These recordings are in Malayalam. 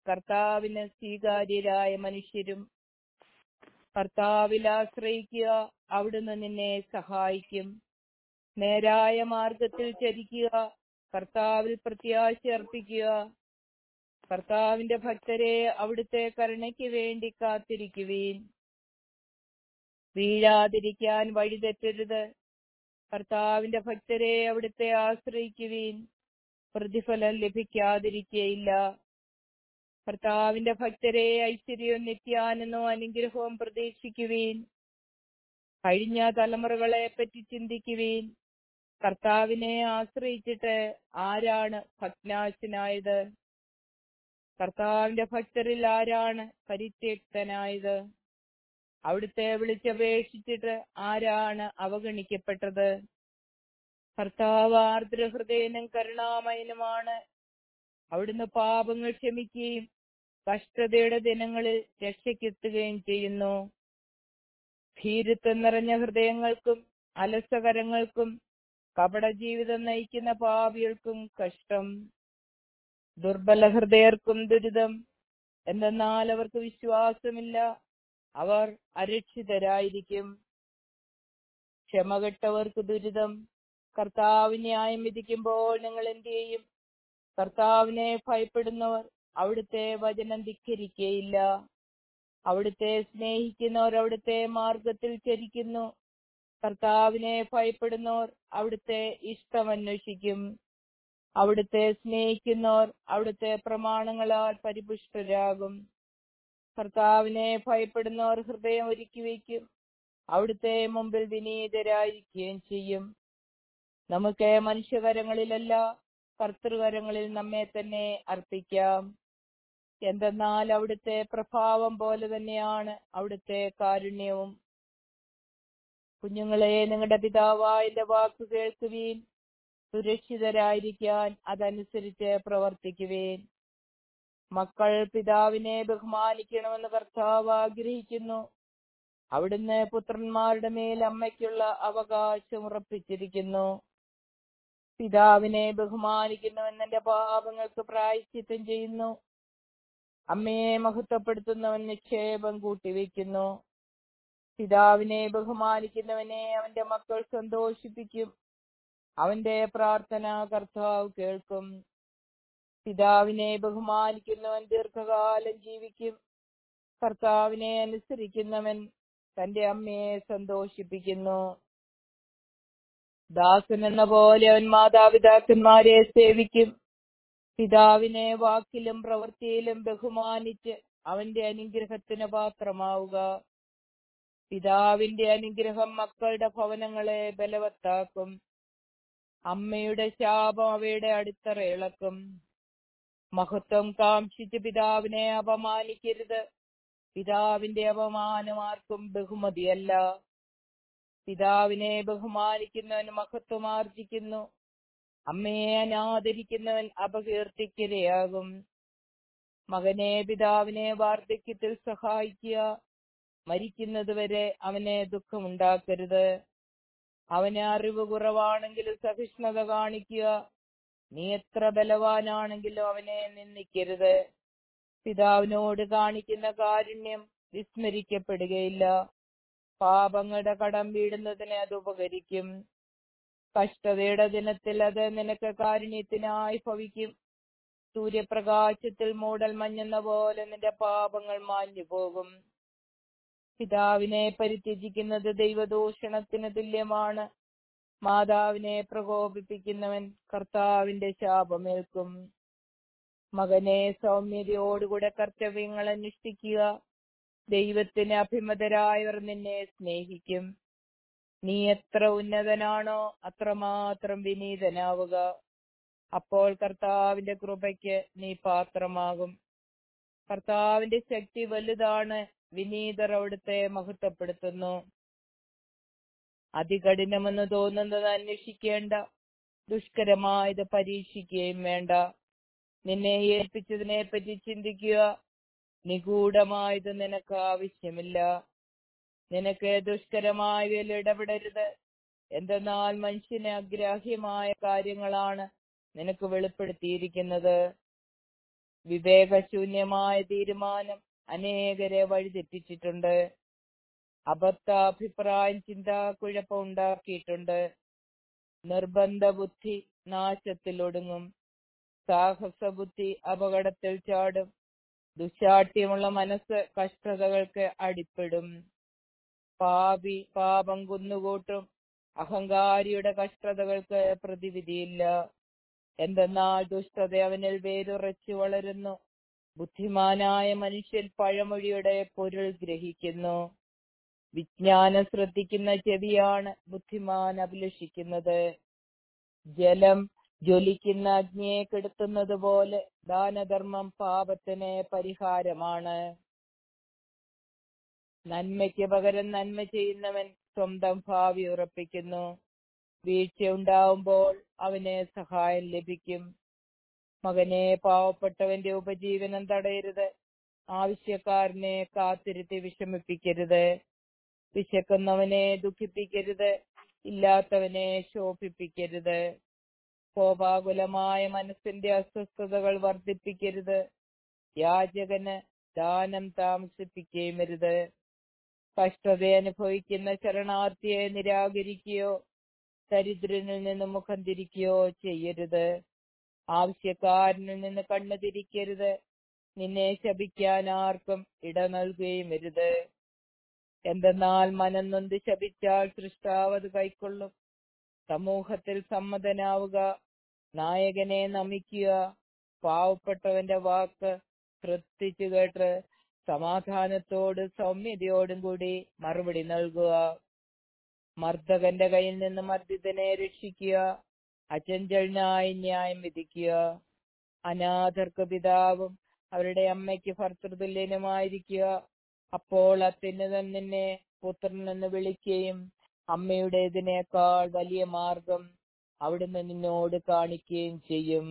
കർത്താവിന് സ്വീകാര്യരായ മനുഷ്യരും കർത്താവിൽ ആശ്രയിക്കുക അവിടുന്ന് നിന്നെ സഹായിക്കും നേരായ മാർഗത്തിൽ ചരിക്കുക കർത്താവിൽ പ്രത്യാശ അർപ്പിക്കുക കർത്താവിന്റെ ഭക്തരെ അവിടുത്തെ കരുണയ്ക്ക് വേണ്ടി കാത്തിരിക്കുവീൻ വീഴാതിരിക്കാൻ വഴിതെറ്റരുത് കർത്താവിന്റെ ഭക്തരെ അവിടുത്തെ ആശ്രയിക്കുവീൻ പ്രതിഫലം ലഭിക്കാതിരിക്കയില്ല കർത്താവിന്റെ ഭക്തരെ ഐശ്വര്യവും നിത്യാനന്ദവും അനുഗ്രഹവും പ്രതീക്ഷിക്കുവീൻ കഴിഞ്ഞ തലമുറകളെ പറ്റി ചിന്തിക്കുവീൻ കർത്താവിനെ ആശ്രയിച്ചിട്ട് ആരാണ് ഭഗ്നാശനായത് കർത്താവിന്റെ ഭക്തരിൽ ആരാണ് പരിത്യക്തനായത് അവിടുത്തെ വിളിച്ചപേക്ഷിച്ചിട്ട് ആരാണ് അവഗണിക്കപ്പെട്ടത് കർത്താവ് ആർദ്രഹൃദയനും കരുണാമയനുമാണ് അവിടുന്ന് പാപങ്ങൾ ക്ഷമിക്കുകയും കഷ്ടതയുടെ ദിനങ്ങളിൽ രക്ഷയ്ക്കെത്തുകയും ചെയ്യുന്നു ഭീരുത്വം നിറഞ്ഞ ഹൃദയങ്ങൾക്കും അലസകരങ്ങൾക്കും കപട ജീവിതം നയിക്കുന്ന പാപികൾക്കും കഷ്ടം ദുർബല ഹൃദയർക്കും ദുരിതം എന്തെന്നാൽ അവർക്ക് വിശ്വാസമില്ല അവർ അരക്ഷിതരായിരിക്കും ക്ഷമകെട്ടവർക്ക് ദുരിതം കർത്താവ് ന്യായം വിധിക്കുമ്പോൾ നിങ്ങൾ എന്ത് ചെയ്യും കർത്താവിനെ ഭയപ്പെടുന്നവർ അവിടുത്തെ വചനം ധിക്കരിക്കയില്ല അവിടുത്തെ സ്നേഹിക്കുന്നവർ അവിടുത്തെ മാർഗത്തിൽ ചരിക്കുന്നു കർത്താവിനെ ഭയപ്പെടുന്നവർ അവിടുത്തെ ഇഷ്ടം അന്വേഷിക്കും അവിടുത്തെ സ്നേഹിക്കുന്നവർ അവിടുത്തെ പ്രമാണങ്ങളാൽ പരിപുഷ്ടരാകും കർത്താവിനെ ഭയപ്പെടുന്നവർ ഹൃദയം ഒരുക്കി വയ്ക്കും അവിടുത്തെ മുമ്പിൽ വിനീതരായിരിക്കുകയും ചെയ്യും നമുക്ക് മനുഷ്യകരങ്ങളിലല്ല കർത്തൃകരങ്ങളിൽ നമ്മെ തന്നെ അർപ്പിക്കാം എന്തെന്നാൽ അവിടുത്തെ പ്രഭാവം പോലെ തന്നെയാണ് അവിടുത്തെ കാരുണ്യവും കുഞ്ഞുങ്ങളെ നിങ്ങളുടെ പിതാവായ എന്റെ വാക്ക് കേൾക്കുവീൻ സുരക്ഷിതരായിരിക്കാൻ അതനുസരിച്ച് പ്രവർത്തിക്കുവേൻ മക്കൾ പിതാവിനെ ബഹുമാനിക്കണമെന്ന് കർത്താവ് ആഗ്രഹിക്കുന്നു അവിടുന്ന് പുത്രന്മാരുടെ മേൽ അമ്മയ്ക്കുള്ള അവകാശം ഉറപ്പിച്ചിരിക്കുന്നു പിതാവിനെ ബഹുമാനിക്കുന്നവൻ എന്റെ പാപങ്ങൾക്ക് പ്രായശ്ചിത്തം ചെയ്യുന്നു അമ്മയെ മഹത്വപ്പെടുത്തുന്നവൻ നിക്ഷേപം കൂട്ടിവെക്കുന്നു പിതാവിനെ ബഹുമാനിക്കുന്നവനെ അവന്റെ മക്കൾ സന്തോഷിപ്പിക്കും അവന്റെ പ്രാർത്ഥന കർത്താവ് കേൾക്കും പിതാവിനെ ബഹുമാനിക്കുന്നവൻ ദീർഘകാലം ജീവിക്കും കർത്താവിനെ അനുസരിക്കുന്നവൻ തന്റെ അമ്മയെ സന്തോഷിപ്പിക്കുന്നു ദാസൻ എന്ന പോലെ അവൻ മാതാപിതാക്കന്മാരെ സേവിക്കും പിതാവിനെ വാക്കിലും പ്രവൃത്തിയിലും ബഹുമാനിച്ച് അവന്റെ അനുഗ്രഹത്തിന് പാത്രമാവുക പിതാവിന്റെ അനുഗ്രഹം മക്കളുടെ ഭവനങ്ങളെ ബലവത്താക്കും അമ്മയുടെ ശാപം അവയുടെ അടിത്തറ ഇളക്കും മഹത്വം കാംക്ഷിച്ച് പിതാവിനെ അപമാനിക്കരുത് പിതാവിന്റെ അപമാനം ആർക്കും ബഹുമതിയല്ല പിതാവിനെ ബഹുമാനിക്കുന്നവൻ മഹത്വം ആർജിക്കുന്നു അമ്മയെ അനാദരിക്കുന്നവൻ അപകീർത്തിക്കിരയാകും മകനെ പിതാവിനെ വാർദ്ധക്യത്തിൽ സഹായിക്കുക മരിക്കുന്നതുവരെ അവനെ ദുഃഖമുണ്ടാക്കരുത് അവന് അറിവ് കുറവാണെങ്കിലും സഹിഷ്ണുത കാണിക്കുക നീ എത്ര ബലവാനാണെങ്കിലും അവനെ നിന്ദിക്കരുത് പിതാവിനോട് കാണിക്കുന്ന കാരുണ്യം വിസ്മരിക്കപ്പെടുകയില്ല പാപങ്ങളുടെ കടം വീടുന്നതിന് അത് ഉപകരിക്കും കഷ്ടതയുടെ ദിനത്തിൽ അത് നിനക്ക് കാരുണ്യത്തിനായി ഭവിക്കും സൂര്യപ്രകാശത്തിൽ മൂടൽ മഞ്ഞെന്ന പോലെ നിന്റെ പാപങ്ങൾ മാഞ്ഞു പോകും പിതാവിനെ പരിത്യജിക്കുന്നത് ദൈവദൂഷണത്തിന് തുല്യമാണ് മാതാവിനെ പ്രകോപിപ്പിക്കുന്നവൻ കർത്താവിന്റെ ശാപമേൽക്കും മകനെ സൗമ്യതയോടുകൂടെ കർത്തവ്യങ്ങൾ അനുഷ്ഠിക്കുക ദൈവത്തിന് അഭിമതരായവർ നിന്നെ സ്നേഹിക്കും നീ എത്ര ഉന്നതനാണോ അത്രമാത്രം വിനീതനാവുക അപ്പോൾ കർത്താവിന്റെ കൃപയ്ക്ക് നീ പാത്രമാകും കർത്താവിന്റെ ശക്തി വലുതാണ് വിനീതർ അവിടുത്തെ മഹത്വപ്പെടുത്തുന്നു അതികഠിനമെന്ന് തോന്നുന്നത് അന്വേഷിക്കേണ്ട ദുഷ്കരമായത് പരീക്ഷിക്കുകയും വേണ്ട നിന്നെ ഏൽപ്പിച്ചതിനെ പറ്റി ചിന്തിക്കുക നിഗൂഢമായത് നിനക്ക് ആവശ്യമില്ല നിനക്ക് ദുഷ്കരമായവയിൽ ഇടപെടരുത് എന്തെന്നാൽ മനുഷ്യന് അഗ്രാഹ്യമായ കാര്യങ്ങളാണ് നിനക്ക് വെളിപ്പെടുത്തിയിരിക്കുന്നത് വിവേകശൂന്യമായ തീരുമാനം അനേകരെ വഴിതെറ്റിച്ചിട്ടുണ്ട് അബദ്ധാഭിപ്രായം ചിന്താക്കുഴപ്പം ഉണ്ടാക്കിയിട്ടുണ്ട് നിർബന്ധ ബുദ്ധി നാശത്തിലൊടുങ്ങും സാഹസബുദ്ധി അപകടത്തിൽ ചാടും ദുശാഠ്യമുള്ള മനസ്സ് കഷ്ടതകൾക്ക് അടിപ്പെടും പാപി പാപം കുന്നുകൂട്ടും അഹങ്കാരിയുടെ കഷ്ടതകൾക്ക് പ്രതിവിധിയില്ല എന്തെന്നാൽ ദുഷ്ടത അവനിൽ വേരുറച്ചു വളരുന്നു ബുദ്ധിമാനായ മനുഷ്യൻ പഴമൊഴിയുടെ പൊരുൾ ഗ്രഹിക്കുന്നു വിജ്ഞാനം ശ്രദ്ധിക്കുന്ന ചെവിയാണ് ബുദ്ധിമാൻ അഭിലഷിക്കുന്നത് ജലം ജ്വലിക്കുന്ന അഗ്നിയെ കെടുത്തുന്നത് പോലെ ദാനധർമ്മം പാപത്തിന് പരിഹാരമാണ് നന്മയ്ക്ക് പകരം നന്മ ചെയ്യുന്നവൻ സ്വന്തം ഭാവി ഉറപ്പിക്കുന്നു വീഴ്ചയുണ്ടാവുമ്പോൾ അവന് സഹായം ലഭിക്കും മകനെ പാവപ്പെട്ടവന്റെ ഉപജീവനം തടയരുത് ആവശ്യക്കാരനെ കാത്തിരുത്തി വിഷമിപ്പിക്കരുത് വിശക്കുന്നവനെ ദുഃഖിപ്പിക്കരുത് ഇല്ലാത്തവനെ ശോഭിപ്പിക്കരുത് കോപാകുലമായ മനസ്സിന്റെ അസ്വസ്ഥതകൾ വർദ്ധിപ്പിക്കരുത് യാചകന് ദാനം താമസിപ്പിക്കുകയും അരുത് കഷ്ടത അനുഭവിക്കുന്ന ശരണാർത്ഥിയെ നിരാകരിക്കുകയോ ദരിദ്രനിൽ നിന്ന് മുഖം തിരിക്കുകയോ ചെയ്യരുത് ആവശ്യക്കാരനിൽ നിന്ന് കണ്ണു തിരിക്കരുത് നിന്നെ ശപിക്കാൻ ആർക്കും ഇട നൽകുകയും അരുത് എന്തെന്നാൽ മനം നൊന്ത് ശപിച്ചാൽ സൃഷ്ടാവ് അത് കൈക്കൊള്ളും സമൂഹത്തിൽ സമ്മതനാവുക നായകനെ നമിക്കുക പാവപ്പെട്ടവന്റെ വാക്ക് ശ്രദ്ധിച്ചു കേട്ട് സമാധാനത്തോട് സൗമ്യതയോടും കൂടി മറുപടി നൽകുക മർദ്ദകന്റെ കയ്യിൽ നിന്ന് മർദ്ദിതനെ രക്ഷിക്കുക അചഞ്ചലിനായി ന്യായം വിധിക്കുക അനാഥർക്ക് പിതാവും അവരുടെ അമ്മയ്ക്ക് ഭർത്തൃതുല്യനുമായിരിക്കുക അപ്പോൾ അത്യുന്നതൻ നിന്നെ പുത്രൻ എന്ന് വിളിക്കുകയും അമ്മയുടേതിനേക്കാൾ വലിയ മാർഗം അവിടുന്ന് നിന്നോട് കാണിക്കുകയും ചെയ്യും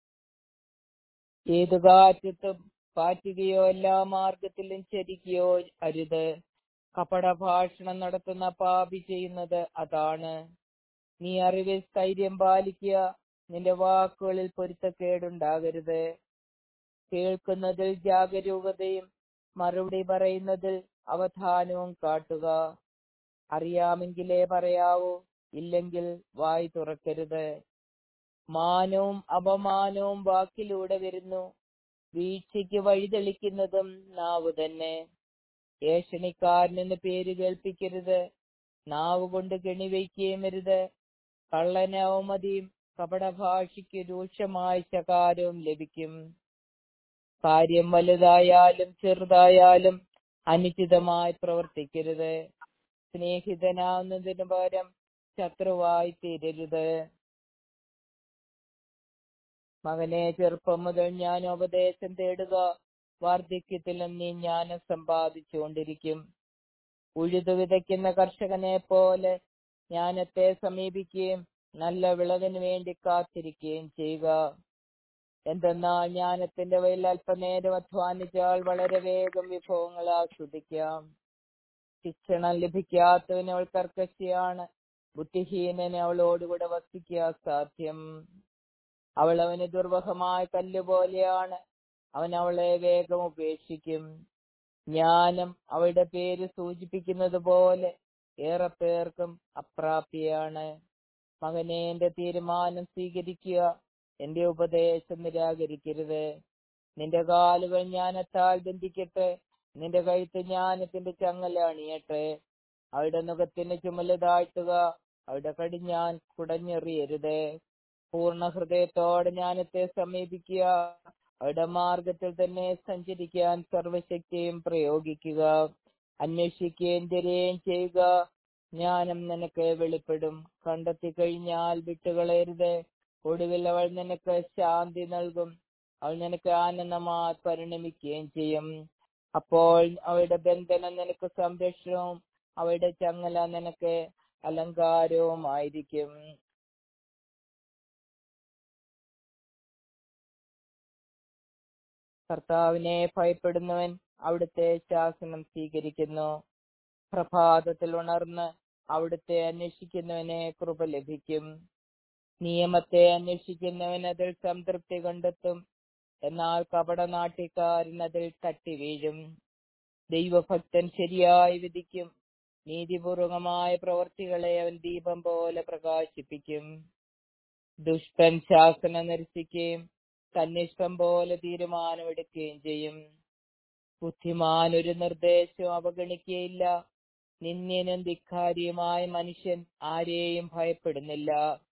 ഏതു കാറ്റത്തും പാറ്റുകയോ എല്ലാ മാർഗത്തിലും ചരിക്കുകയോ അരുത് കപട ഭാഷണം നടത്തുന്ന പാപി ചെയ്യുന്നത് അതാണ് നീ അറിവിൽ സ്ഥൈര്യം പാലിക്കുക നിന്റെ വാക്കുകളിൽ പൊരുത്തക്കേടുണ്ടാകരുത് കേൾക്കുന്നതിൽ ജാഗരൂകതയും മറുപടി പറയുന്നതിൽ അവധാനവും കാട്ടുക അറിയാമെങ്കിലേ പറയാവൂ ഇല്ലെങ്കിൽ വായി തുറക്കരുത് മാനവും അപമാനവും വാക്കിലൂടെ വരുന്നു വീഴ്ചയ്ക്ക് വഴിതെളിക്കുന്നതും നാവ് തന്നെ ഏഷണിക്കാരനെന്ന് പേര് കേൾപ്പിക്കരുത് നാവ് കൊണ്ട് കെണിവയ്ക്കുകയും അരുത് കള്ളന് അവമതിയും കപടഭാഷയ്ക്ക് രൂക്ഷമായ ശകാരവും ലഭിക്കും കാര്യം വലുതായാലും ചെറുതായാലും അനുചിതമായി പ്രവർത്തിക്കരുത് സ്നേഹിതനാവുന്നതിന് പകരം ശത്രുവായി തീരരുത് മകനെ ചെറുപ്പം മുതൽ ഞാൻ ഉപദേശം തേടുക വാർദ്ധക്യത്തിലും നീ ജ്ഞാനം സമ്പാദിച്ചുകൊണ്ടിരിക്കും ഉഴുതു വിതയ്ക്കുന്ന കർഷകനെ പോലെ ജ്ഞാനത്തെ സമീപിക്കുകയും നല്ല വിളവിന് വേണ്ടി കാത്തിരിക്കുകയും ചെയ്യുക എന്തെന്നാൽ ജ്ഞാനത്തിന്റെ വയലിൽ അല്പനേരം അധ്വാനിച്ചാൽ വളരെ വേഗം വിഭവങ്ങൾ ആസ്വദിക്കാം ശിക്ഷണം ലഭിക്കാത്തവന് അവൾ കർക്കശിയാണ് ബുദ്ധിഹീനന് അവളോടുകൂടെ വസിക്കുക സാധ്യം അവൾ അവന് ദുർവഹമായ കല്ല് പോലെയാണ് അവൻ അവളെ വേഗം ഉപേക്ഷിക്കും ജ്ഞാനം അവളുടെ പേര് സൂചിപ്പിക്കുന്നത് പോലെ ഏറെ പേർക്കും അപ്രാപ്തിയാണ് മകനെ എന്റെ തീരുമാനം സ്വീകരിക്കുക എന്റെ ഉപദേശം നിരാകരിക്കരുത് നിന്റെ കാലുകൾ ജ്ഞാനത്താൽ ബന്ധിക്കട്ടെ നിന്റെ കഴുത്ത് ജ്ഞാനത്തിന്റെ ചങ്ങല അണിയട്ടെ അവളുടെ മുഖത്തിന് ചുമല് താഴ്ത്തുക അവളുടെ കടിഞ്ഞാൻ കുടഞ്ഞെറിയരുത് പൂർണ്ണ ഹൃദയത്തോടെ ജ്ഞാനത്തെ സമീപിക്കുക അവരുടെ മാർഗത്തിൽ തന്നെ സഞ്ചരിക്കാൻ സർവശക്തിയും പ്രയോഗിക്കുക അന്വേഷിക്കുകയും തിരയുകയും ചെയ്യുക ജ്ഞാനം നിനക്ക് വെളിപ്പെടും കണ്ടെത്തി കഴിഞ്ഞാൽ വിട്ടുകളയരുത് ഒടുവിൽ അവൾ നിനക്ക് ശാന്തി നൽകും അവൾ നിനക്ക് ആനന്ദമായി പരിണമിക്കുകയും ചെയ്യും അപ്പോൾ അവളുടെ ബന്ധനം നിനക്ക് സംരക്ഷണവും അവളുടെ ചങ്ങല നിനക്ക് അലങ്കാരവുമായിരിക്കും കർത്താവിനെ ഭയപ്പെടുന്നവൻ അവിടുത്തെ ശാസനം സ്വീകരിക്കുന്നു പ്രഭാതത്തിൽ ഉണർന്ന് അവിടുത്തെ അന്വേഷിക്കുന്നവനെ കൃപ ലഭിക്കും നിയമത്തെ അന്വേഷിക്കുന്നവൻ അതിൽ സംതൃപ്തി കണ്ടെത്തും എന്നാൽ കപടനാട്യക്കാരൻ അതിൽ തട്ടി വീഴും ദൈവഭക്തൻ ശരിയായി വിധിക്കും നീതിപൂർവകമായ പ്രവർത്തികളെ അവൻ ദീപം പോലെ പ്രകാശിപ്പിക്കും ദുഷ്ടൻ ശാസന നിരസിക്കുകയും തന്നിഷ്ടം പോലെ തീരുമാനമെടുക്കുകയും ചെയ്യും ബുദ്ധിമാൻ ഒരു നിർദ്ദേശവും അവഗണിക്കുകയില്ല നിന്ദ്യനും ധിക്കാരിയുമായ മനുഷ്യൻ ആരെയും ഭയപ്പെടുന്നില്ല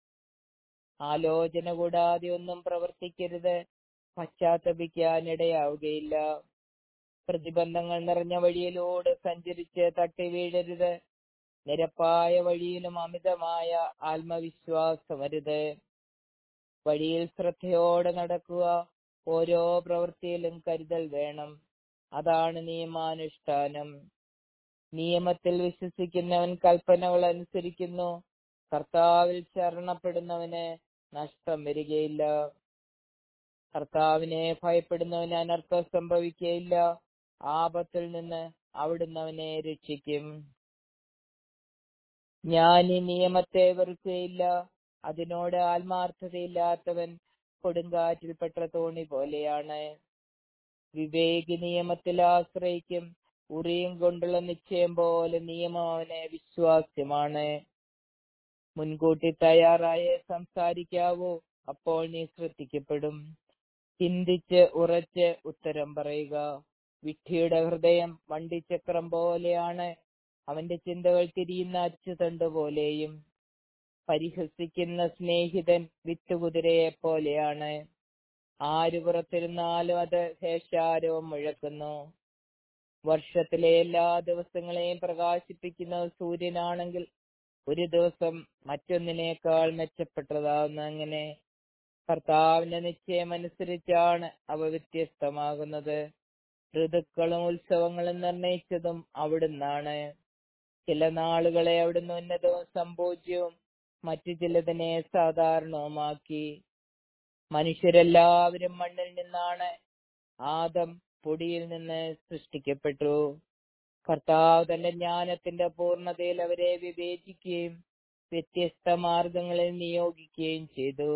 ആലോചന കൂടാതെ ഒന്നും പ്രവർത്തിക്കരുത് പശ്ചാത്തപിക്കാൻ ഇടയാവുകയില്ല പ്രതിബന്ധങ്ങൾ നിറഞ്ഞ വഴിയിലൂടെ സഞ്ചരിച്ച് തട്ടി വീഴരുത് നിരപ്പായ വഴിയിലും അമിതമായ ആത്മവിശ്വാസമരുത് വഴിയിൽ ശ്രദ്ധയോടെ നടക്കുക ഓരോ പ്രവൃത്തിയിലും കരുതൽ വേണം അതാണ് നിയമാനുഷ്ഠാനം നിയമത്തിൽ വിശ്വസിക്കുന്നവൻ കൽപ്പനകൾ അനുസരിക്കുന്നു കർത്താവിൽ ശരണപ്പെടുന്നവന് നഷ്ടം വരികയില്ല കർത്താവിനെ ഭയപ്പെടുന്നവന് അനർത്ഥം സംഭവിക്കുകയില്ല ആപത്തിൽ നിന്ന് അവിടുന്ന് അവനെ രക്ഷിക്കും ഞാൻ ഈ നിയമത്തെ വെറുക്കുകയില്ല അതിനോട് ആത്മാർത്ഥതയില്ലാത്തവൻ കൊടുങ്കാറ്റിൽപ്പെട്ട തോണി പോലെയാണ് വിവേകി നിയമത്തിൽ ആശ്രയിക്കും ഉറിയും കൊണ്ടുള്ള നിശ്ചയം പോലെ നിയമം അവന് വിശ്വാസ്യമാണ് മുൻകൂട്ടി തയ്യാറായേ സംസാരിക്കാവൂ അപ്പോൾ നീ ശ്രദ്ധിക്കപ്പെടും ചിന്തിച്ച് ഉറച്ച് ഉത്തരം പറയുക വിഡ്ഢിയുടെ ഹൃദയം വണ്ടിച്ചക്രം പോലെയാണ് അവന്റെ ചിന്തകൾ തിരിയുന്ന അച്ചുതണ്ട് പോലെയും പരിഹസിക്കുന്ന സ്നേഹിതൻ വിത്തുകുതിരയെ പോലെയാണ് ആര് പുറത്തിരുന്നാലും അത് ഹേഷാരവും മുഴക്കുന്നു വർഷത്തിലെ എല്ലാ ദിവസങ്ങളെയും പ്രകാശിപ്പിക്കുന്ന സൂര്യനാണെങ്കിൽ ഒരു ദിവസം മറ്റൊന്നിനേക്കാൾ മെച്ചപ്പെട്ടതാവുന്ന അങ്ങനെ കർത്താവിന്റെ നിശ്ചയം അനുസരിച്ചാണ് അവ വ്യത്യസ്തമാകുന്നത് ഋതുക്കളും ഉത്സവങ്ങളും നിർണയിച്ചതും അവിടുന്നാണ് ചില നാളുകളെ അവിടുന്ന് ഉന്നതവും സംഭോജ്യവും മറ്റു ചിലതിനെ സാധാരണവുമാക്കി മനുഷ്യരെല്ലാവരും മണ്ണിൽ നിന്നാണ് ആദം പൊടിയിൽ നിന്ന് സൃഷ്ടിക്കപ്പെട്ടു കർത്താവ് തന്റെ ജ്ഞാനത്തിന്റെ പൂർണ്ണതയിൽ അവരെ വിവേചിക്കുകയും വ്യത്യസ്ത മാർഗങ്ങളിൽ നിയോഗിക്കുകയും ചെയ്തു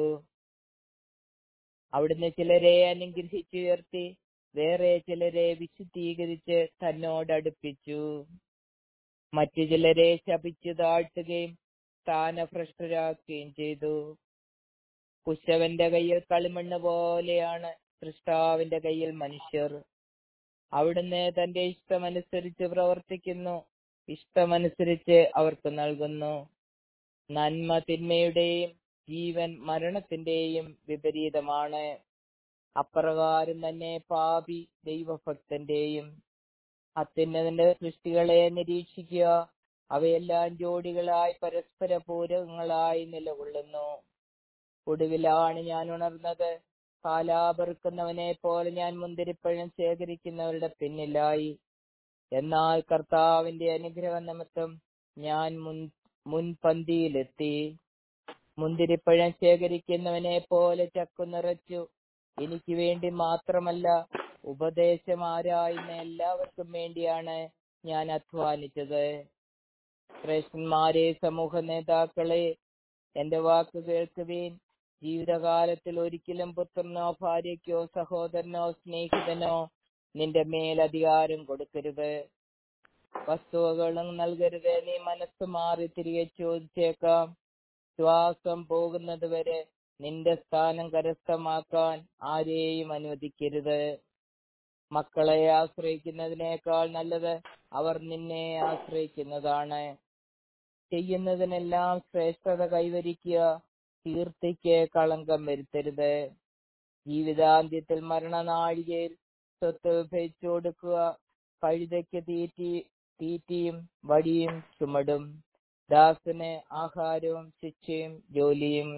അവിടുന്ന് ചിലരെ അനുഗ്രഹിച്ചുയർത്തി വേറെ ചിലരെ വിശുദ്ധീകരിച്ച് തന്നോട് അടുപ്പിച്ചു മറ്റു ചിലരെ ശപിച്ചു താഴ്ത്തുകയും സ്ഥാനഭ്രഷ്ടരാക്കുകയും ചെയ്തു കുശവന്റെ കയ്യിൽ കളിമണ്ണ് പോലെയാണ് സൃഷ്ടാവിന്റെ കയ്യിൽ മനുഷ്യർ അവിടുന്ന് തന്റെ ഇഷ്ടമനുസരിച്ച് പ്രവർത്തിക്കുന്നു ഇഷ്ടമനുസരിച്ച് അവർക്ക് നൽകുന്നു നന്മ തിന്മയുടെയും ജീവൻ മരണത്തിന്റെയും വിപരീതമാണ് അപ്രകാരം തന്നെ പാപി ദൈവഭക്തന്റെയും അത്യുന്നതിന്റെ സൃഷ്ടികളെ നിരീക്ഷിക്കുക അവയെല്ലാം ജോഡികളായി പരസ്പര പൂരകങ്ങളായി നിലകൊള്ളുന്നു ഒടുവിലാണ് ഞാൻ ഉണർന്നത് കാലാപെറുക്കുന്നവനെ പോലെ ഞാൻ മുന്തിരിപ്പഴം ശേഖരിക്കുന്നവരുടെ പിന്നിലായി എന്നാൽ കർത്താവിന്റെ അനുഗ്രഹ നിമിത്തം ഞാൻ മുൻ മുൻപന്തിയിലെത്തി മുന്തിരിപ്പഴം ശേഖരിക്കുന്നവനെ പോലെ ചക്കു നിറച്ചു എനിക്ക് വേണ്ടി മാത്രമല്ല ഉപദേശം ആരായുന്ന എല്ലാവർക്കും വേണ്ടിയാണ് ഞാൻ അധ്വാനിച്ചത് ശ്രേഷ്ഠന്മാരെ സമൂഹ നേതാക്കളെ എന്റെ വാക്ക് കേൾക്കുവീൻ ജീവിതകാലത്തിൽ ഒരിക്കലും പുത്രനോ ഭാര്യയ്ക്കോ സഹോദരനോ സ്നേഹിതനോ നിന്റെ മേൽ അധികാരം കൊടുക്കരുത് വസ്തുവകളും നൽകരുത് നീ മനസ്സ് മാറി തിരികെ ചോദിച്ചേക്കാം ശ്വാസം പോകുന്നത് വരെ നിന്റെ സ്ഥാനം കരസ്ഥമാക്കാൻ ആരെയും അനുവദിക്കരുത് മക്കളെ ആശ്രയിക്കുന്നതിനേക്കാൾ നല്ലത് അവർ നിന്നെ ആശ്രയിക്കുന്നതാണ് ചെയ്യുന്നതിനെല്ലാം ശ്രേഷ്ഠത കൈവരിക്കുക കീർത്തിക്ക് കളങ്കം വരുത്തരുത് ജീവിതാന്ത്യത്തിൽ മരണനാഴികയിൽ സ്വത്ത് വിഭജിച്ചു കൊടുക്കുക കഴുതയ്ക്ക് തീറ്റി തീറ്റിയും വടിയും ചുമടും ദാസന് ആഹാരവും ശിക്ഷയും ജോലിയും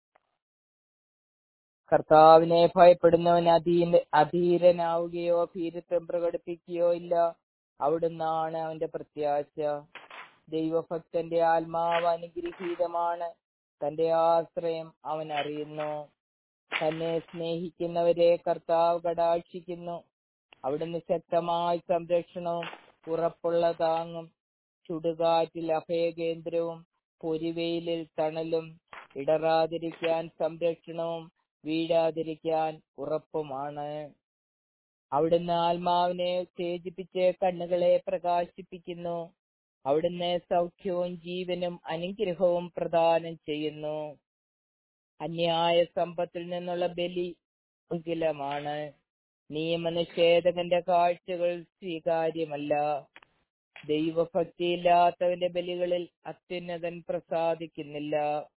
കർത്താവിനെ ഭയപ്പെടുന്നവൻ അധീന അധീരനാവുകയോ ഭീരത്വം പ്രകടിപ്പിക്കുകയോ ഇല്ല അവിടുന്നാണ് അവന്റെ പ്രത്യാശ ദൈവഭക്തന്റെ ആത്മാവ് അനുഗ്രഹീതമാണ് തന്റെ ആശ്രയം അവൻ അറിയുന്നു തന്നെ സ്നേഹിക്കുന്നവരെ കർത്താവ് കടാക്ഷിക്കുന്നു അവിടുന്ന് ശക്തമായ സംരക്ഷണവും ഉറപ്പുള്ള താങ്ങും ചുടുകാറ്റിൽ അഭയകേന്ദ്രവും പൊരിവെയിലിൽ തണലും ഇടറാതിരിക്കാൻ സംരക്ഷണവും വീഴാതിരിക്കാൻ ഉറപ്പുമാണ് അവിടുന്ന് ആത്മാവിനെ ഉത്തേജിപ്പിച്ച് കണ്ണുകളെ പ്രകാശിപ്പിക്കുന്നു അവിടുന്ന് സൗഖ്യവും ജീവനും അനുഗ്രഹവും പ്രദാനം ചെയ്യുന്നു അന്യായ സമ്പത്തിൽ നിന്നുള്ള ബലി ഉകിലമാണ് നിയമനിഷേധകന്റെ കാഴ്ചകൾ സ്വീകാര്യമല്ല ദൈവഭക്തിയില്ലാത്തവന്റെ ബലികളിൽ അത്യുന്നതൻ പ്രസാദിക്കുന്നില്ല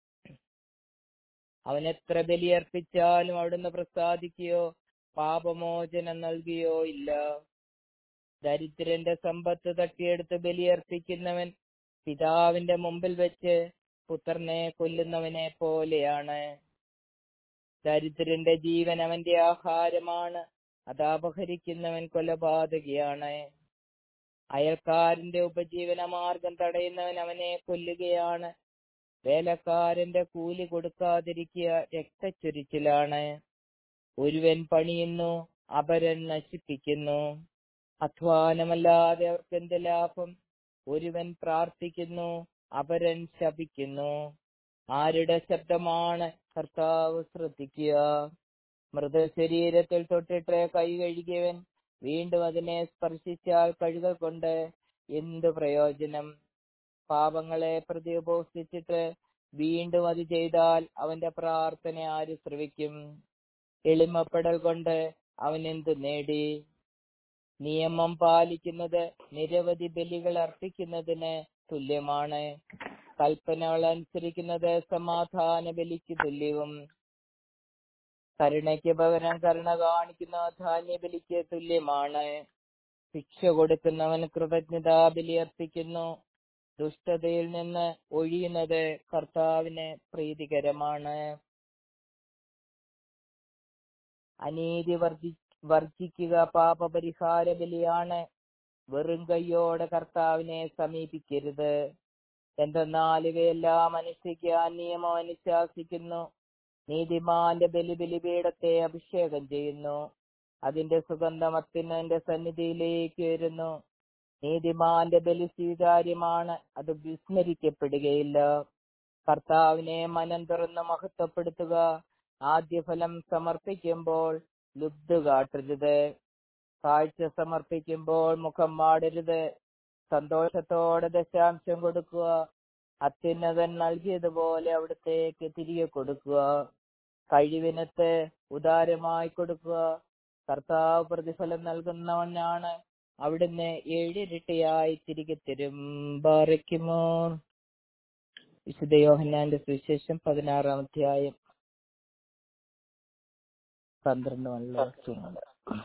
അവൻ എത്ര ബലിയർപ്പിച്ചാലും അവിടുന്ന് പ്രസാദിക്കുകയോ പാപമോചനം നൽകുകയോ ഇല്ല ദരിദ്രന്റെ സമ്പത്ത് തട്ടിയെടുത്ത് ബലിയർപ്പിക്കുന്നവൻ പിതാവിന്റെ മുമ്പിൽ വെച്ച് പുത്രനെ കൊല്ലുന്നവനെ പോലെയാണ് ദരിദ്രന്റെ ജീവൻ അവന്റെ ആഹാരമാണ് അത് അപഹരിക്കുന്നവൻ കൊലപാതകിയാണ് അയൽക്കാരന്റെ ഉപജീവന മാർഗം തടയുന്നവൻ അവനെ കൊല്ലുകയാണ് വേലക്കാരന്റെ കൂലി കൊടുക്കാതിരിക്കുക രക്തച്ചൊരിച്ചിലാണ് ഒരുവൻ പണിയുന്നു അപരൻ നശിപ്പിക്കുന്നു അധ്വാനമല്ലാതെ അവർക്ക് എന്ത് ലാഭം ഒരുവൻ പ്രാർത്ഥിക്കുന്നു അപരൻ ശപിക്കുന്നു ആരുടെ ശബ്ദമാണ് കർത്താവ് ശ്രദ്ധിക്കുക മൃതശരീരത്തിൽ തൊട്ടിട്ട് കൈ കഴുകിയവൻ വീണ്ടും അതിനെ സ്പർശിച്ചാൽ കഴുകൽ കൊണ്ട് എന്ത് പ്രയോജനം പാപങ്ങളെ പ്രതി ഉപസിച്ചിട്ട് വീണ്ടും അത് ചെയ്താൽ അവന്റെ പ്രാർത്ഥന ആര് ശ്രവിക്കും എളിമപ്പെടൽ കൊണ്ട് അവൻ എന്ത് നേടി നിയമം പാലിക്കുന്നത് നിരവധി ബലികൾ അർപ്പിക്കുന്നതിന് തുല്യമാണ് കൽപ്പനകൾ അനുസരിക്കുന്നത് സമാധാന ബലിക്ക് തുല്യവും കരുണയ്ക്ക് പകരം കരുണ കാണിക്കുന്ന ധാന്യ ബലിക്ക് തുല്യമാണ് ശിക്ഷ കൊടുക്കുന്നവൻ കൃതജ്ഞതാ ബലി അർപ്പിക്കുന്നു ദുഷ്ടതയിൽ നിന്ന് ഒഴിയുന്നത് കർത്താവിന് പ്രീതികരമാണ് അനീതി വർജി വർജിക്കുക പാപപരിഹാര ബലിയാണ് വെറും കൈയോടെ കർത്താവിനെ സമീപിക്കരുത് എന്തെന്നാൽ ഇവയെല്ലാം അനുഷ്ഠിക്കാൻ നിയമം അനുശാസിക്കുന്നു നീതിമാന്റെ ബലി ബലിപീഠത്തെ അഭിഷേകം ചെയ്യുന്നു അതിന്റെ സുഗന്ധം അത്യുന്നതിന്റെ സന്നിധിയിലേക്ക് വരുന്നു നീതിമാന്റെ ബലി സ്വീകാര്യമാണ് അത് വിസ്മരിക്കപ്പെടുകയില്ല കർത്താവിനെ മനം തുറന്ന് മഹത്വപ്പെടുത്തുക ആദ്യഫലം സമർപ്പിക്കുമ്പോൾ ലുബ്ധ കാട്ടരുത് കാഴ്ച സമർപ്പിക്കുമ്പോൾ മുഖം മാടരുത് സന്തോഷത്തോടെ ദശാംശം കൊടുക്കുക അത്യുന്നതൻ നൽകിയതുപോലെ അവിടത്തേക്ക് തിരികെ കൊടുക്കുക കഴിവിനത്ത് ഉദാരമായി കൊടുക്കുക കർത്താവ് പ്രതിഫലം നൽകുന്നവനാണ് അവിടുന്ന് ഏഴിരട്ടിയായി തിരികെ തരും ബാറയ്ക്കുമോ വിശുദ്ധ യോഹന്നാന്റെ സുവിശേഷം പതിനാറാം അധ്യായം പന്ത്രണ്ട് വാക്യങ്ങൾ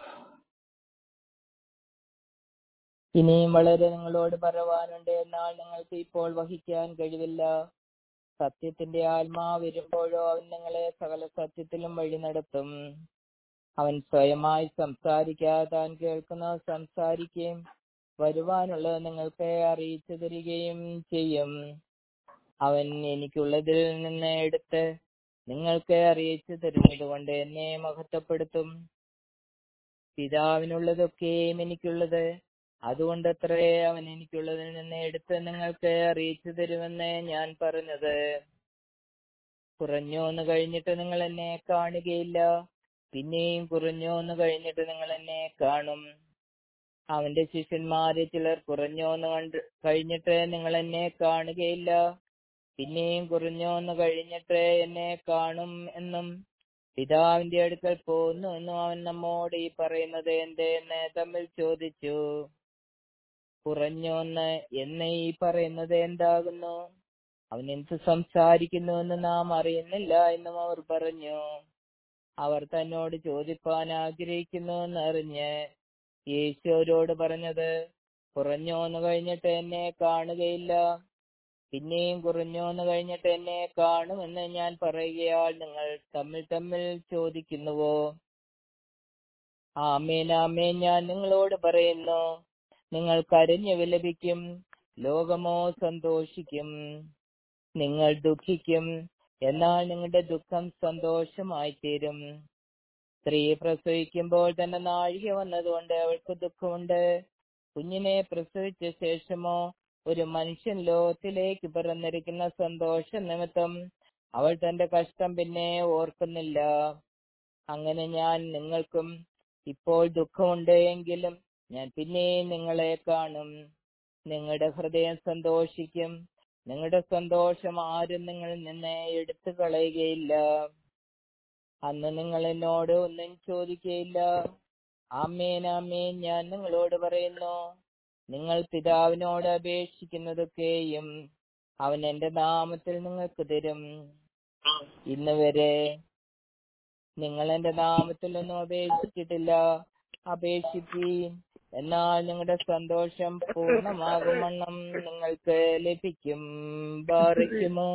ഇനിയും വളരെ നിങ്ങളോട് പറവാനുണ്ട് എന്നാൽ നിങ്ങൾക്ക് ഇപ്പോൾ വഹിക്കാൻ കഴിവില്ല സത്യത്തിന്റെ ആത്മാവ് വരുമ്പോഴോ അവൻ നിങ്ങളെ സകല സത്യത്തിലും വഴി നടത്തും അവൻ സ്വയമായി സംസാരിക്കാതെ താൻ കേൾക്കുന്ന സംസാരിക്കുകയും വരുവാനുള്ളത് നിങ്ങൾക്ക് അറിയിച്ചു തരികയും ചെയ്യും അവൻ എനിക്കുള്ളതിൽ നിന്ന് എടുത്ത് നിങ്ങൾക്ക് അറിയിച്ചു തരുന്നത് കൊണ്ട് എന്നെ മഹത്വപ്പെടുത്തും പിതാവിനുള്ളതൊക്കെയും എനിക്കുള്ളത് അതുകൊണ്ട് അത്രേ അവൻ എനിക്കുള്ളതിൽ നിന്ന് എടുത്ത് നിങ്ങൾക്ക് അറിയിച്ചു തരുമെന്ന് ഞാൻ പറഞ്ഞത് കുറഞ്ഞോന്ന് കഴിഞ്ഞിട്ട് നിങ്ങൾ എന്നെ കാണുകയില്ല പിന്നെയും കുറഞ്ഞോന്ന് കഴിഞ്ഞിട്ട് നിങ്ങൾ എന്നെ കാണും അവന്റെ ശിഷ്യന്മാരെ ചിലർ കുറഞ്ഞോന്ന് കണ്ട് കഴിഞ്ഞിട്ട് നിങ്ങൾ എന്നെ കാണുകയില്ല പിന്നെയും കുറഞ്ഞോന്ന് കഴിഞ്ഞിട്ട് എന്നെ കാണും എന്നും പിതാവിന്റെ അടുക്കൽ പോകുന്നു എന്നും അവൻ നമ്മോട് ഈ പറയുന്നത് എന്തെന്ന് തമ്മിൽ ചോദിച്ചു കുറഞ്ഞോന്ന് എന്ന് ഈ പറയുന്നത് എന്താകുന്നു അവൻ എന്ത് സംസാരിക്കുന്നു എന്ന് നാം അറിയുന്നില്ല എന്നും അവർ പറഞ്ഞു അവർ തന്നോട് ചോദിപ്പാൻ ആഗ്രഹിക്കുന്നു എന്നറിഞ്ഞ് യേശു അവരോട് പറഞ്ഞത് കുറഞ്ഞോന്ന് കഴിഞ്ഞിട്ട് എന്നെ കാണുകയില്ല പിന്നെയും കുറഞ്ഞോന്ന് കഴിഞ്ഞിട്ട് എന്നെ കാണുമെന്ന് ഞാൻ പറയുകയാൽ നിങ്ങൾ തമ്മിൽ തമ്മിൽ ചോദിക്കുന്നുവോ ആമേൻ ആമേൻ ഞാൻ നിങ്ങളോട് പറയുന്നു നിങ്ങൾ കരഞ്ഞു വിലപിക്കും ലോകമോ സന്തോഷിക്കും നിങ്ങൾ ദുഃഖിക്കും എന്നാൽ നിങ്ങളുടെ ദുഃഖം സന്തോഷമായി തീരും സ്ത്രീ പ്രസവിക്കുമ്പോൾ തന്നെ നാഴിക വന്നതുകൊണ്ട് അവൾക്ക് ദുഃഖമുണ്ട് കുഞ്ഞിനെ പ്രസവിച്ച ശേഷമോ ഒരു മനുഷ്യൻ ലോകത്തിലേക്ക് പിറന്നിരിക്കുന്ന സന്തോഷ നിമിത്തം അവൾ തന്റെ കഷ്ടം പിന്നെ ഓർക്കുന്നില്ല അങ്ങനെ ഞാൻ നിങ്ങൾക്കും ഇപ്പോൾ ദുഃഖമുണ്ട് എങ്കിലും ഞാൻ പിന്നെയും നിങ്ങളെ കാണും നിങ്ങളുടെ ഹൃദയം സന്തോഷിക്കും നിങ്ങളുടെ സന്തോഷം ആരും നിങ്ങളിൽ നിന്ന് എടുത്തു കളയുകയില്ല അന്ന് നിങ്ങൾ എന്നോട് ഒന്നും ചോദിക്കുകയില്ല ആമേൻ ആമേൻ ഞാൻ നിങ്ങളോട് പറയുന്നു നിങ്ങൾ പിതാവിനോട് അപേക്ഷിക്കുന്നതൊക്കെയും അവൻ എന്റെ നാമത്തിൽ നിങ്ങൾക്ക് തരും ഇന്ന് വരെ നിങ്ങൾ എന്റെ നാമത്തിൽ ഒന്നും അപേക്ഷിച്ചിട്ടില്ല അപേക്ഷിപ്പീൻ എന്നാൽ നിങ്ങളുടെ സന്തോഷം പൂർണ്ണമാകുമെണ്ണം നിങ്ങൾക്ക് ലഭിക്കും ബാറിക്കുമോ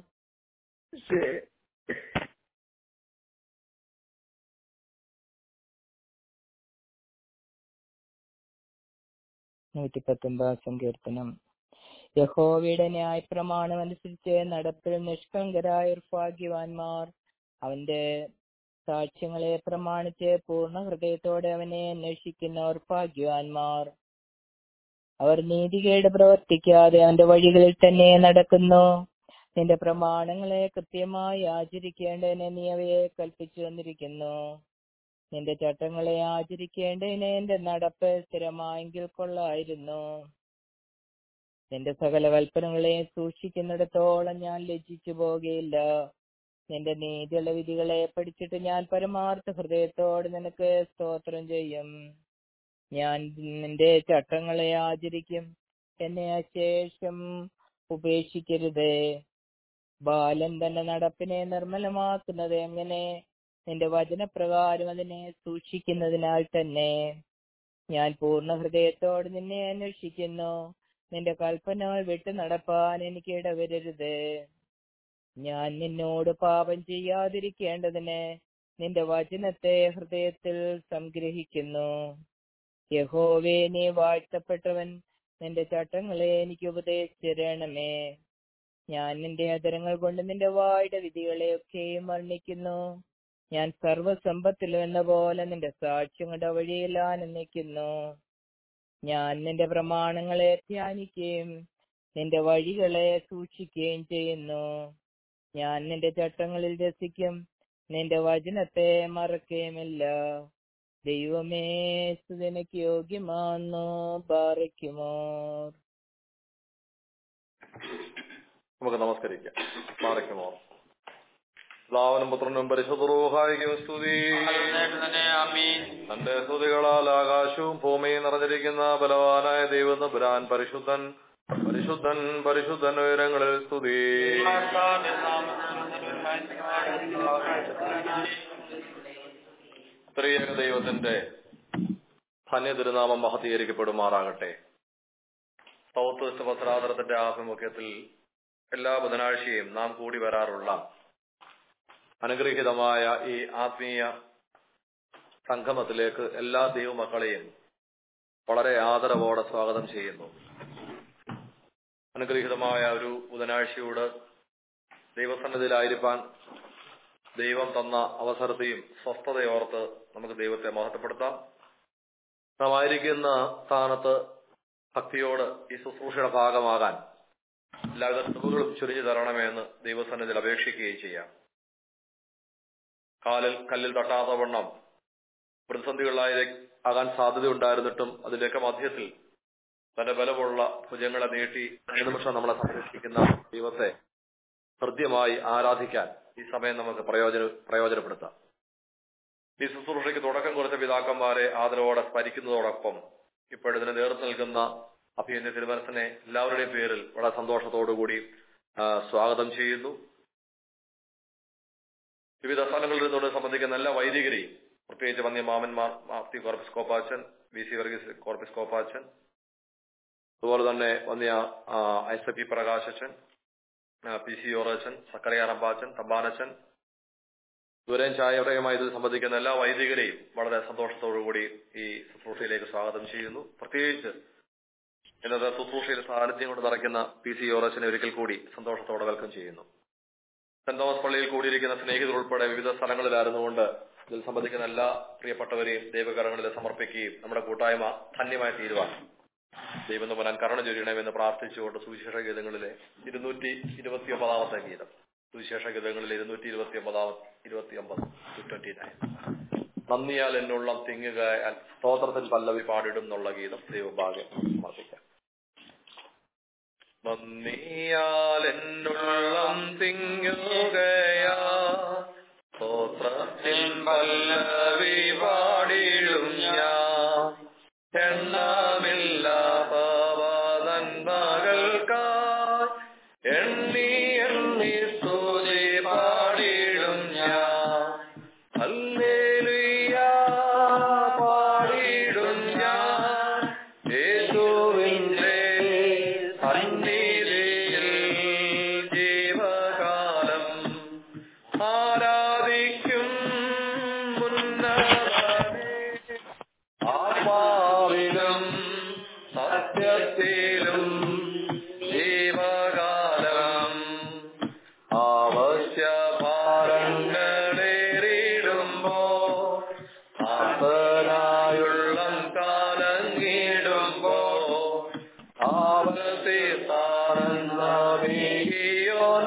നൂറ്റി പത്തൊമ്പതാം സങ്കീർത്തനം യഹോവയുടെ ന്യായപ്രമാണം അനുസരിച്ച് നടപ്പിൽ നിഷ്കളങ്കരായ ഭാഗ്യവാന്മാർ അവന്റെ സാക്ഷ്യങ്ങളെ പ്രമാണിച്ച് പൂർണ്ണ ഹൃദയത്തോടെ അവനെ അന്വേഷിക്കുന്നവർ ഭാഗ്യവാന്മാർ അവർ നീതികേട് പ്രവർത്തിക്കാതെ അവന്റെ വഴികളിൽ തന്നെ നടക്കുന്നു നിന്റെ പ്രമാണങ്ങളെ കൃത്യമായി ആചരിക്കേണ്ടതിന് നീ അവയെ കൽപ്പിച്ചു വന്നിരിക്കുന്നു നിന്റെ ചട്ടങ്ങളെ ആചരിക്കേണ്ടതിന് എന്റെ നടപ്പ് സ്ഥിരമായെങ്കിൽ കൊള്ളായിരുന്നു നിന്റെ സകല കൽപ്പനകളെ സൂക്ഷിക്കുന്നിടത്തോളം ഞാൻ ലജ്ജിച്ചു പോകുകയില്ല നിന്റെ നീതിയുള്ള വിധികളെ പഠിച്ചിട്ട് ഞാൻ പരമാർത്ഥ ഹൃദയത്തോട് നിനക്ക് സ്തോത്രം ചെയ്യും ഞാൻ നിന്റെ ചട്ടങ്ങളെ ആചരിക്കും എന്നെ അശേഷം ഉപേക്ഷിക്കരുത് ബാലൻ തന്റെ നടപ്പിനെ നിർമ്മലമാക്കുന്നത് എങ്ങനെ നിന്റെ വചനപ്രകാരം അതിനെ സൂക്ഷിക്കുന്നതിനാൽ തന്നെ ഞാൻ പൂർണ്ണ ഹൃദയത്തോട് നിന്നെ അന്വേഷിക്കുന്നു നിന്റെ കൽപ്പനകൾ വിട്ടു നടപ്പാൻ എനിക്ക് ഇടവരരുത് ഞാൻ നിന്നോട് പാപം ചെയ്യാതിരിക്കേണ്ടതിന് നിന്റെ വചനത്തെ ഹൃദയത്തിൽ സംഗ്രഹിക്കുന്നു യഹോവേ നീ വാഴ്ത്തപ്പെട്ടവൻ നിന്റെ ചട്ടങ്ങളെ എനിക്ക് ഉപദേശിച്ചിരണമേ ഞാൻ നിന്റെ അതരങ്ങൾ കൊണ്ട് നിന്റെ വായുടെ വിധികളെയൊക്കെയും വർണ്ണിക്കുന്നു ഞാൻ സർവസമ്പത്തിലും എന്ന പോലെ നിന്റെ സാക്ഷ്യങ്ങളുടെ വഴിയിൽ ആനന്ദിക്കുന്നു ഞാൻ നിന്റെ പ്രമാണങ്ങളെ ധ്യാനിക്കുകയും നിന്റെ വഴികളെ സൂക്ഷിക്കുകയും ചെയ്യുന്നു ഞാൻ നിന്റെ ചട്ടങ്ങളിൽ രസിക്കും നിന്റെ വചനത്തെ മറക്കുകയുമില്ല ദൈവമേ സുതനക്ക് യോഗ്യമാണെന്നു പാറയ്ക്കുമോ നമുക്ക് നമസ്കരിക്കാം മാറിക്കുമോ സ്ലാവനും പുത്രനും പരിശുദ്ധറൂഹായിക്കും സ്തുതി തന്റെ സ്തുതികളാൽ ആകാശവും ഭൂമിയും നിറഞ്ഞിരിക്കുന്ന ബലവാനായ ദൈവം പുരാൻ പരിശുദ്ധൻ പരിശുദ്ധൻ പരിശുദ്ധൻ ഉയരങ്ങളിൽ സ്തുതി സ്ത്രീയക ദൈവത്തിന്റെ ധന്യ തിരുനാമം മഹത്തീകരിക്കപ്പെടുമാറാകട്ടെ സൗത്ത് വെസ്റ്റ് വസ്ത്രാതരത്തിന്റെ ആഭിമുഖ്യത്തിൽ എല്ലാ ബുധനാഴ്ചയും നാം കൂടി വരാറുള്ള അനുഗ്രഹീതമായ ഈ ആത്മീയ സംഗമത്തിലേക്ക് എല്ലാ ദൈവമക്കളെയും വളരെ ആദരവോടെ സ്വാഗതം ചെയ്യുന്നു അനുഗ്രഹീതമായ ഒരു ബുധനാഴ്ചയോട് ദൈവസന്നിധിയിലായിരിക്കാൻ ദൈവം തന്ന അവസരത്തെയും സ്വസ്ഥതയോർത്ത് നമുക്ക് ദൈവത്തെ മഹത്വപ്പെടുത്താം നാം ആയിരിക്കുന്ന സ്ഥാനത്ത് ഭക്തിയോട് ഈ ശുശ്രൂഷയുടെ ഭാഗമാകാൻ എല്ലാവിധ കൃപകളും ചൊരിഞ്ഞു തരണമെന്ന് ദൈവസന്നിധിയിൽ അപേക്ഷിക്കുകയും ചെയ്യാം കാലിൽ കല്ലിൽ തട്ടാത്ത വണ്ണം പ്രതിസന്ധികളിലായി ആകാൻ സാധ്യതയുണ്ടായിരുന്നിട്ടും അതിന്റെയൊക്കെ മധ്യത്തിൽ തന്റെ ബലമുള്ള ഭുജങ്ങളെ നീട്ടി നിമിഷം നമ്മളെ സംരക്ഷിക്കുന്ന ദൈവത്തെ ഹൃദ്യമായി ആരാധിക്കാൻ ഈ സമയം നമുക്ക് പ്രയോജന പ്രയോജനപ്പെടുത്താം ഈ ശുശ്രൂഷയ്ക്ക് തുടക്കം കുറിച്ച പിതാക്കന്മാരെ ആദരവോടെ സ്മരിക്കുന്നതോടൊപ്പം ഇപ്പോഴിതിന് നേതൃത്വം നൽകുന്ന അഭിയന്യ തിരുമനസിനെ എല്ലാവരുടെയും പേരിൽ വളരെ സന്തോഷത്തോടുകൂടി സ്വാഗതം ചെയ്യുന്നു വിവിധ സ്ഥലങ്ങളിൽ നിന്നുകൊണ്ട് സംബന്ധിക്കുന്ന എല്ലാ വൈദികരെയും പ്രത്യേകിച്ച് വന്യ മാമന്മാർ മാപ്തി കോർപ്പിസ് കോപ്പാച്ചൻ വി സി വർഗീസ് കോർപ്പിസ് കോപ്പാച്ചൻ അതുപോലെ തന്നെ വന്യ എസ് എ പി പ്രകാശച്ചൻ പി സി ഓറച്ചൻ സക്കറിയ റമ്പാച്ചൻ തമ്പാനച്ചൻ ദുരൻ ചായയുടെയുമായി ഇതിൽ സംബന്ധിക്കുന്ന എല്ലാ വൈദികരെയും വളരെ സന്തോഷത്തോടുകൂടി ഈ ശുശ്രൂഷയിലേക്ക് സ്വാഗതം ചെയ്യുന്നു പ്രത്യേകിച്ച് ഇന്നത്തെ ശുശ്രൂഷയിൽ സാന്നിധ്യം കൊണ്ട് നിറയ്ക്കുന്ന പി സി ഓറച്ചനെ ഒരിക്കൽ കൂടി സന്തോഷത്തോടെ വെൽക്കം ചെയ്യുന്നു സെന്റ് തോമസ് പള്ളിയിൽ കൂടിയിരിക്കുന്ന സ്നേഹിതർ ഉൾപ്പെടെ വിവിധ സ്ഥലങ്ങളിലായിരുന്നുകൊണ്ട് ഇതിൽ സംബന്ധിക്കുന്ന എല്ലാ പ്രിയപ്പെട്ടവരെയും ദൈവകരങ്ങളിൽ സമർപ്പിക്കുകയും നമ്മുടെ കൂട്ടായ്മ ധന്യമായി തീരുവാൻ ദൈവം തമ്പനാൻ കരുണ ചൊരിയണമെന്ന് പ്രാർത്ഥിച്ചുകൊണ്ട് സുവിശേഷ ഗീതങ്ങളിലെ ഇരുന്നൂറ്റി ഇരുപത്തി ഒമ്പതാമത്തെ ഗീതം സുവിശേഷ ഗീതങ്ങളിൽ ഇരുന്നൂറ്റി ഇരുപത്തി ഒമ്പതാം ഇരുപത്തി ഒമ്പത് ട്വന്റി നയൻ നന്ദിയാൽ എന്നുള്ളം തിങ്ങുകയാൽ സ്തോത്രത്തിൽ പല്ലവി പാടിടും എന്നുള്ള ഗീതം ദൈവഭാഗ്യം സമർപ്പിക്കാം നന്ദിയാൽ എന്നുള്ളം തിങ്ങുകയാ സ്തോത്രത്തിൽ പല്ലവി പാടിടും ഞാൻ എണ്ണമില്ലാത്തവതന്മകൾക്കായി എണ്ണി എണ്ണി സ്തുതി പാടിടും ഞാൻ ഹല്ലേലൂയ പാടിടും ഞാൻ യേശുവിന്റെ സന്നിധിയിൽ ജീവകാലം ആരാധിക്കും മുന്നവനെ ആത്മാവിലും സത്യത്തിലും ജീവകാലം ആവശ്യ ഭാരങ്ങളേറിടുമ്പോ ആസനായുള്ള കാലങ്ങിടുമ്പോ ആവലത്തെ താരന്നീയോൻ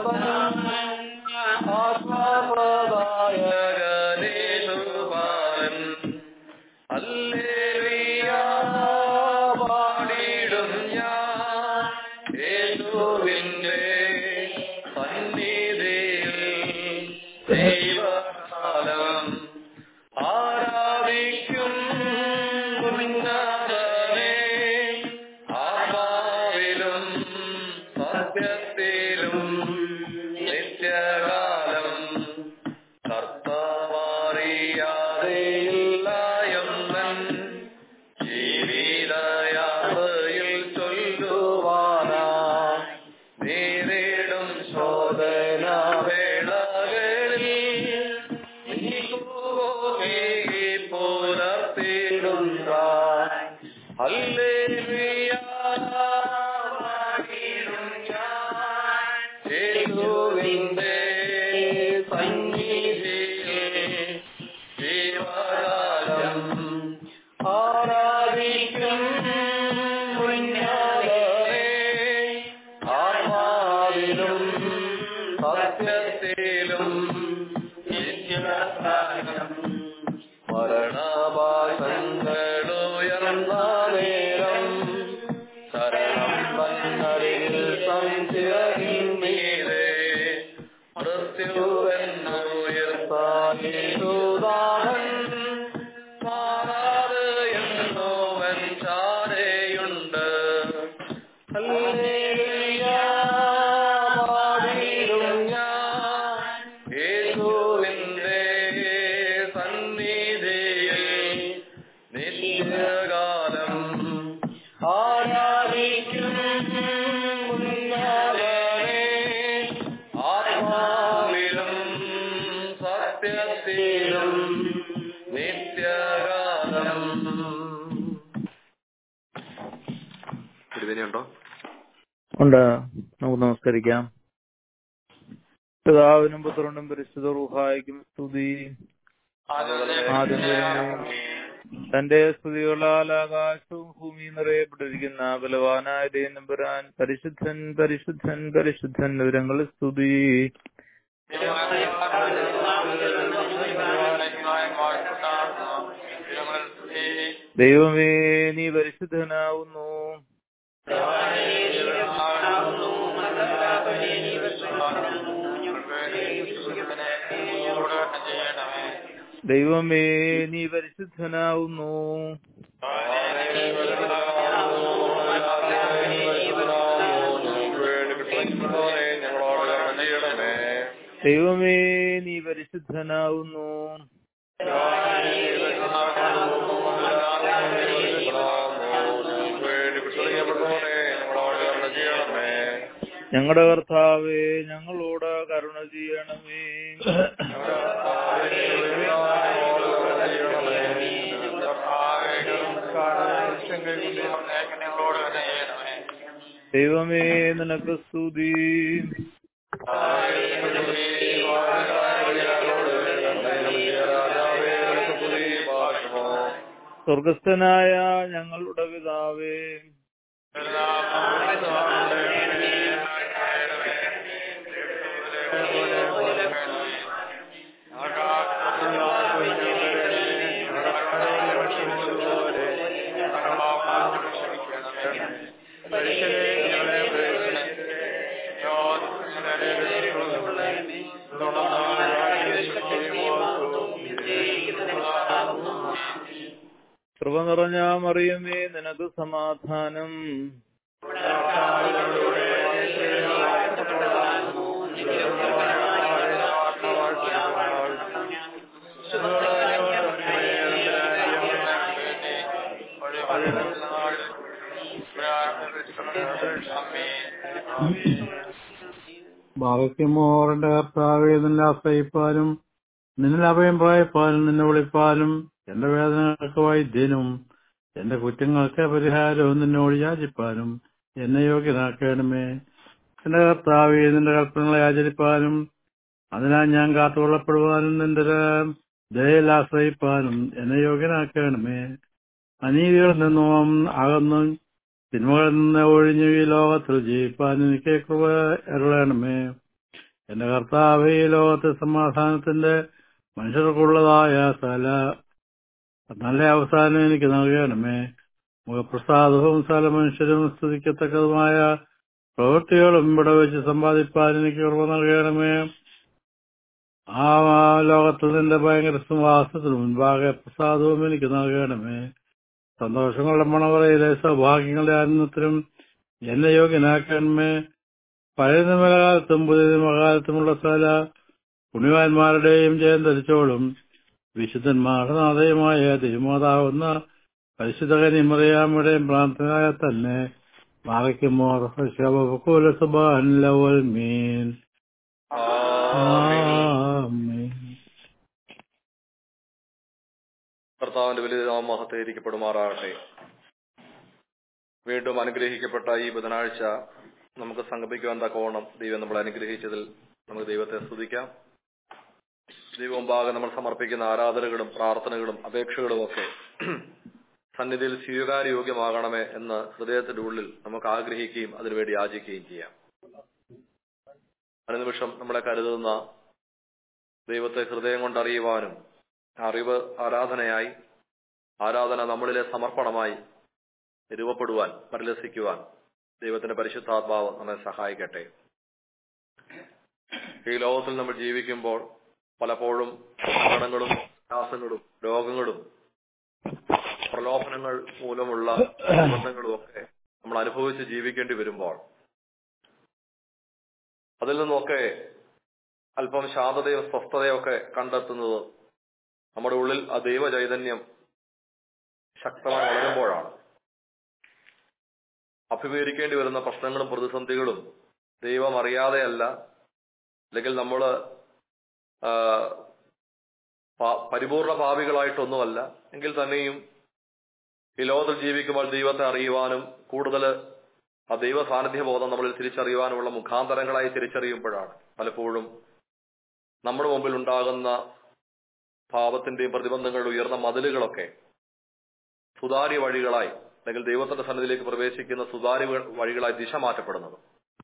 ആത്മാപദായകനേശുപാലൻ ഹല്ലേലൂയ പാടിടും ഞാൻ യേശുവിന്റെ സന്നിധിയിൽ ദൈവകാലം ആരാധിക്കും ഉന്നതനെ ആത്മാവിലും സത്യത്തിലും നിത്യകാലം കർത്താവറിയാതെയില്ല എന്നൻ ജീവിതയാത്രയിൽ ചൊല്ലുവാനാ നേരിടും ശോധന വേളകളിൽ പുലർത്തിടുന്ന ഹല്ലേലൂയ പാടിടും ഞാൻ യേശുവിന്റെ സന്നിധിയിൽ ജീവകാലം ആരാധിക്കും മുന്നോടേ ആത്മാവിലും സത്യത്തിലും നിത്യകാലം മരണഭാഷങ്ങളുയർന്ന നേരം ശരണം വന്നതിൽ സംശയമില്ലേ മൃത്യുവെന്നുയർത്താൻ മാറാതെ എന്നോവൻ ചാരയുണ്ട് ഹല്ലേലൂയ പാടിടും ഞാൻ യേശുവിന്റെ സന്നിധിയിൽ നിത്യകാലം ആരാധിക്കും ഉന്നതനെ ആത്മാവിലും സത്യത്തിലും നിത്യകാലം തിരുവേനിയുണ്ടോ ഉണ്ട് നമുക്ക് നമസ്കരിക്കാം പിതാവിനും പുത്രനും പരിശുദ്ധ റൂഹായിക്കും സ്തുതി ആദ്യം തന്റെ സ്തുതികളാൽ ആകാശവും ഭൂമിയും നിറയപ്പെട്ടിരിക്കുന്ന ബലവാനായ നമ്പുരാൻ പരിശുദ്ധൻ പരിശുദ്ധൻ പരിശുദ്ധൻ വിവരങ്ങളിൽ സ്തുതി ദൈവമേ നീ പരിശുദ്ധനാവുന്നു ദൈവമേ നീ പരിശുദ്ധനാവുന്നു ഞങ്ങളോട് കരുണ ചെയ്യണമേ ദൈവമേ നീ പരിശുദ്ധനാവുന്നു വേണ്ടി കുശലിക്കപ്പെട്ടവനെ ഞങ്ങളോട് കരുണ ചെയ്യണമേ ഞങ്ങളുടെ കർത്താവേ ഞങ്ങളോട് കരുണ ചെയ്യണമേ ദൈവമേ നിനക്ക് സ്തുതി സ്വർഗസ്ഥനായ ഞങ്ങളുടെ പിതാവേ കൃപ നിറഞ്ഞ മറിയമേ നിനക്ക് സമാധാനം ഭാഗ്യമോറിന്റെ കർത്താവെ നിന്നെ ആശ്രയിപ്പാനും നിന്നിൽ അഭയം പ്രായപ്പാനും നിന്നെ വിളിപ്പാനും എന്റെ വേദനകൾക്ക് വൈദ്യനും എന്റെ കുറ്റങ്ങൾക്ക് പരിഹാരവും നിന്നോട് യാചിപ്പാനും എന്നെ യോഗ്യനാക്കണമേ എന്റെ കർത്താവെ നിന്റെ കൽപ്പനകളെ ആചരിപ്പാനും അതിനാൽ ഞാൻ കാത്തുകൊള്ളപ്പെടുവാനും നിന്റെ ദയയിൽ ആശ്രയിപ്പാനും എന്നെ യോഗ്യനാക്കണമേ അനീതികളിൽ നിന്നും അകന്നും തിന്മകളിൽ നിന്ന് ഒഴിഞ്ഞു ഈ ലോകത്തിൽ ജീവിപ്പാൻ എനിക്ക് കൃപ അരുളണമേ എന്റെ കർത്താവ് ഈ ലോകത്തെ സമാധാനത്തിന്റെ മനുഷ്യർക്കുള്ളതായ സ്ഥല നല്ല അവസാനം എനിക്ക് നൽകണമേ മുഖപ്രസാദവും സ്ഥല മനുഷ്യരും സ്തുതിക്കത്തക്കതുമായ പ്രവൃത്തികളും ഇവിടെ വെച്ച് സമ്പാദിപ്പാൻ എനിക്ക് കൃപ നൽകണമേ ആ ലോകത്തിൽ നിന്റെ ഭയങ്കര സുവാസത്തിന് മുൻപാകെ പ്രസാദവും എനിക്ക് നൽകണമേ സന്തോഷങ്ങളുടെ മണവറയിലെ സൗഭാഗ്യങ്ങളുടെ ആനന്ദത്തിലും എന്നെ യോഗ്യനാക്കണമേ പഴയ നിമലകാലത്തും പുതിയ നിമകാലത്തുമുള്ള സ്ഥല പുണ്യവാന്മാരുടെയും ജയം ധരിച്ചോളും വിശുദ്ധന്മാരുടെ നാഥയുമായ തിരുമാതാവുന്ന പരിശുദ്ധ കനിമറിയാമ്മയുടെയും പ്രാർത്ഥനയായ തന്നെ മാറയ്ക്കുമോ ശബകുലസുബാൻ മീൻ ആമേൻ കർത്താവിന്റെ വലിയ നാമത്തെ ഇരിക്കപ്പെടുമാറാകട്ടെ വീണ്ടും അനുഗ്രഹിക്കപ്പെട്ട ഈ ബുധനാഴ്ച നമുക്ക് സംഗമിക്കുവാൻ തക്കവണ്ണം ദൈവം നമ്മളെ അനുഗ്രഹിച്ചതിൽ നമുക്ക് ദൈവത്തെ സ്തുതിക്കാം ദൈവമുമ്പാകെ നമ്മൾ സമർപ്പിക്കുന്ന ആരാധനകളും പ്രാർത്ഥനകളും അപേക്ഷകളും ഒക്കെ സന്നിധിയിൽ സ്വീകാര്യോഗ്യമാകണമേ എന്ന് ഹൃദയത്തിന്റെ ഉള്ളിൽ നമുക്ക് ആഗ്രഹിക്കുകയും അതിനുവേണ്ടി യാചിക്കുകയും ചെയ്യാം അനുനിമിഷം നമ്മളെ കരുതുന്ന ദൈവത്തെ ഹൃദയം കൊണ്ടറിയുവാനും അറിവ് ആരാധനയായി ആരാധന നമ്മളിലെ സമർപ്പണമായി രൂപപ്പെടുവാൻ പരിലസിക്കുവാൻ ദൈവത്തിന്റെ പരിശുദ്ധാത്മാവ് നമ്മെ സഹായിക്കട്ടെ ഈ ലോകത്തിൽ നമ്മൾ ജീവിക്കുമ്പോൾ പലപ്പോഴും സങ്കടങ്ങളും പ്രയാസങ്ങളും രോഗങ്ങളും പ്രലോഭനങ്ങൾ മൂലമുള്ള ബന്ധങ്ങളും ഒക്കെ നമ്മൾ അനുഭവിച്ച് ജീവിക്കേണ്ടി വരുമ്പോൾ അതിൽ നിന്നൊക്കെ അല്പം ശാന്തതയും സ്വസ്ഥതയും ഒക്കെ കണ്ടെത്തുന്നത് നമ്മുടെ ഉള്ളിൽ ആ ദൈവ ചൈതന്യം ശക്തമായി വളരുമ്പോഴാണ് അഭിമുഖീകരിക്കേണ്ടി വരുന്ന പ്രശ്നങ്ങളും പ്രതിസന്ധികളും ദൈവം അറിയാതെയല്ല അല്ലെങ്കിൽ നമ്മൾ പരിപൂർണ ഭാവികളായിട്ടൊന്നുമല്ല എങ്കിൽ തന്നെയും ഈ ലോകത്തിൽ ജീവിക്കുമ്പോൾ ദൈവത്തെ അറിയുവാനും കൂടുതൽ ആ ദൈവ സാന്നിധ്യ ബോധം നമ്മളിൽ തിരിച്ചറിയുവാനുമുള്ള മുഖാന്തരങ്ങളായി തിരിച്ചറിയുമ്പോഴാണ് പലപ്പോഴും നമ്മുടെ മുമ്പിൽ ഉണ്ടാകുന്ന പാപത്തിന്റെയും പ്രതിബന്ധങ്ങളുടെ ഉയർന്ന മതിലുകളൊക്കെ സുതാര്യ വഴികളായി അല്ലെങ്കിൽ ദൈവത്തിന്റെ സന്നിധിയിലേക്ക് പ്രവേശിക്കുന്ന സുതാര്യ വഴികളായി ദിശ മാറ്റപ്പെടുന്നത്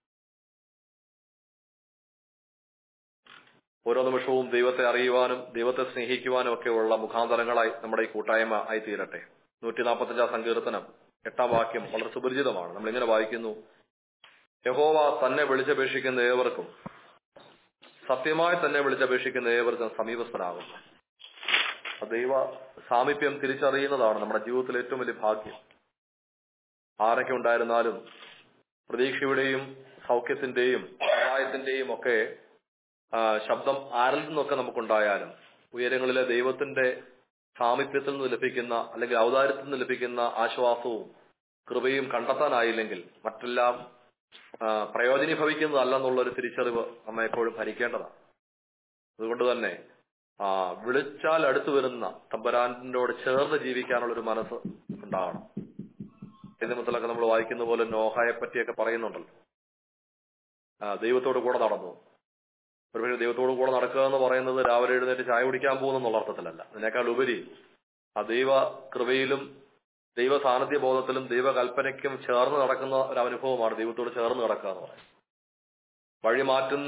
ഓരോ നിമിഷവും ദൈവത്തെ അറിയുവാനും ദൈവത്തെ സ്നേഹിക്കുവാനും ഒക്കെ ഉള്ള മുഖാന്തരങ്ങളായി നമ്മുടെ ഈ കൂട്ടായ്മ ആയി തീരട്ടെ നൂറ്റി നാൽപ്പത്തഞ്ചാം സങ്കീർത്തനം എട്ടാം വാക്യം വളരെ സുപരിചിതമാണ് നമ്മൾ ഇങ്ങനെ വായിക്കുന്നു യഹോവ തന്നെ വിളിച്ചപേക്ഷിക്കുന്ന ഏവർക്കും സത്യമായി തന്നെ വിളിച്ചപേക്ഷിക്കുന്ന ഏവർക്കും സമീപസ്ഥനാകുന്നു ദൈവ സാമീപ്യം തിരിച്ചറിയുന്നതാണ് നമ്മുടെ ജീവിതത്തിലെ ഏറ്റവും വലിയ ഭാഗ്യം ആരൊക്കെ ഉണ്ടായിരുന്നാലും പ്രതീക്ഷയുടെയും സൗഖ്യത്തിന്റെയും സഹായത്തിന്റെയും ഒക്കെ ശബ്ദം ആരിൽ നിന്നൊക്കെ നമുക്കുണ്ടായാലും ഉയരങ്ങളിലെ ദൈവത്തിന്റെ സാമീപ്യത്തിൽ നിന്ന് ലഭിക്കുന്ന അല്ലെങ്കിൽ ഔദാര്യത്തിൽ നിന്ന് ലഭിക്കുന്ന ആശ്വാസവും കൃപയും കണ്ടെത്താനായില്ലെങ്കിൽ മറ്റെല്ലാം പ്രയോജനീഭവിക്കുന്നതല്ല ഒരു തിരിച്ചറിവ് നമ്മെ എപ്പോഴും ഭരിക്കേണ്ടതാണ് അതുകൊണ്ട് തന്നെ ആ വിളിച്ചാൽ അടുത്തു വരുന്ന തമ്പരാനോട് ചേർന്ന് ജീവിക്കാനുള്ള ഒരു മനസ്സ് ഉണ്ടാകണം നിമിത്തത്തിലൊക്കെ നമ്മൾ വായിക്കുന്ന പോലെ നോഹായെ പറ്റിയൊക്കെ പറയുന്നുണ്ടല്ലോ ദൈവത്തോട് കൂടെ നടന്നു ഒരുപക്ഷെ ദൈവത്തോട് കൂടെ നടക്കുക എന്ന് പറയുന്നത് രാവിലെ എഴുന്നേറ്റ് ചായ കുടിക്കാൻ പോകുന്നുള്ള അർത്ഥത്തിലല്ല അതിനേക്കാൾ ഉപരി ആ ദൈവ കൃപയിലും ദൈവ സാന്നിധ്യ ബോധത്തിലും ദൈവകൽപ്പനയ്ക്കും ചേർന്ന് നടക്കുന്ന ഒരു അനുഭവമാണ് ദൈവത്തോട് ചേർന്ന് നടക്കുക എന്ന് പറയുന്നത് വഴി മാറ്റുന്ന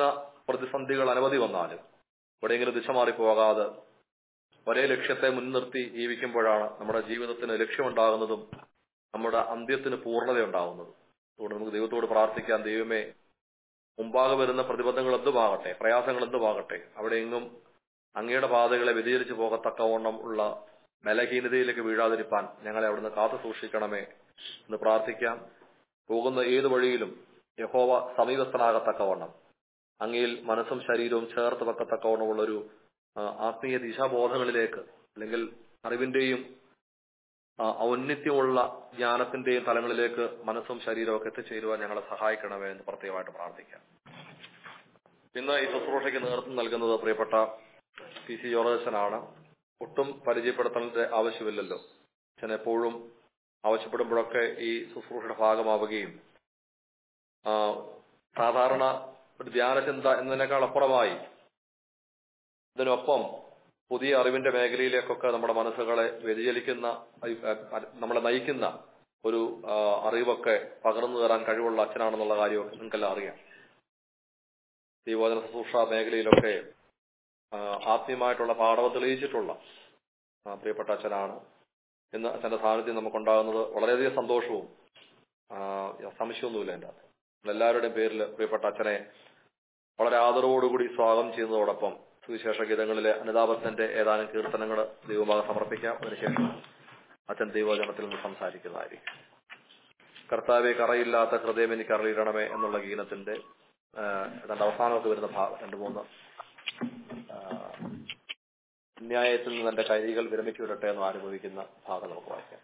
പ്രതിസന്ധികൾ അനവധി വന്നാലും എവിടെയെങ്കിലും ദിശ മാറിപ്പോകാതെ ഒരേ ലക്ഷ്യത്തെ മുൻനിർത്തി ജീവിക്കുമ്പോഴാണ് നമ്മുടെ ജീവിതത്തിന് ലക്ഷ്യമുണ്ടാകുന്നതും നമ്മുടെ അന്ത്യത്തിന് പൂർണ്ണതയുണ്ടാകുന്നതും അതുകൊണ്ട് നമുക്ക് ദൈവത്തോട് പ്രാർത്ഥിക്കാം ദൈവമേ മുമ്പാകെ വരുന്ന പ്രതിബന്ധങ്ങൾ എന്തുമാകട്ടെ പ്രയാസങ്ങൾ എന്തുമാകട്ടെ അവിടെയെങ്ങും അങ്ങയുടെ പാതകളെ വ്യതിചരിച്ചു പോകത്തക്കവണ്ണം ഉള്ള ബലഹീനതയിലേക്ക് വീഴാതിരിപ്പാൻ ഞങ്ങളെ അവിടുന്ന് കാത്തു സൂക്ഷിക്കണമേ എന്ന് പ്രാർത്ഥിക്കാം പോകുന്ന ഏതു വഴിയിലും യഹോവ സമീപസ്ഥനാകത്തക്കവണ്ണം അങ്ങയിൽ മനസ്സും ശരീരവും ചേർത്ത് വെക്കത്തക്കവണ്ണമുള്ളൊരു ആ, ആത്മീയ ദിശാബോധങ്ങളിലേക്ക് അല്ലെങ്കിൽ അറിവിന്റെയും ആ, ഔന്നത്യമുള്ള ജ്ഞാനത്തിന്റെയും തലങ്ങളിലേക്ക് മനസ്സും ശരീരവും ഒക്കെ എത്തിച്ചേരുവാൻ ഞങ്ങളെ സഹായിക്കണമേ എന്ന് പ്രത്യേകമായിട്ട് പ്രാർത്ഥിക്കാം ഇന്ന് ഈ ശുശ്രൂഷയ്ക്ക് നേതൃത്വം നൽകുന്നത് പ്രിയപ്പെട്ട പി സി ജോർജനാണ് ഒട്ടും പരിചയപ്പെടുത്തേണ്ട ആവശ്യമില്ലല്ലോ അച്ഛൻ എപ്പോഴും ആവശ്യപ്പെടുമ്പോഴൊക്കെ ഈ ശുശ്രൂഷയുടെ ഭാഗമാവുകയും ആ, സാധാരണ ഒരു ധ്യാനചിന്ത എന്നതിനേക്കാൾ അപ്പുറമായി ഇതിനൊപ്പം പുതിയ അറിവിന്റെ മേഖലയിലേക്കൊക്കെ നമ്മുടെ മനസ്സുകളെ വ്യതിചലിക്കുന്ന അയ്- അ- നമ്മളെ നയിക്കുന്ന ഒരു ആ, അറിവൊക്കെ പകർന്നു തരാൻ കഴിവുള്ള അച്ഛനാണെന്നുള്ള കാര്യമൊക്കെ നിങ്ങൾക്കെല്ലാം അറിയാം ദൈവോചന ശുശ്രൂഷ മേഖലയിലൊക്കെ ആ, ആത്മീയമായിട്ടുള്ള പാഠം തെളിയിച്ചിട്ടുള്ള ആ, പ്രിയപ്പെട്ട അച്ഛനാണ് ഇന്ന് അച്ഛന്റെ സാന്നിധ്യം നമുക്കുണ്ടാകുന്നത് വളരെയധികം സന്തോഷവും ആ, സംശയമൊന്നുമില്ല എൻ്റെ അകത്ത് എല്ലാവരുടെയും പേരിൽ പ്രിയപ്പെട്ട അച്ഛനെ വളരെ ആദരവോടുകൂടി സ്വാഗതം ചെയ്യുന്നതോടൊപ്പം സുവിശേഷ ഗീതങ്ങളിലെ അനുതാപത്തിന്റെ ഏതാനും കീർത്തനങ്ങൾ ദൈവഭാഗം സമർപ്പിക്കാം അതിനുശേഷം അച്ഛൻ ദൈവജനത്തിൽ നിന്ന് സംസാരിക്കുന്നതായിരിക്കും കർത്താവെ കറയില്ലാത്ത ഹൃദയം എനിക്ക് അറിയണമേ എന്നുള്ള ഗീതത്തിന്റെ ആ, ഏതാണ്ട് അവസാനമൊക്കെ വരുന്ന ഭാഗം രണ്ട് മൂന്ന് ആ, അന്യായത്തിൽ നിന്ന് എന്റെ കൈകൾ വിരമിച്ചു വിടട്ടെ എന്ന് അനുഭവിക്കുന്ന ഭാഗം നമുക്ക് വായിക്കാം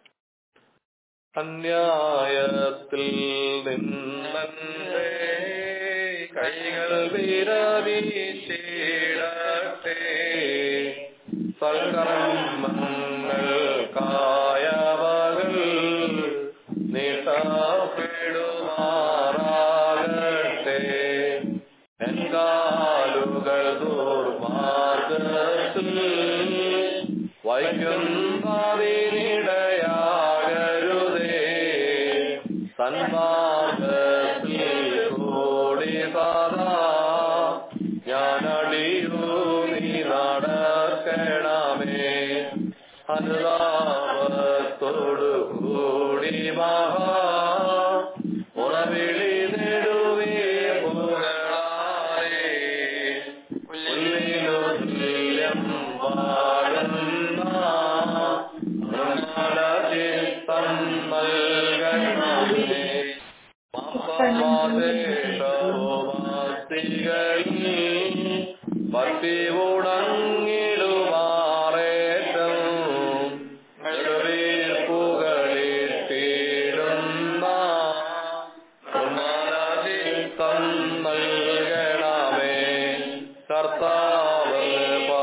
അന്യായത്തിൽ നിന്നെ കൈകൾ വിരമിച്ചിടട്ടെ സൽക്കർമ്മങ്ങൾ കായവകൾ നീട്ടപ്പെടുമാറാകട്ടെ എൻകാലുകൾ ദുർമാർഗത്തിൽ വൈകുന്നതിനിടയാകരുതേ സന്മാർഗത്തിൽ കൂടി സദാ ഞാനടിയൂ നീ നടക്കണമേ അനുതാപത്തോടു കൂടി മഹാ ഉറവിളി നെടുവേ പുകളാരേ പുല്ലിനു തുല്യം വാഴുന്ന നിർമ്മലചിത്തം നൽകണമേ പാപമാതേഷവാസികളിൽ ഭക്തി ഉണങ്ങിടുമാറേറ്റം ുകളിട്ടിടുന്ന നിർമ്മലചിത്തം നൽകണമേ കർത്താവ്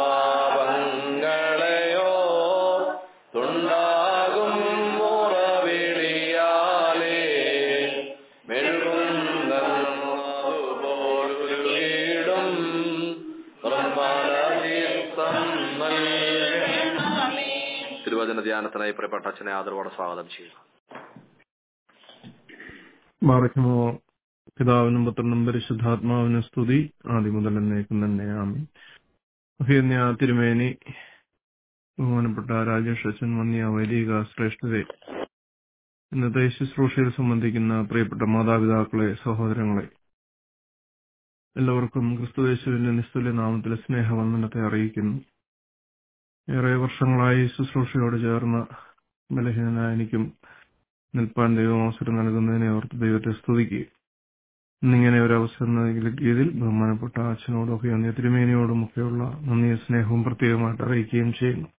പാപങ്ങളെയോ തുണ്ടാകും മുറവിളിയാലേ മെഴുകുന്നതുപോലുകീടും നിർമ്മലചിത്തം നൽകണമേ തിരുവചന ധ്യാനത്തിനായി പ്രിയപ്പെട്ട അച്ഛനെ ആദരവോടെ സ്വാഗതം ചെയ്യുന്നു മാറിക്കുമോ പിതാവിനും പുത്രനും പരിശുദ്ധാത്മാവിനും സ്തുതി ആദ്യം മുതൽ എന്നേക്കും തന്നെ ആമി അഭിയന്യ തിരുമേനി ബഹുമാനപ്പെട്ട രാജേഷ് അച്ഛൻ വന്നിയ വൈദിക ശ്രേഷ്ഠരെ ഇന്നത്തെ ശുശ്രൂഷയിൽ സംബന്ധിക്കുന്ന പ്രിയപ്പെട്ട മാതാപിതാക്കളെ സഹോദരങ്ങളെ എല്ലാവർക്കും ക്രിസ്തുവേശുവിന്റെ നിസ്തുല്യ നാമത്തിലെ സ്നേഹവന്ദനത്തെ അറിയിക്കുന്നു ഏറെ വർഷങ്ങളായി ശുശ്രൂഷയോട് ചേർന്ന ബലഹീനനായ എനിക്കും നിൽപ്പാൻ ദൈവം അവസരം നൽകുന്നതിനെ ഓർത്ത് ദൈവത്തെ സ്തുതിക്കുക ഇന്നിങ്ങനെ ഒരു അവസരം നൽകിയതിൽ ബഹുമാനപ്പെട്ട അച്ഛനോടും ഒക്കെ അന്യ തിരുമേനിയോടും ഒക്കെയുള്ള നന്ദിയും സ്നേഹവും പ്രത്യേകമായിട്ട് അറിയിക്കുകയും ചെയ്യുന്നു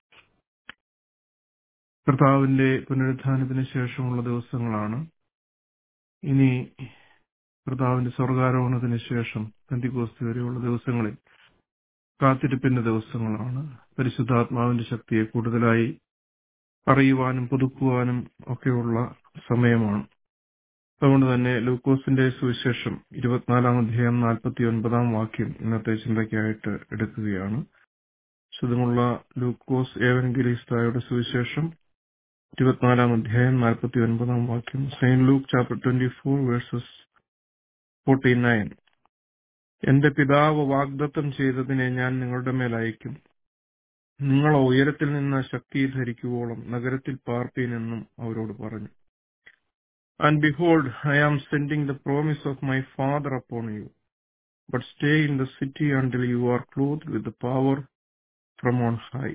കർത്താവിന്റെ പുനരുത്ഥാനത്തിന് ശേഷമുള്ള ദിവസങ്ങളാണ് ഇനി കർത്താവിന്റെ സ്വർഗാരോഹണത്തിന് ശേഷം പെന്തിക്കോസ്തി വരെയുള്ള ദിവസങ്ങളിൽ കാത്തിരിപ്പിന്റെ ദിവസങ്ങളാണ് പരിശുദ്ധാത്മാവിന്റെ ശക്തിയെ കൂടുതലായി അറിയുവാനും പുതുക്കുവാനും ഒക്കെയുള്ള സമയമാണ് അതുകൊണ്ട് തന്നെ ലൂക്കോസിന്റെ സുവിശേഷം ഇരുപത്തിനാലാം അധ്യായം നാൽപ്പത്തി ഒൻപതാം വാക്യം ഇന്നത്തെ ചിന്തയ്ക്കായിട്ട് എടുക്കുകയാണ് ശുദ്ധമുള്ള ലൂക്കോസ് ഏവൻഗിരിസ്തായുടെ സുവിശേഷം ഇരുപത്തിനാലാം അധ്യായം നാൽപ്പത്തി ഒൻപതാം വാക്യം saint Luke chapter twenty four verses forty nine എന്റെ പിതാവ് വാഗ്ദത്തം ചെയ്തതിനെ ഞാൻ നിങ്ങളുടെ മേൽ അയക്കും നിങ്ങൾ ഉയരത്തിൽ നിന്ന് ശക്തി ധരിക്കുവോളം നഗരത്തിൽ പാർപ്പീനെന്നും അവരോട് പറഞ്ഞു and behold I am sending the promise of my father upon you but stay in the city until you are clothed with power from on high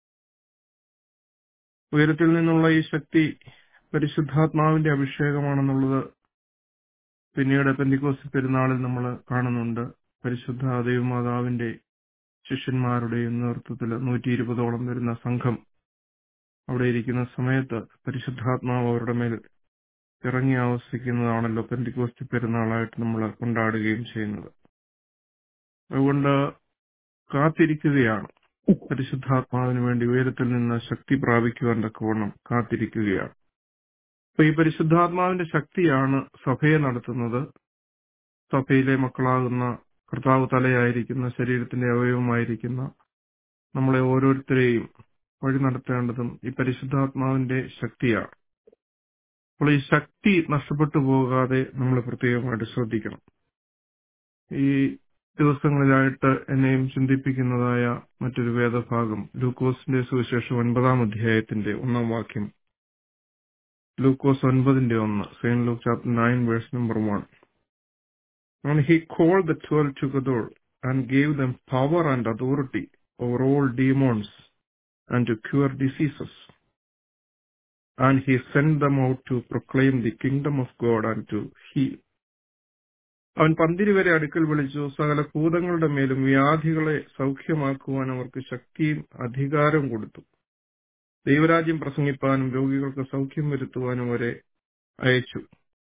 ഉയരത്തിൽ നിന്നുള്ള ഈ ശക്തി പരിശുദ്ധാത്മാവിന്റെ അഭിഷേകമാണെന്നുള്ളത് പിന്നീട് പെന്തിക്കോസ് പെരുന്നാളിൽ നമ്മൾ കാണുന്നുണ്ട് പരിശുദ്ധ ദൈവമാതാവിന്റെ ശിഷ്യന്മാരുടെയും നേതൃത്വത്തിൽ നൂറ്റി ഇരുപതോളം വരുന്ന സംഘം അവിടെ ഇരിക്കുന്ന സമയത്ത് പരിശുദ്ധാത്മാവ് അവരുടെ മേൽ ഇറങ്ങി ആവസിക്കുന്നതാണല്ലോ പെന്തിക്കോസ്തി പെരുന്നാളായിട്ട് നമ്മൾ കൊണ്ടാടുകയും ചെയ്യുന്നത് അതുകൊണ്ട് കാത്തിരിക്കുകയാണ് പരിശുദ്ധാത്മാവിന് വേണ്ടി ഉയരത്തിൽ നിന്ന് ശക്തി പ്രാപിക്കുവാൻ തക്കവണ്ണം കാത്തിരിക്കുകയാണ് അപ്പൊ ഈ പരിശുദ്ധാത്മാവിന്റെ ശക്തിയാണ് സഭയെ നടത്തുന്നത് സഭയിലെ മക്കളാകുന്ന കർത്താവ് തലയായിരിക്കുന്ന ശരീരത്തിന്റെ അവയവമായിരിക്കുന്ന നമ്മളെ ഓരോരുത്തരെയും വഴി നടത്തേണ്ടതും ഈ പരിശുദ്ധാത്മാവിന്റെ ശക്തിയാണ് അപ്പോൾ ഈ ശക്തി നഷ്ടപ്പെട്ടു പോകാതെ നമ്മൾ പ്രത്യേകമായിട്ട് ശ്രദ്ധിക്കണം ഈ ദിവസങ്ങളിലായിട്ട് എന്നെയും ചിന്തിപ്പിക്കുന്നതായ മറ്റൊരു വേദഭാഗം ലൂക്കോസിന്റെ സുവിശേഷം ഒൻപതാം അധ്യായത്തിന്റെ ഒന്നാം വാക്യം ലൂക്കോസ് ഒൻപതിന്റെ ഒന്ന് saint Luke chapter nine verse number one And he called the twelve together and gave them power and authority over all demons and to cure diseases. And he sent them out to proclaim the kingdom of God and to heal. അവൻ പന്തിരി വരെ അടുക്കൽ വിളിച്ചു സകല ഭൂതങ്ങളുടെ മേലും വ്യാധികളെ സൗഖ്യമാക്കുവാൻ അവർക്ക് ശക്തിയും അധികാരവും കൊടുത്തു ദൈവരാജ്യം പ്രസംഗിപ്പാനും രോഗികൾക്ക് സൗഖ്യം വരുത്തുവാനും അവരെ അയച്ചു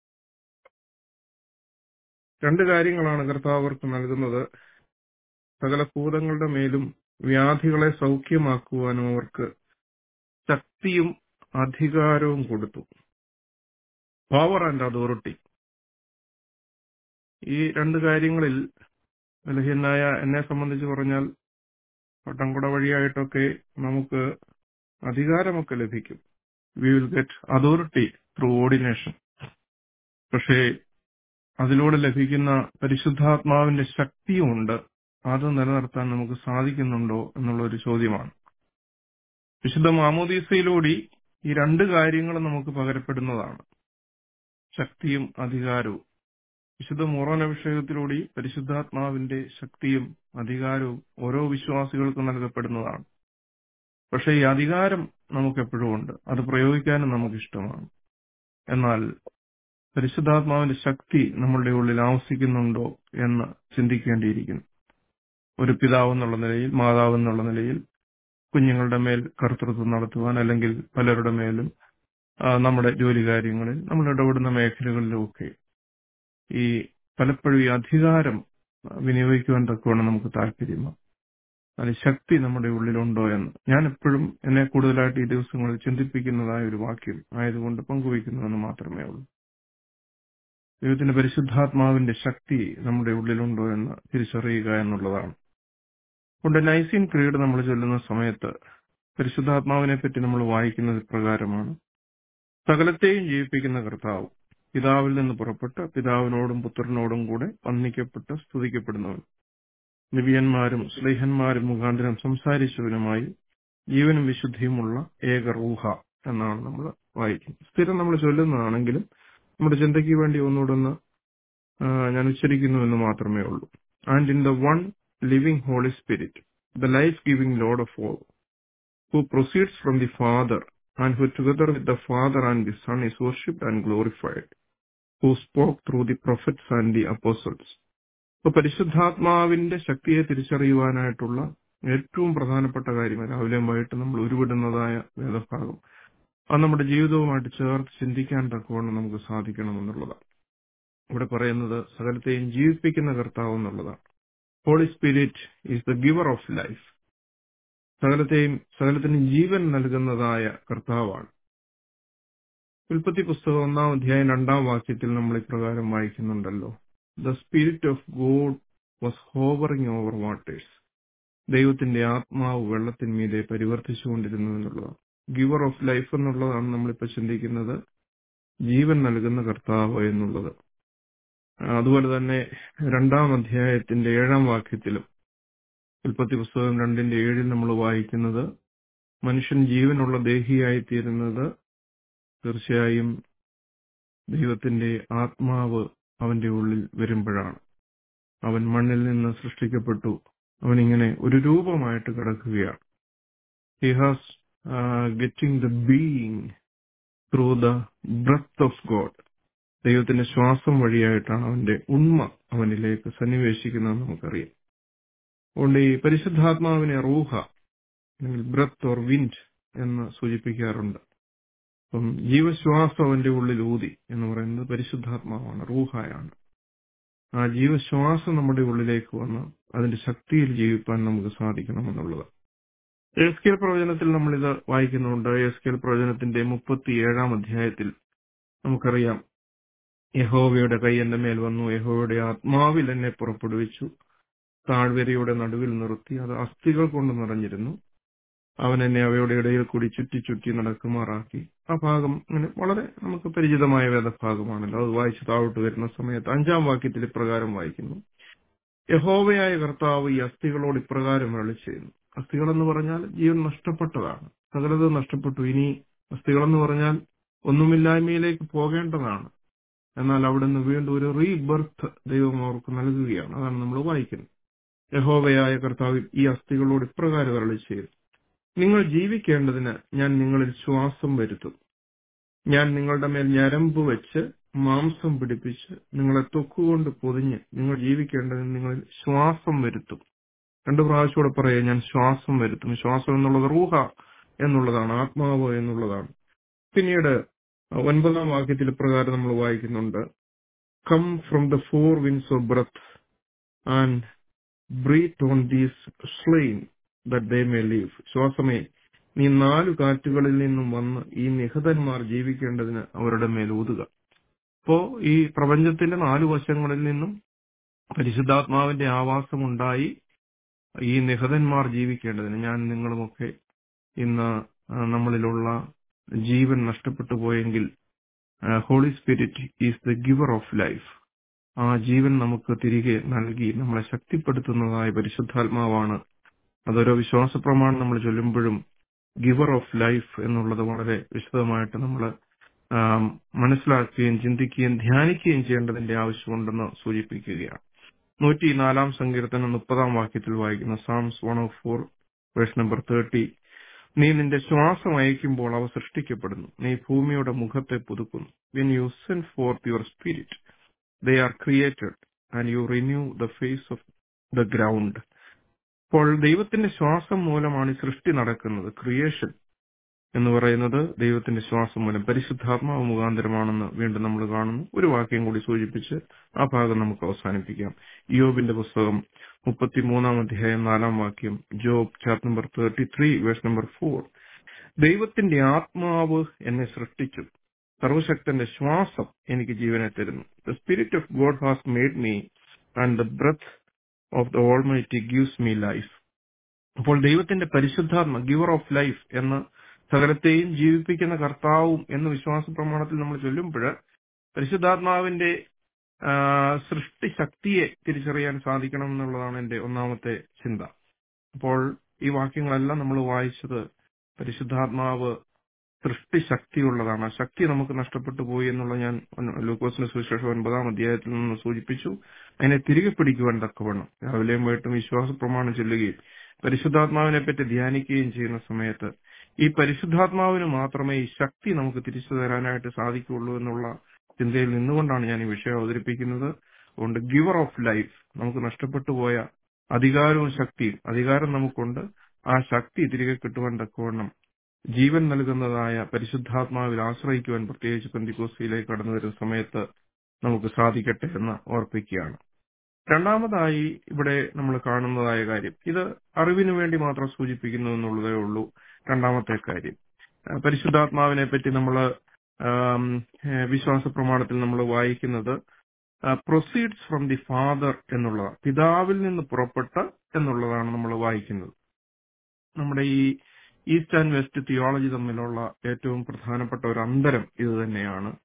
രണ്ട് കാര്യങ്ങളാണ് കർത്താവ് അവർക്ക് നൽകുന്നത് സകല ഭൂതങ്ങളുടെ മേലും വ്യാധികളെ സൗഖ്യമാക്കുവാനും അവർക്ക് ശക്തിയും അധികാരവും കൊടുത്തു പവർ ആൻഡ് അതോറിറ്റി ഈ രണ്ട് കാര്യങ്ങളിൽ ബലഹീനായ എന്നെ സംബന്ധിച്ച് പറഞ്ഞാൽ പട്ടംകുട വഴിയായിട്ടൊക്കെ നമുക്ക് അധികാരമൊക്കെ ലഭിക്കും we will get authority through ordination പക്ഷേ അതിലൂടെ ലഭിക്കുന്ന പരിശുദ്ധാത്മാവിന്റെ ശക്തിയുമുണ്ട് അത് നിലനിർത്താൻ നമുക്ക് സാധിക്കുന്നുണ്ടോ എന്നുള്ള ഒരു ചോദ്യമാണ് വിശുദ്ധ മാമോദീസയിലൂടെ ഈ രണ്ട് കാര്യങ്ങളും നമുക്ക് പകരപ്പെടുന്നതാണ് ശക്തിയും അധികാരവും വിശുദ്ധ മോറോൻ അഭിഷേകത്തിലൂടെ പരിശുദ്ധാത്മാവിന്റെ ശക്തിയും അധികാരവും ഓരോ വിശ്വാസികൾക്കും നൽകപ്പെടുന്നതാണ് പക്ഷേ ഈ അധികാരം നമുക്ക് എപ്പോഴും ഉണ്ട് അത് പ്രയോഗിക്കാനും നമുക്ക് ഇഷ്ടമാണ് എന്നാൽ പരിശുദ്ധാത്മാവിന്റെ ശക്തി നമ്മളുടെ ഉള്ളിൽ ആവസിക്കുന്നുണ്ടോ എന്ന് ചിന്തിക്കേണ്ടിയിരിക്കുന്നു ഒരു പിതാവ് എന്നുള്ള നിലയിൽ മാതാവ് എന്നുള്ള നിലയിൽ കുഞ്ഞുങ്ങളുടെ മേൽ കർത്തൃത്വം നടത്തുവാൻ അല്ലെങ്കിൽ പലരുടെ മേലും നമ്മുടെ ജോലി കാര്യങ്ങളിൽ നമ്മൾ ഇടപെടുന്ന മേഖലകളിലുമൊക്കെ ഈ പലപ്പോഴും ഈ അധികാരം വിനിയോഗിക്കുവാൻ തക്കവണ്ണം നമുക്ക് താല്പര്യമാണ് അത് ശക്തി നമ്മുടെ ഉള്ളിലുണ്ടോ എന്ന് ഞാൻ എപ്പോഴും എന്നെ കൂടുതലായിട്ട് ഈ ദിവസങ്ങളിൽ ചിന്തിപ്പിക്കുന്നതായ ഒരു വാക്യം ആയതുകൊണ്ട് പങ്കുവയ്ക്കുന്നുവെന്ന് മാത്രമേ ഉള്ളൂ ദൈവത്തിന്റെ പരിശുദ്ധാത്മാവിന്റെ ശക്തി നമ്മുടെ ഉള്ളിലുണ്ടോ എന്ന് തിരിച്ചറിയുക എന്നുള്ളതാണ് കൊണ്ട് നൈസീൻ ക്രീഡ് നമ്മൾ ചൊല്ലുന്ന സമയത്ത് പരിശുദ്ധാത്മാവിനെ പറ്റി നമ്മൾ വായിക്കുന്നത് പ്രകാരമാണ് സകലത്തെയും ജീവിപ്പിക്കുന്ന കർത്താവ് പിതാവിൽ നിന്ന് പുറപ്പെട്ട് പിതാവിനോടും പുത്രനോടും കൂടെ വന്ദിക്കപ്പെട്ട് സ്തുതിക്കപ്പെടുന്നവൻ നിവിയന്മാരും സ്ലേഹന്മാരും മുഖാന്തരം സംസാരിച്ചവനുമായി ജീവനും വിശുദ്ധിയുമുള്ള ഏക റൂഹ എന്നാണ് നമ്മൾ വായിക്കുന്നത് സ്ഥിരം നമ്മൾ ചൊല്ലുന്നതാണെങ്കിലും നമ്മുടെ ചിന്തയ്ക്ക് വേണ്ടി ഒന്നുകൂടൊന്ന് ഞാൻ ഉച്ചരിക്കുന്നു എന്ന് മാത്രമേ ഉള്ളൂ and in the one living holy spirit the life giving lord of all who proceeds from the father and who together with the father and the son is worshipped and glorified who spoke through the prophets and the apostles ഇപ്പൊ പരിശുദ്ധാത്മാവിന്റെ ശക്തിയെ തിരിച്ചറിയുവാനായിട്ടുള്ള ഏറ്റവും പ്രധാനപ്പെട്ട കാര്യം രാവിലെയും വൈകിട്ട് നമ്മൾ ഉരുവിടുന്നതായ വേദഭാഗം അത് നമ്മുടെ ജീവിതവുമായിട്ട് ചേർത്ത് ചിന്തിക്കാൻ തക്കവണ്ണം നമുക്ക് സാധിക്കണമെന്നുള്ളതാണ് ഇവിടെ പറയുന്നത് സകലത്തെയും ജീവിപ്പിക്കുന്ന കർത്താവ് എന്നുള്ളതാണ് holy spirit is the giver of life സകലത്തെയും സകലത്തിനും ജീവൻ നൽകുന്നതായ കർത്താവാണ് ഉൽപ്പത്തി പുസ്തകം ഒന്നാം അധ്യായം രണ്ടാം വാക്യത്തിൽ നമ്മൾ ഇപ്രകാരം വായിക്കുന്നുണ്ടല്ലോ the spirit of God was hovering over waters ദൈവത്തിന്റെ ആത്മാവ് വെള്ളത്തിന്മീതെ പരിവർത്തിച്ചുകൊണ്ടിരുന്നു എന്നുള്ളതാണ് ഗിവർ ഓഫ് ലൈഫ് എന്നുള്ളതാണ് നമ്മളിപ്പോൾ ചിന്തിക്കുന്നത് ജീവൻ നൽകുന്ന കർത്താവ് എന്നുള്ളത് അതുപോലെ തന്നെ രണ്ടാം അധ്യായത്തിന്റെ ഏഴാം വാക്യത്തിലും ഉൽപ്പത്തി പുസ്തകം രണ്ടിന്റെ ഏഴിൽ നമ്മൾ വായിക്കുന്നത് മനുഷ്യൻ ജീവനുള്ള ദേഹിയായി തീരുന്നത് തീർച്ചയായും ദൈവത്തിന്റെ ആത്മാവ് അവന്റെ ഉള്ളിൽ വരുമ്പോഴാണ് അവൻ മണ്ണിൽ നിന്ന് സൃഷ്ടിക്കപ്പെട്ടു അവനിങ്ങനെ ഒരു രൂപമായിട്ട് കിടക്കുകയാണ് he has getting the being through the breath of God ദൈവത്തിന്റെ ശ്വാസം വഴിയായിട്ടാണ് അവന്റെ ഉണ്മ അവനിലേക്ക് സന്നിവേശിക്കുന്നത് നമുക്കറിയാം അതുകൊണ്ട് ഈ പരിശുദ്ധാത്മാവിനെ റൂഹ അല്ലെങ്കിൽ ബ്രത്ത് ഓർ വിൻഡ് എന്ന് സൂചിപ്പിക്കാറുണ്ട് അപ്പം ജീവശ്വാസം അവന്റെ ഉള്ളിൽ ഊതി എന്ന് പറയുന്നത് പരിശുദ്ധാത്മാവാണ് റൂഹായാണ് ആ ജീവശ്വാസം നമ്മുടെ ഉള്ളിലേക്ക് വന്ന് അതിന്റെ ശക്തിയിൽ ജീവിക്കാൻ നമുക്ക് സാധിക്കണമെന്നുള്ളത് എസ് കെൽ പ്രവചനത്തിൽ നമ്മൾ ഇത് വായിക്കുന്നുണ്ട് എസ് കെൽ പ്രവചനത്തിന്റെ മുപ്പത്തിയേഴാം അധ്യായത്തിൽ നമുക്കറിയാം യഹോവയുടെ കൈ എന്റെ മേൽ വന്നു യഹോവയുടെ ആത്മാവിൽ എന്നെ പുറപ്പെടുവിച്ചു താഴ്വരയുടെ നടുവിൽ നിർത്തി അത് അസ്ഥികൾ കൊണ്ട് നിറഞ്ഞിരുന്നു അവൻ എന്നെ അവയുടെ ഇടയിൽ കൂടി ചുറ്റി ചുറ്റി നടക്കുമാറാക്കി ആ ഭാഗം അങ്ങനെ വളരെ നമുക്ക് പരിചിതമായ വേദഭാഗമാണല്ലോ അത് വായിച്ച് താഴോട്ട് വരുന്ന സമയത്ത് അഞ്ചാം വാക്യത്തിൽ ഇപ്രകാരം വായിക്കുന്നു യഹോവയായ കർത്താവ് ഈ അസ്ഥികളോട് ഇപ്രകാരം അരളി ചെയ്യുന്നു അസ്ഥികൾ എന്ന് പറഞ്ഞാൽ ജീവൻ നഷ്ടപ്പെട്ടതാണ് സകലത് നഷ്ടപ്പെട്ടു ഇനി അസ്ഥികൾ എന്ന് പറഞ്ഞാൽ ഒന്നുമില്ലായ്മയിലേക്ക് പോകേണ്ടതാണ് എന്നാൽ അവിടുന്ന് വീണ്ടും ഒരു റീബർത്ത് ദൈവം അവർക്ക് നൽകുകയാണ് അതാണ് നമ്മൾ വായിക്കുന്നത് യഹോവയായ കർത്താവ് ഈ അസ്ഥികളോട് ഇപ്രകാരം അരളി ചെയ്തു നിങ്ങൾ ജീവിക്കേണ്ടതിന് ഞാൻ നിങ്ങളിൽ ശ്വാസം വരുത്തും ഞാൻ നിങ്ങളുടെ മേൽ ഞരമ്പ് വെച്ച് മാംസം പിടിപ്പിച്ച് നിങ്ങളെ തൊക്കുകൊണ്ട് പൊതിഞ്ഞ് നിങ്ങൾ ജീവിക്കേണ്ടതിന് നിങ്ങളിൽ ശ്വാസം വരുത്തും രണ്ടു പ്രാവശ്യമൂടെ പറയാം ഞാൻ ശ്വാസം വരുത്തും ശ്വാസം എന്നുള്ളത് റൂഹ എന്നുള്ളതാണ് ആത്മാവ് എന്നുള്ളതാണ് പിന്നീട് ഒൻപതാം വാക്യത്തിൽ പ്രകാരം നമ്മൾ വായിക്കുന്നുണ്ട് come from the four winds of breath and breathe on these slain that they may live ശ്വാസമേ നീ നാലു കാറ്റുകളിൽ നിന്നും വന്ന് ഈ നിഹതന്മാർ ജീവിക്കേണ്ടതിന് അവരുടെ മേൽ ഊതുക അപ്പോ ഈ പ്രപഞ്ചത്തിന്റെ നാലു വശങ്ങളിൽ നിന്നും പരിശുദ്ധാത്മാവിന്റെ ആവാസം ഉണ്ടായി ഈ നിഹതന്മാർ ജീവിക്കേണ്ടതിന് ഞാൻ നിങ്ങളുമൊക്കെ ഇന്ന് നമ്മളിലുള്ള ജീവൻ നഷ്ടപ്പെട്ടു പോയെങ്കിൽ holy spirit is the giver of life ആ ജീവൻ നമുക്ക് തിരികെ നൽകി നമ്മളെ ശക്തിപ്പെടുത്തുന്നതായ പരിശുദ്ധാത്മാവാണ് അതൊരു വിശ്വാസ പ്രമാണം നമ്മൾ ചൊല്ലുമ്പോഴും ഗിവർ ഓഫ് ലൈഫ് എന്നുള്ളത് വളരെ വിശദമായിട്ട് നമ്മൾ മനസ്സിലാക്കുകയും ചിന്തിക്കുകയും ധ്യാനിക്കുകയും ചെയ്യേണ്ടതിന്റെ ആവശ്യമുണ്ടെന്ന് സൂചിപ്പിക്കുകയാണ് നൂറ്റി നാലാം സങ്കീർത്തനം മുപ്പതാം വാക്യത്തിൽ വായിക്കുന്ന Psalms one of four verse number thirty നീ നിന്റെ ശ്വാസം അയക്കുമ്പോൾ അവ സൃഷ്ടിക്കപ്പെടുന്നു നീ ഭൂമിയുടെ മുഖത്തെ പുതുക്കുന്നു when you send forth your spirit they are created and you renew the face of the ground അപ്പോൾ ദൈവത്തിന്റെ ശ്വാസം മൂലമാണ് ഈ സൃഷ്ടി നടക്കുന്നത് ക്രിയേഷൻ എന്ന് പറയുന്നത് ദൈവത്തിന്റെ ശ്വാസം മൂലം പരിശുദ്ധാത്മാവ് മുഖാന്തരമാണെന്ന് വീണ്ടും നമ്മൾ കാണുന്നു ഒരു വാക്യം കൂടി സൂചിപ്പിച്ച് ആ ഭാഗം നമുക്ക് അവസാനിപ്പിക്കാം യോബിന്റെ പുസ്തകം മുപ്പത്തിമൂന്നാം അധ്യായം നാലാം വാക്യം Job chapter number thirty three verse number four ദൈവത്തിന്റെ ആത്മാവ് എന്നെ സൃഷ്ടിച്ചു സർവശക്തന്റെ ശ്വാസം എനിക്ക് ജീവനെ തരുന്നു the spirit of God has made me and the breath of the Almighty gives me life അപ്പോൾ ദൈവത്തിന്റെ പരിശുദ്ധാത്മ ഗിവർ ഓഫ് ലൈഫ് എന്ന സകലത്തെയും ജീവിപ്പിക്കുന്ന കർത്താവും എന്ന വിശ്വാസ പ്രമാണത്തിൽ നമ്മൾ ചൊല്ലുമ്പോൾ പരിശുദ്ധാത്മാവിന്റെ സൃഷ്ടി ശക്തിയെ തിരിച്ചറിയാൻ സാധിക്കണം എന്നുള്ളതാണ് എന്റെ ഒന്നാമത്തെ ചിന്ത അപ്പോൾ ഈ വാക്യങ്ങളെല്ലാം നമ്മൾ വായിച്ചത് പരിശുദ്ധാത്മാവ് സൃഷ്ടി ശക്തിയുള്ളതാണ് ആ ശക്തി നമുക്ക് നഷ്ടപ്പെട്ടു പോയി എന്നുള്ള ഞാൻ ലൂക്കോസിന്റെ സുവിശേഷം ഒൻപതാം അധ്യായത്തിൽ നിന്ന് സൂചിപ്പിച്ചു അതിനെ തിരികെ പിടിക്കുവാൻ തക്കവണ്ണം രാവിലെയും വൈകിട്ടും വിശ്വാസ പ്രമാണം ചൊല്ലുകയും പരിശുദ്ധാത്മാവിനെ പറ്റി ധ്യാനിക്കുകയും ചെയ്യുന്ന സമയത്ത് ഈ പരിശുദ്ധാത്മാവിന് മാത്രമേ ഈ ശക്തി നമുക്ക് തിരിച്ചു തരാനായിട്ട് സാധിക്കുള്ളൂ എന്നുള്ള ചിന്തയിൽ നിന്നുകൊണ്ടാണ് ഞാൻ ഈ വിഷയം അവതരിപ്പിക്കുന്നത് അതുകൊണ്ട് ഗിവർ ഓഫ് ലൈഫ് നമുക്ക് നഷ്ടപ്പെട്ടു പോയ അധികാരവും ശക്തിയും അധികാരം നമുക്കുണ്ട് ആ ശക്തി തിരികെ കിട്ടുവാൻ തക്കവണ്ണം ജീവൻ നൽകുന്നതായ പരിശുദ്ധാത്മാവിൽ ആശ്രയിക്കുവാൻ പ്രത്യേകിച്ച് പെന്തിക്കോസിയിലേക്ക് കടന്നു വരുന്ന സമയത്ത് നമുക്ക് സാധിക്കട്ടെ എന്ന് ഓർപ്പിക്കുകയാണ് രണ്ടാമതായി ഇവിടെ നമ്മൾ കാണുന്നതായ കാര്യം ഇത് അറിവിനു വേണ്ടി മാത്രം സൂചിപ്പിക്കുന്നു എന്നുള്ളതേ ഉള്ളൂ രണ്ടാമത്തെ കാര്യം പരിശുദ്ധാത്മാവിനെ പറ്റി നമ്മൾ വിശ്വാസ പ്രമാണത്തിൽ നമ്മൾ വായിക്കുന്നത് പ്രൊസീഡ്സ് ഫ്രം ദി ഫാദർ എന്നുള്ളതാണ് പിതാവിൽ നിന്ന് പുറപ്പെട്ട എന്നുള്ളതാണ് നമ്മൾ വായിക്കുന്നത് നമ്മുടെ ഈ ഈസ്റ്റ് ആൻഡ് വെസ്റ്റ് തിയോളജി തമ്മിലുള്ള ഏറ്റവും പ്രധാനപ്പെട്ട ഒരു അന്തരം ഇത് തന്നെയാണ്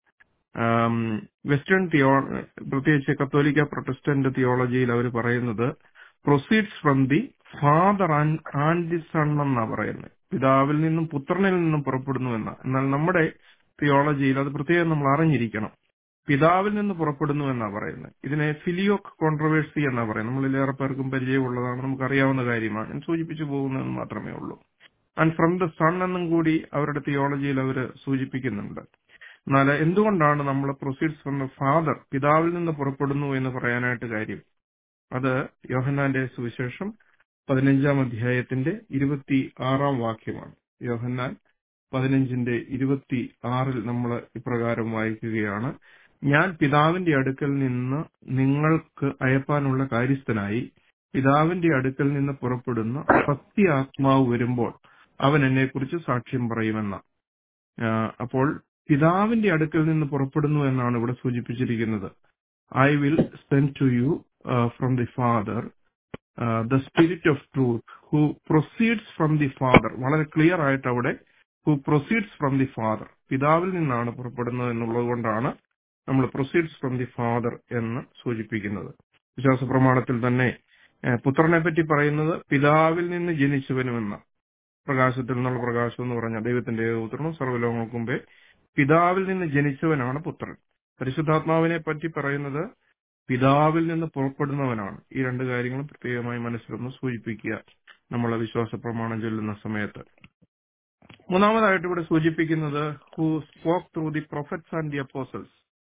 വെസ്റ്റേൺ തിയോ പ്രത്യേകിച്ച് കത്തോലിക്ക പ്രൊട്ടസ്റ്റന്റ് തിയോളജിയിൽ അവർ പറയുന്നത് proceeds from the father and the son എന്നാ പറയുന്നത് പിതാവിൽ നിന്നും പുത്രനിൽ നിന്നും പുറപ്പെടുന്നു എന്ന എന്നാൽ നമ്മുടെ തിയോളജിയിൽ അത് പ്രത്യേകം നമ്മൾ അറിഞ്ഞിരിക്കണം പിതാവിൽ നിന്ന് പുറപ്പെടുന്നു എന്നാ പറയുന്നത് ഇതിനെ ഫിലിയോക് കോൺട്രവേഴ്സി എന്നാ പറയുന്നത് നമ്മളിൽ ഏറെ പേർക്കും പരിചയമുള്ളതാണ് നമുക്കറിയാവുന്ന കാര്യമാണ് ഞാൻ സൂചിപ്പിച്ചു പോകുന്നതെന്ന് മാത്രമേ ഉള്ളൂ ആൻഡ് ഫ്രം ദ സൺ എന്നും കൂടി അവരുടെ തിയോളജിയിൽ അവർ സൂചിപ്പിക്കുന്നുണ്ട് എന്നാൽ എന്തുകൊണ്ടാണ് നമ്മൾ പ്രൊസീഡ്സ് ഫ്രം ദ ഫാദർ പിതാവിൽ നിന്ന് പുറപ്പെടുന്നു എന്ന് പറയാനായിട്ട് കാര്യം അത് യോഹന്നാന്റെ സുവിശേഷം പതിനഞ്ചാം അധ്യായത്തിന്റെ ഇരുപത്തി ആറാം വാക്യമാണ് യോഹന്നാൻ പതിനഞ്ചിന്റെ ഇരുപത്തി ആറിൽ നമ്മൾ ഇപ്രകാരം വായിക്കുകയാണ് ഞാൻ പിതാവിന്റെ അടുക്കൽ നിന്ന് നിങ്ങൾക്ക് അയപ്പാനുള്ള കാര്യസ്ഥനായി പിതാവിന്റെ അടുക്കൽ നിന്ന് പുറപ്പെടുന്ന സത്യാത്മാവ് വരുമ്പോൾ അവൻ എന്നെക്കുറിച്ച് സാക്ഷ്യം പറയുമെന്ന അപ്പോൾ പിതാവിന്റെ അടുക്കൽ നിന്ന് പുറപ്പെടുന്നു എന്നാണ് ഇവിടെ സൂചിപ്പിച്ചിരിക്കുന്നത് I will send to you from the father the spirit of truth who proceeds from the father വളരെ ക്ലിയർ ആയിട്ട് അവിടെ who proceeds from the father പിതാവിൽ നിന്നാണ് പുറപ്പെടുന്നത് എന്നുള്ളത് കൊണ്ടാണ് നമ്മൾ പ്രൊസീഡ്സ് ഫ്രം ദി ഫാദർ എന്ന് സൂചിപ്പിക്കുന്നത് വിശ്വാസ പ്രമാണത്തിൽ തന്നെ പുത്രനെ പറ്റി പറയുന്നത് പിതാവിൽ നിന്ന് ജനിച്ചവനുമെന്ന പ്രകാശത്തിൽ നിന്നുള്ള പ്രകാശം എന്ന് പറഞ്ഞ ദൈവത്തിന്റെ പുത്രനും സർവ്വലോകങ്ങൾക്ക് മുമ്പേ പിതാവിൽ നിന്ന് ജനിച്ചവനാണ് പുത്രൻ പരിശുദ്ധാത്മാവിനെ പറ്റി പറയുന്നത് പിതാവിൽ നിന്ന് പുറപ്പെടുന്നവനാണ് ഈ രണ്ട് കാര്യങ്ങളും പ്രത്യേകമായി മനസ്സിലൊന്ന് സൂചിപ്പിക്കുക നമ്മളെ വിശ്വാസ പ്രമാണം ചൊല്ലുന്ന സമയത്ത് മൂന്നാമതായിട്ട് ഇവിടെ സൂചിപ്പിക്കുന്നത് who spoke through the prophets and the apostles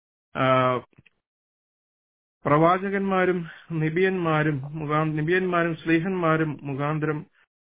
പ്രവാചകന്മാരും നിബിയന്മാരും മുഖാ നിബിയന്മാരും സ്ലീഹന്മാരും മുഖാന്തരം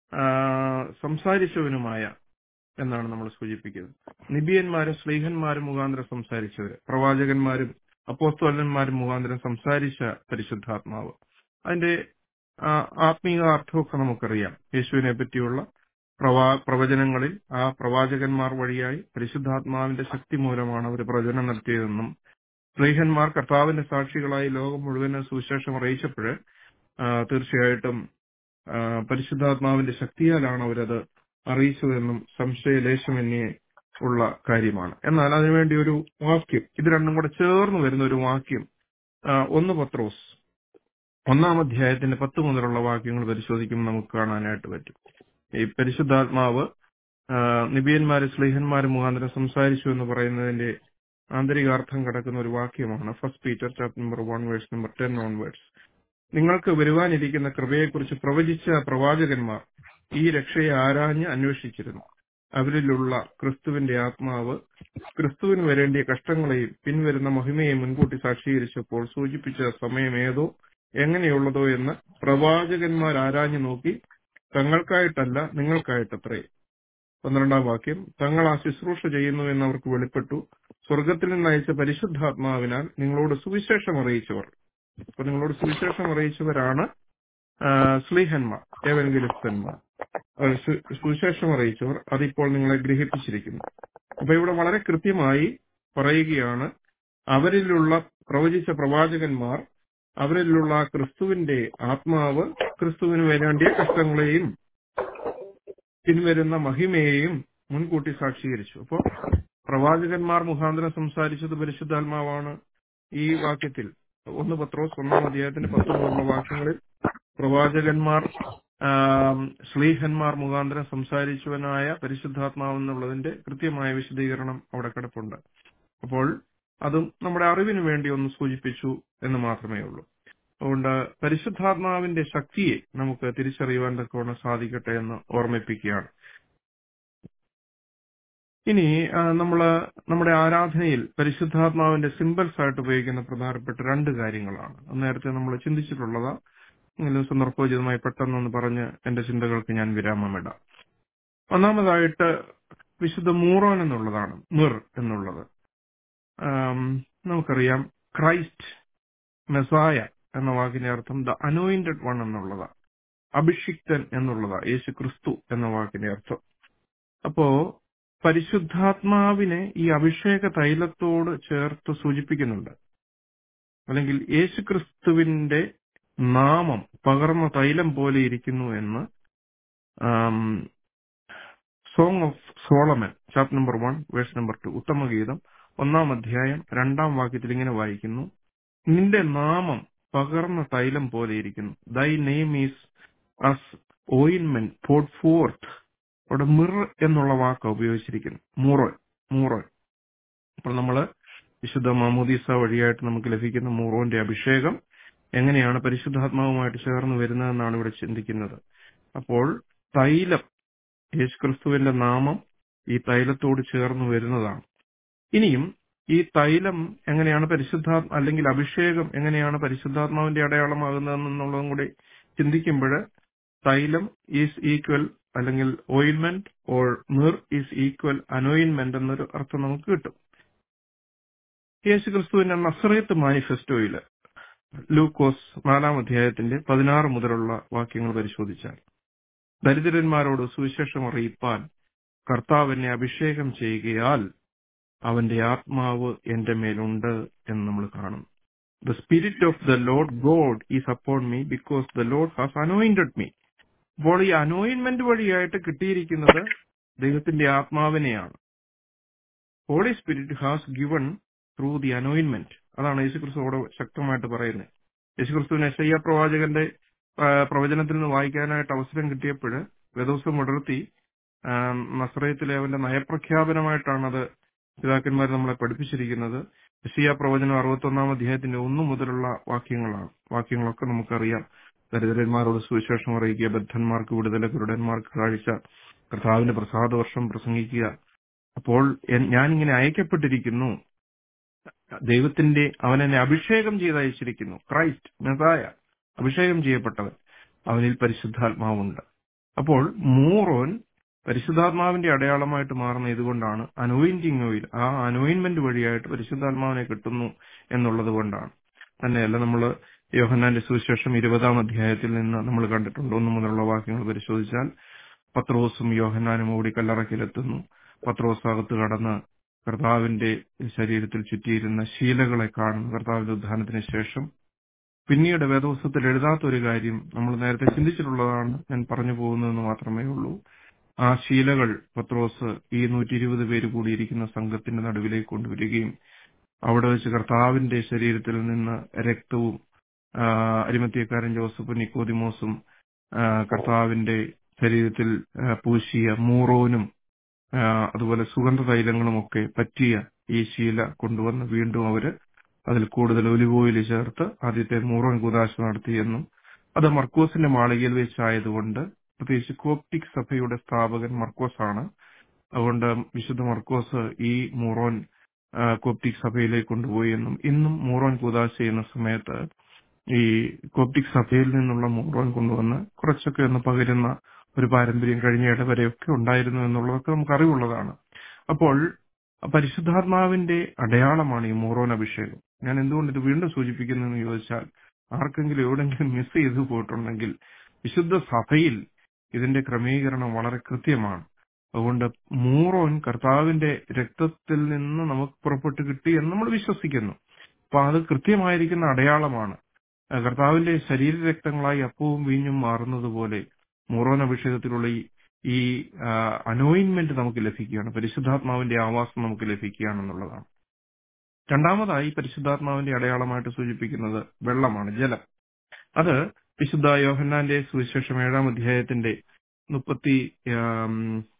സംസാരിച്ചവനുമായ എന്നാണ് നമ്മൾ സൂചിപ്പിക്കുന്നത് നിബിയന്മാരും സ്ലീഹന്മാരും മുഖാന്തരം സംസാരിച്ചവര് പ്രവാചകന്മാരും അപ്പോസ്തോലന്മാരും മുഖാന്തരം സംസാരിച്ച പരിശുദ്ധാത്മാവ് അതിന്റെ ആത്മീയ അർത്ഥമൊക്കെ നമുക്കറിയാം യേശുവിനെ പറ്റിയുള്ള പ്രവാ പ്രവചനങ്ങളിൽ ആ പ്രവാചകന്മാർ വഴിയായി പരിശുദ്ധാത്മാവിന്റെ ശക്തി മൂലമാണ് അവർ പ്രവചനം നടത്തിയതെന്നും സ്ത്രീഹന്മാർ കർത്താവിന്റെ സാക്ഷികളായി ലോകം മുഴുവന് സുവിശേഷം അറിയിച്ചപ്പോൾ തീർച്ചയായിട്ടും പരിശുദ്ധാത്മാവിന്റെ ശക്തിയാലാണ് അവരത് അറിയിച്ചതെന്നും സംശയലേശമന്യേ ഉള്ള കാര്യമാണ് എന്നാൽ അതിനുവേണ്ടി ഒരു വാക്യം ഇത് രണ്ടും കൂടെ ചേർന്ന് വരുന്ന ഒരു വാക്യം ഒന്ന് പത്രോസ് ഒന്നാം അധ്യായത്തിന്റെ പത്ത് മുതലുള്ള വാക്യങ്ങൾ പരിശോധിക്കുമ്പോൾ നമുക്ക് കാണാനായിട്ട് പറ്റും ഈ പരിശുദ്ധാത്മാവ് നിബിയന്മാര് സ്ലേഹന്മാര് മുഖാന്തരം സംസാരിച്ചു എന്ന് പറയുന്നതിന്റെ ആന്തരികാർത്ഥം കിടക്കുന്ന ഒരു വാക്യമാണ് first Peter chapter number one verse number ten on verse നിങ്ങൾക്ക് വരുവാനിരിക്കുന്ന കൃപയെക്കുറിച്ച് പ്രവചിച്ച പ്രവാചകന്മാർ ഈ രക്ഷയെ ആരാഞ്ഞ് അന്വേഷിച്ചിരുന്നു അവരിലുള്ള ക്രിസ്തുവിന്റെ ആത്മാവ് ക്രിസ്തുവിന് വരേണ്ടിയ കഷ്ടങ്ങളെയും പിൻവരുന്ന മഹിമയെയും മുൻകൂട്ടി സാക്ഷീകരിച്ചപ്പോൾ സൂചിപ്പിച്ച സമയം ഏതോ എങ്ങനെയുള്ളതോ എന്ന് പ്രവാചകന്മാർ ആരാഞ്ഞു നോക്കി തങ്ങൾക്കായിട്ടല്ല നിങ്ങൾക്കായിട്ടത്രേ പന്ത്രണ്ടാം വാക്യം തങ്ങൾ ആ ശുശ്രൂഷ ചെയ്യുന്നു എന്ന് അവർക്ക് വെളിപ്പെട്ടു സ്വർഗത്തിൽ നിന്ന് അയച്ച പരിശുദ്ധാത്മാവിനാൽ നിങ്ങളോട് സുവിശേഷം അറിയിച്ചവർ അപ്പൊ നിങ്ങളോട് സുവിശേഷം അറിയിച്ചവരാണ് സ്ലീഹന്മാർ ഏവൻഗലിസ്തന്മാർ സുവിശേഷം അറിയിച്ചവർ അതിപ്പോൾ നിങ്ങളെ ഗ്രഹിപ്പിച്ചിരിക്കുന്നു അപ്പൊ ഇവിടെ വളരെ കൃത്യമായി പറയുകയാണ് അവരിലുള്ള പ്രവചിച്ച പ്രവാചകന്മാർ അവരിലുള്ള ക്രിസ്തുവിന്റെ ആത്മാവ് ക്രിസ്തുവിന് വരേണ്ടിയ കഷ്ടങ്ങളെയും പിൻവരുന്ന മഹിമയെയും മുൻകൂട്ടി സാക്ഷീകരിച്ചു അപ്പോൾ പ്രവാചകന്മാർ മുഖാന്തരം സംസാരിച്ചത് പരിശുദ്ധാത്മാവാണ് ഈ വാക്യത്തിൽ ഒന്ന് പത്രോസ് ഒന്നാം അധ്യായത്തിന്റെ പത്തൊമ്പതുള്ള വാക്യങ്ങളിൽ പ്രവാചകന്മാർ ശ്ലീഹന്മാർ മുഖാന്തരം സംസാരിച്ചവനായ പരിശുദ്ധാത്മാവ് എന്നുള്ളതിന്റെ കൃത്യമായ വിശദീകരണം അവിടെ കിടപ്പുണ്ട് അപ്പോൾ അതും നമ്മുടെ അറിവിന് വേണ്ടി ഒന്ന് സൂചിപ്പിച്ചു എന്ന് മാത്രമേ ഉള്ളൂ അതുകൊണ്ട് പരിശുദ്ധാത്മാവിന്റെ ശക്തിയെ നമുക്ക് തിരിച്ചറിയുവാൻ തക്കവണ്ണം സാധിക്കട്ടെ എന്ന് ഓർമ്മിപ്പിക്കുകയാണ് ഇനി നമ്മൾ നമ്മുടെ ആരാധനയിൽ പരിശുദ്ധാത്മാവിന്റെ സിമ്പിൾസ് ആയിട്ട് ഉപയോഗിക്കുന്ന പ്രധാനപ്പെട്ട രണ്ട് കാര്യങ്ങളാണ് നേരത്തെ നമ്മൾ ചിന്തിച്ചിട്ടുള്ളതാ എങ്കിലും സന്ദർഭോചിതമായി പെട്ടെന്നൊന്ന് പറഞ്ഞ് എന്റെ ചിന്തകൾക്ക് ഞാൻ വിരാമമിടാം ഒന്നാമതായിട്ട് വിശുദ്ധ മൂറോൻ എന്നുള്ളതാണ് മിർ എന്നുള്ളത് നമുക്കറിയാം ക്രൈസ്റ്റ് മെസായ എന്ന വാക്കിന്റെ അർത്ഥം ദ അനോയിന്റഡ് വൺ എന്നുള്ളതാണ് അഭിഷിക്തൻ എന്നുള്ളതാണ് യേശു ക്രിസ്തു എന്ന വാക്കിന്റെ അർത്ഥം അപ്പോ പരിശുദ്ധാത്മാവിനെ ഈ അഭിഷേക തൈലത്തോട് ചേർത്ത് സൂചിപ്പിക്കുന്നുണ്ട് അല്ലെങ്കിൽ യേശുക്രിസ്തുവിന്റെ നാമം പകർന്ന തൈലം പോലെ ഇരിക്കുന്നു എന്ന് song of Solomon chapter number one verse number two ഉത്തമഗീതം ഒന്നാം അധ്യായം രണ്ടാം വാക്യത്തിൽ ഇങ്ങനെ വായിക്കുന്നു നിന്റെ നാമം പകർന്ന തൈലം പോലെ ഇരിക്കുന്നു ദൈ നെയിം ഈസ് അസ് ഓയിൻമെന്റ് പോട്ട് ഫോർത്ത് അവിടെ മിർ എന്നുള്ള വാക്ക് ഉപയോഗിച്ചിരിക്കുന്നു മൂറോൻ മൂറോൻ അപ്പോൾ നമ്മള് വിശുദ്ധ മാമോദീസ വഴിയായിട്ട് നമുക്ക് ലഭിക്കുന്ന മൂറോന്റെ അഭിഷേകം എങ്ങനെയാണ് പരിശുദ്ധാത്മാവുമായിട്ട് ചേർന്ന് വരുന്നതെന്നാണ് ഇവിടെ ചിന്തിക്കുന്നത് അപ്പോൾ തൈലം യേശുക്രിസ്തുവിന്റെ നാമം ഈ തൈലത്തോട് ചേർന്ന് വരുന്നതാണ് ഇനിയും ഈ തൈലം എങ്ങനെയാണ് പരിശുദ്ധാ അല്ലെങ്കിൽ അഭിഷേകം എങ്ങനെയാണ് പരിശുദ്ധാത്മാവിന്റെ അടയാളമാകുന്നതെന്നുള്ളതും കൂടി ചിന്തിക്കുമ്പോൾ തൈലം ഈസ് ഈക്വൽ അല്ലെങ്കിൽ ഓയിൻമെന്റ് ഓർ മിർ ഈസ് ഈക്വൽ അനോയിൻമെന്റ് എന്നൊരു അർത്ഥം നമുക്ക് കിട്ടും യേശു ക്രിസ്തുവിന്റെ നസ്രയത്ത് മാനിഫെസ്റ്റോയില് ലൂക്കോസ് നാലാം അധ്യായത്തിന്റെ പതിനാറ് മുതലുള്ള വാക്യങ്ങൾ പരിശോധിച്ചാൽ ദരിദ്രന്മാരോട് സുവിശേഷം അറിയിപ്പാൻ കർത്താവ് എന്നെ അഭിഷേകം ചെയ്യുകയാൽ അവന്റെ ആത്മാവ് എന്റെ മേലുണ്ട് എന്ന് നമ്മൾ കാണും the spirit of the lord God is upon me because the lord has anointed me അപ്പോൾ ഈ അനോയിൻമെന്റ് വഴിയായിട്ട് കിട്ടിയിരിക്കുന്നത് ദൈവത്തിന്റെ ആത്മാവിനെയാണ് holy spirit has given through the അനോയിൻമെന്റ് അതാണ് യേശുക്രിസ്തുവോട് ശക്തമായിട്ട് പറയുന്നത് യേശുക്രിസ്തുവിന് എസയ്യ പ്രവാചകന്റെ ആ, പ്രവചനത്തിൽ നിന്ന് വായിക്കാനായിട്ട് അവസരം കിട്ടിയപ്പോൾ വേദോസം മുടർത്തി നസ്രയത്തിലെ അവന്റെ നയപ്രഖ്യാപനമായിട്ടാണ് അത് പിതാക്കന്മാർ നമ്മളെ പഠിപ്പിച്ചിരിക്കുന്നത് എസിയ പ്രവചനം അറുപത്തൊന്നാം അധ്യായത്തിന്റെ ഒന്നു മുതലുള്ള വാക്യങ്ങളാണ് വാക്യങ്ങളൊക്കെ നമുക്കറിയാം ദരിദ്രന്മാരോട് സുവിശേഷം അറിയിക്കുക ബദ്ധന്മാർക്ക് വിടുതല കുരുടന്മാർക്ക് കാഴ്ച കർത്താവിന്റെ പ്രസാദവർഷം പ്രസംഗിക്കുക അപ്പോൾ എൻ- ഞാനിങ്ങനെ അയക്കപ്പെട്ടിരിക്കുന്നു ദൈവത്തിന്റെ അവൻ എന്നെ അഭിഷേകം ചെയ്ത് അയച്ചിരിക്കുന്നു ക്രൈസ്റ്റ് മെസായ അഭിഷേകം ചെയ്യപ്പെട്ടവൻ അവനിൽ പരിശുദ്ധാത്മാവുണ്ട് അപ്പോൾ മൂറോൻ പരിശുദ്ധാത്മാവിന്റെ അടയാളമായിട്ട് മാറുന്ന ഇതുകൊണ്ടാണ് അനോയിന്റിങ് ഓയിൽ ആ അനോയിൻമെന്റ് വഴിയായിട്ട് പരിശുദ്ധാത്മാവിനെ കിട്ടുന്നു എന്നുള്ളത് കൊണ്ടാണ് തന്നെയല്ല നമ്മൾ യോഹന്നാന്റെ സുവിശേഷം ഇരുപതാം അധ്യായത്തിൽ നിന്ന് നമ്മൾ കണ്ടിട്ടുണ്ട് ഒന്നു മുതലുള്ള വാക്യങ്ങൾ പരിശോധിച്ചാൽ പത്രോസും യോഹന്നാനും ഓടി കല്ലറക്കിലെത്തുന്നു പത്രോസ് അകത്ത് കടന്ന് കർത്താവിന്റെ ശരീരത്തിൽ ചുറ്റിയിരുന്ന ശീലകളെ കാണുന്നു കർത്താവിന്റെ ഉദ്ധാനത്തിന് ശേഷം പിന്നീട് വേദോത്സവത്തിൽ എഴുതാത്ത ഒരു കാര്യം നമ്മൾ നേരത്തെ ചിന്തിച്ചിട്ടുള്ളതാണ് ഞാൻ പറഞ്ഞു പോകുന്നതെന്ന് മാത്രമേ ഉള്ളൂ ആ ശീലകൾ പത്രോസ് ഈ നൂറ്റി ഇരുപത് പേര് കൂടിയിരിക്കുന്ന സംഘത്തിന്റെ നടുവിലേക്ക് കൊണ്ടുവരികയും അവിടെ വെച്ച് കർത്താവിന്റെ ശരീരത്തിൽ നിന്ന് രക്തവും ആ, അരിമത്തിയക്കാരൻ ജോസഫ് നിക്കോദിമോസും ആ, കർത്താവിന്റെ ശരീരത്തിൽ ആ, പൂശിയ മൂറോനും ആ, അതുപോലെ സുഗന്ധ തൈലങ്ങളും ഒക്കെ പറ്റിയ ഈ ശീല കൊണ്ടുവന്ന് വീണ്ടും അവര് അതിൽ കൂടുതൽ ഒലിവ് ഓയിൽ ചേർത്ത് ആദ്യത്തെ മൂറോൻ കുദാശ നടത്തിയെന്നും അത് മർക്കോസിന്റെ മാളികയിൽ വെച്ചായതുകൊണ്ട് പ്രത്യേകിച്ച് കോപ്റ്റിക് സഭയുടെ സ്ഥാപകൻ മർക്കോസ് ആണ് അതുകൊണ്ട് വിശുദ്ധ മർക്കോസ് ഈ മൂറോൻ ആ, കോപ്റ്റിക് സഭയിലേക്ക് കൊണ്ടുപോയി എന്നും ഇന്നും മൂറോൻ കുദാശ ചെയ്യുന്ന സമയത്ത് ഈ കോപ്റ്റിക് സഭയിൽ നിന്നുള്ള മൂറോൻ കൊണ്ടുവന്ന് കുറച്ചൊക്കെ ഒന്ന് പകരുന്ന ഒരു പാരമ്പര്യം കഴിഞ്ഞ ഇടവരെയൊക്കെ ഉണ്ടായിരുന്നു എന്നുള്ളതൊക്കെ നമുക്ക് അറിവുള്ളതാണ് അപ്പോൾ പരിശുദ്ധാത്മാവിന്റെ അടയാളമാണ് ഈ മൂറോൻ അഭിഷേകം ഞാൻ എന്തുകൊണ്ട് ഇത് വീണ്ടും സൂചിപ്പിക്കുന്നു എന്ന് ചോദിച്ചാൽ ആർക്കെങ്കിലും എവിടെങ്കിലും മിസ് ചെയ്തു പോയിട്ടുണ്ടെങ്കിൽ വിശുദ്ധ സഭയിൽ ഇതിന്റെ ക്രമീകരണം വളരെ കൃത്യമാണ് അതുകൊണ്ട് മൂറോൻ കർത്താവിന്റെ രക്തത്തിൽ നിന്ന് നമുക്ക് പുറപ്പെട്ട് കിട്ടി എന്ന് നമ്മൾ വിശ്വസിക്കുന്നു അപ്പൊ അത് കൃത്യമായിരിക്കുന്ന അടയാളമാണ് ആ, കർത്താവിന്റെ ശരീരരക്തങ്ങളായി അപ്പവും വീഞ്ഞും മാറുന്നത് പോലെ മൂറോൻ അഭിഷേകത്തിലുള്ള ഈ ഈ അനോയിൻമെന്റ് നമുക്ക് ലഭിക്കുകയാണ് പരിശുദ്ധാത്മാവിന്റെ ആവാസം നമുക്ക് ലഭിക്കുകയാണെന്നുള്ളതാണ് രണ്ടാമതായി പരിശുദ്ധാത്മാവിന്റെ അടയാളമായിട്ട് സൂചിപ്പിക്കുന്നത് വെള്ളമാണ് ജലം അത് വിശുദ്ധ യോഹന്നാന്റെ സുവിശേഷം ഏഴാം അധ്യായത്തിന്റെ മുപ്പത്തി ആം,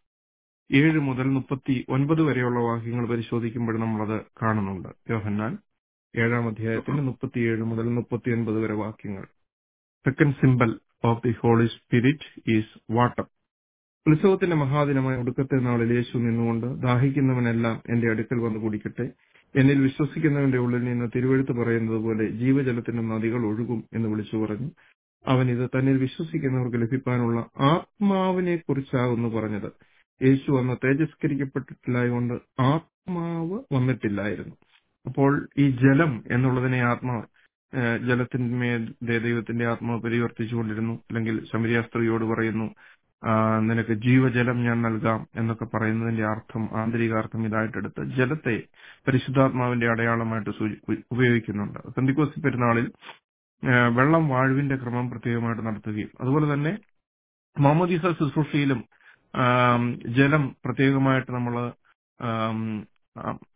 ഏഴ് മുതൽ മുപ്പത്തി ഒൻപത് വരെയുള്ള വാക്യങ്ങൾ പരിശോധിക്കുമ്പോൾ നമ്മളത് കാണുന്നുണ്ട് യോഹന്നാൻ ഏഴാം അധ്യായത്തിന്റെ മുപ്പത്തിയേഴ് മുതൽ മുപ്പത്തി ഒൻപത് വരെ വാക്യങ്ങൾ second symbol of the holy spirit is water ഉത്സവത്തിന്റെ മഹാദിനമായ ഒടുക്കത്തെ നാളിൽ യേശു നിന്നുകൊണ്ട് ദാഹിക്കുന്നവനെല്ലാം എന്റെ അടുക്കൽ വന്ന് കുടിക്കട്ടെ എന്നിൽ വിശ്വസിക്കുന്നവന്റെ ഉള്ളിൽ നിന്ന് തിരുവഴുത്ത് പറയുന്നത് പോലെ ജീവജലത്തിന്റെ നദികൾ ഒഴുകും എന്ന് വിളിച്ചു പറഞ്ഞു അവൻ ഇത് തന്നിൽ വിശ്വസിക്കുന്നവർക്ക് ലഭിക്കാനുള്ള ആത്മാവിനെ കുറിച്ചാകുന്നു പറഞ്ഞത് യേശു അന്ന് തേജസ്കരിക്കപ്പെട്ടിട്ടില്ലായതുകൊണ്ട് ആത്മാവ് വന്നിട്ടില്ലായിരുന്നു അപ്പോൾ ഈ ജലം എന്നുള്ളതിനെ ആത്മാ ഏഹ് ജലത്തിന്മേൽ ദേ- ദൈവത്തിന്റെ ആത്മാവ് പരിവർത്തിച്ചുകൊണ്ടിരുന്നു അല്ലെങ്കിൽ ശമരിയ സ്ത്രീയോട് പറയുന്നു ആ, നിനക്ക് ജീവജലം ഞാൻ നൽകാം എന്നൊക്കെ പറയുന്നതിന്റെ അർത്ഥം ആന്തരികാർത്ഥം ഇതായിട്ടെടുത്ത് ജലത്തെ പരിശുദ്ധാത്മാവിന്റെ അടയാളമായിട്ട് സൂചി- ഉ- ഉപയോഗിക്കുന്നുണ്ട് പെന്തിക്കോസ്തി പെരുന്നാളിൽ ആ, വെള്ളം വാഴുവിന്റെ ക്രമം പ്രത്യേകമായിട്ട് നടത്തുകയും അതുപോലെ തന്നെ മാമോദീസ ശുശ്രൂഷയിലും ആം, ജലം പ്രത്യേകമായിട്ട് നമ്മൾ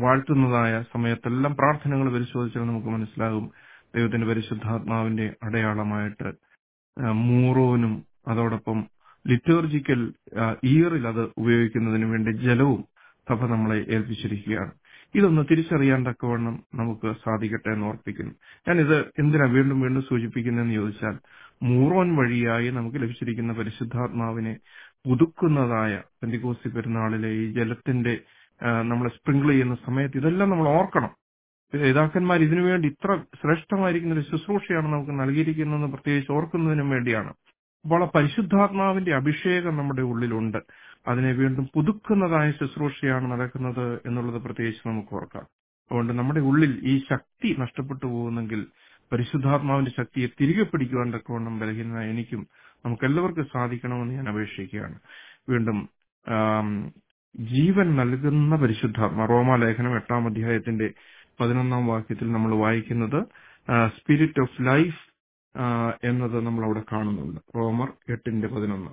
വാഴ്ത്തുന്നതായ സമയത്തെല്ലാം പ്രാർത്ഥനകൾ പരിശോധിച്ചാൽ നമുക്ക് മനസ്സിലാകും ദൈവത്തിന്റെ പരിശുദ്ധാത്മാവിന്റെ അടയാളമായിട്ട് ആ, മൂറോനും അതോടൊപ്പം ലിറ്റേർജിക്കൽ ഇയറിൽ അത് ഉപയോഗിക്കുന്നതിന് വേണ്ടി ജലവും സഭ നമ്മളെ ഏൽപ്പിച്ചിരിക്കുകയാണ് ഇതൊന്ന് തിരിച്ചറിയാൻ തക്കവണ്ണം നമുക്ക് സാധിക്കട്ടെ എന്ന് ഓർപ്പിക്കുന്നു ഞാനിത് എന്തിനാ വീണ്ടും വീണ്ടും സൂചിപ്പിക്കുന്നതെന്ന് ചോദിച്ചാൽ മൂറോൻ വഴിയായി നമുക്ക് ലഭിച്ചിരിക്കുന്ന പരിശുദ്ധാത്മാവിനെ പുതുക്കുന്നതായ പെന്തിക്കോസി പെരുന്നാളിലെ ഈ ജലത്തിന്റെ ആ, നമ്മളെ സ്പ്രിങ്കിൾ ചെയ്യുന്ന സമയത്ത് ഇതെല്ലാം നമ്മൾ ഓർക്കണം പിതാക്കന്മാർ ഇതിനുവേണ്ടി ഇത്ര ശ്രേഷ്ഠമായിരിക്കുന്ന ഒരു ശുശ്രൂഷയാണ് നമുക്ക് നൽകിയിരിക്കുന്നതെന്ന് പ്രത്യേകിച്ച് ഓർക്കുന്നതിനും വേണ്ടിയാണ് അപ്പോൾ ആ പരിശുദ്ധാത്മാവിന്റെ അഭിഷേകം നമ്മുടെ ഉള്ളിലുണ്ട് അതിനെ വീണ്ടും പുതുക്കുന്നതായ ശുശ്രൂഷയാണ് നടക്കുന്നത് എന്നുള്ളത് പ്രത്യേകിച്ച് നമുക്ക് ഓർക്കാം അതുകൊണ്ട് നമ്മുടെ ഉള്ളിൽ ഈ ശക്തി നഷ്ടപ്പെട്ടു പോകുന്നെങ്കിൽ പരിശുദ്ധാത്മാവിന്റെ ശക്തിയെ തിരികെ പിടിക്കുവാൻ തക്കവണ്ണം ബലഹീനനായ എനിക്കും നമുക്ക് എല്ലാവർക്കും സാധിക്കണമെന്ന് ഞാൻ അപേക്ഷിക്കുകയാണ് വീണ്ടും ആം, ജീവൻ നൽകുന്ന പരിശുദ്ധാത്മ റോമാലേഖനം എട്ടാം അധ്യായത്തിന്റെ പതിനൊന്നാം വാക്യത്തിൽ നമ്മൾ വായിക്കുന്നത് സ്പിരിറ്റ് ഓഫ് ലൈഫ് എന്നത് നമ്മൾ അവിടെ കാണുന്നുണ്ട് റോമർ എട്ടിന്റെ പതിനൊന്ന്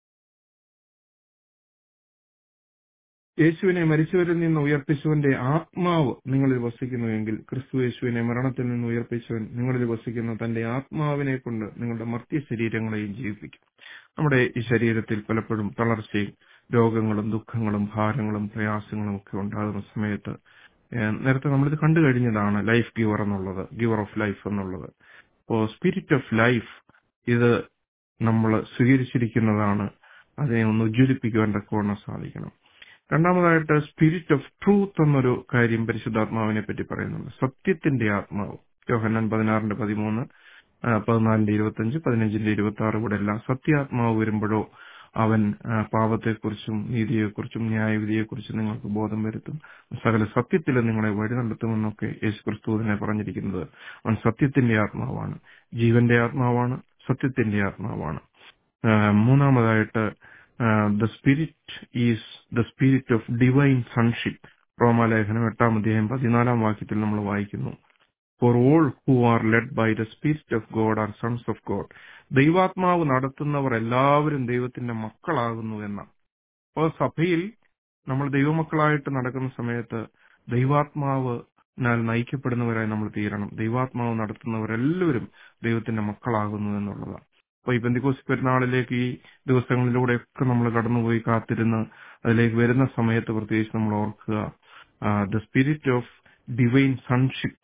യേശുവിനെ മരിച്ചവരിൽ നിന്ന് ഉയർപ്പിച്ചവന്റെ ആത്മാവ് നിങ്ങളിൽ വസിക്കുന്നുവെങ്കിൽ ക്രിസ്തു യേശുവിനെ മരണത്തിൽ നിന്ന് ഉയർപ്പിച്ചവൻ നിങ്ങളിൽ വസിക്കുന്ന തന്റെ ആത്മാവിനെ കൊണ്ട് നിങ്ങളുടെ മർത്യ ശരീരങ്ങളെയും ജീവിപ്പിക്കും നമ്മുടെ ഈ ശരീരത്തിൽ പലപ്പോഴും തളർച്ചയും രോഗങ്ങളും ദുഃഖങ്ങളും ഭാരങ്ങളും പ്രയാസങ്ങളും ഒക്കെ ഉണ്ടാകുന്ന സമയത്ത് ഏഹ് നേരത്തെ നമ്മളിത് കണ്ടു കഴിഞ്ഞതാണ് ലൈഫ് ഗിവർ എന്നുള്ളത് ഗിവർ ഓഫ് ലൈഫ് എന്നുള്ളത് അപ്പോ സ്പിരിറ്റ് ഓഫ് ലൈഫ് ഇത് നമ്മൾ സ്വീകരിച്ചിരിക്കുന്നതാണ് അതിനെ ഒന്ന് ഉജ്ജ്വലിപ്പിക്കുവാൻ തക്കവണ്ണം സാധിക്കണം രണ്ടാമതായിട്ട് സ്പിരിറ്റ് ഓഫ് ട്രൂത്ത് എന്നൊരു കാര്യം പരിശുദ്ധാത്മാവിനെ പറ്റി പറയുന്നുണ്ട് സത്യത്തിന്റെ ആത്മാവ് യോഹന്നാൻ പതിനാറിന്റെ പതിമൂന്ന് ആ, പതിനാലിന്റെ ഇരുപത്തഞ്ച് പതിനഞ്ചിന്റെ ഇരുപത്തി ആറ് ഇവിടെ എല്ലാം സത്യാത്മാവ് വരുമ്പോഴോ അവൻ ആ, പാപത്തെക്കുറിച്ചും നീതിയെക്കുറിച്ചും ന്യായവിധിയെക്കുറിച്ചും നിങ്ങൾക്ക് ബോധം വരുത്തും സകല സത്യത്തിൽ നിങ്ങളെ വഴി നടത്തുമെന്നൊക്കെ യേശു ക്രിസ്തു തന്നെ പറഞ്ഞിരിക്കുന്നത് അവൻ സത്യത്തിന്റെ ആത്മാവാണ് ജീവന്റെ ആത്മാവാണ് സത്യത്തിന്റെ ആത്മാവാണ് ആ, മൂന്നാമതായിട്ട് the spirit is the spirit of divine sonship റോമാലേഖനം എട്ടാം അധ്യായം പതിനാലാം വാക്യത്തിൽ നമ്മൾ വായിക്കുന്നു for all who are led by the spirit of God are sons of God ദൈവാത്മാവ് നടത്തുന്നവർ എല്ലാവരും ദൈവത്തിന്റെ മക്കളാകുന്നു എന്ന അപ്പോൾ സഭയിൽ നമ്മൾ ദൈവമക്കളായിട്ട് നടക്കുന്ന സമയത്ത് ദൈവാത്മാവ് നയിക്കപ്പെടുന്നവരായി നമ്മൾ തീരണം ദൈവാത്മാവ് നടത്തുന്നവരെല്ലാവരും ദൈവത്തിന്റെ മക്കളാകുന്നു എന്നുള്ളതാണ് അപ്പൊ ഈ ബന്ധിക്കോസ് പെരുന്നാളിലേക്ക് ഈ ദിവസങ്ങളിലൂടെയൊക്കെ നമ്മൾ കടന്നുപോയി കാത്തിരുന്ന് അതിലേക്ക് വരുന്ന സമയത്ത് പ്രത്യേകിച്ച് നമ്മൾ ഓർക്കുക the spirit of divine sonship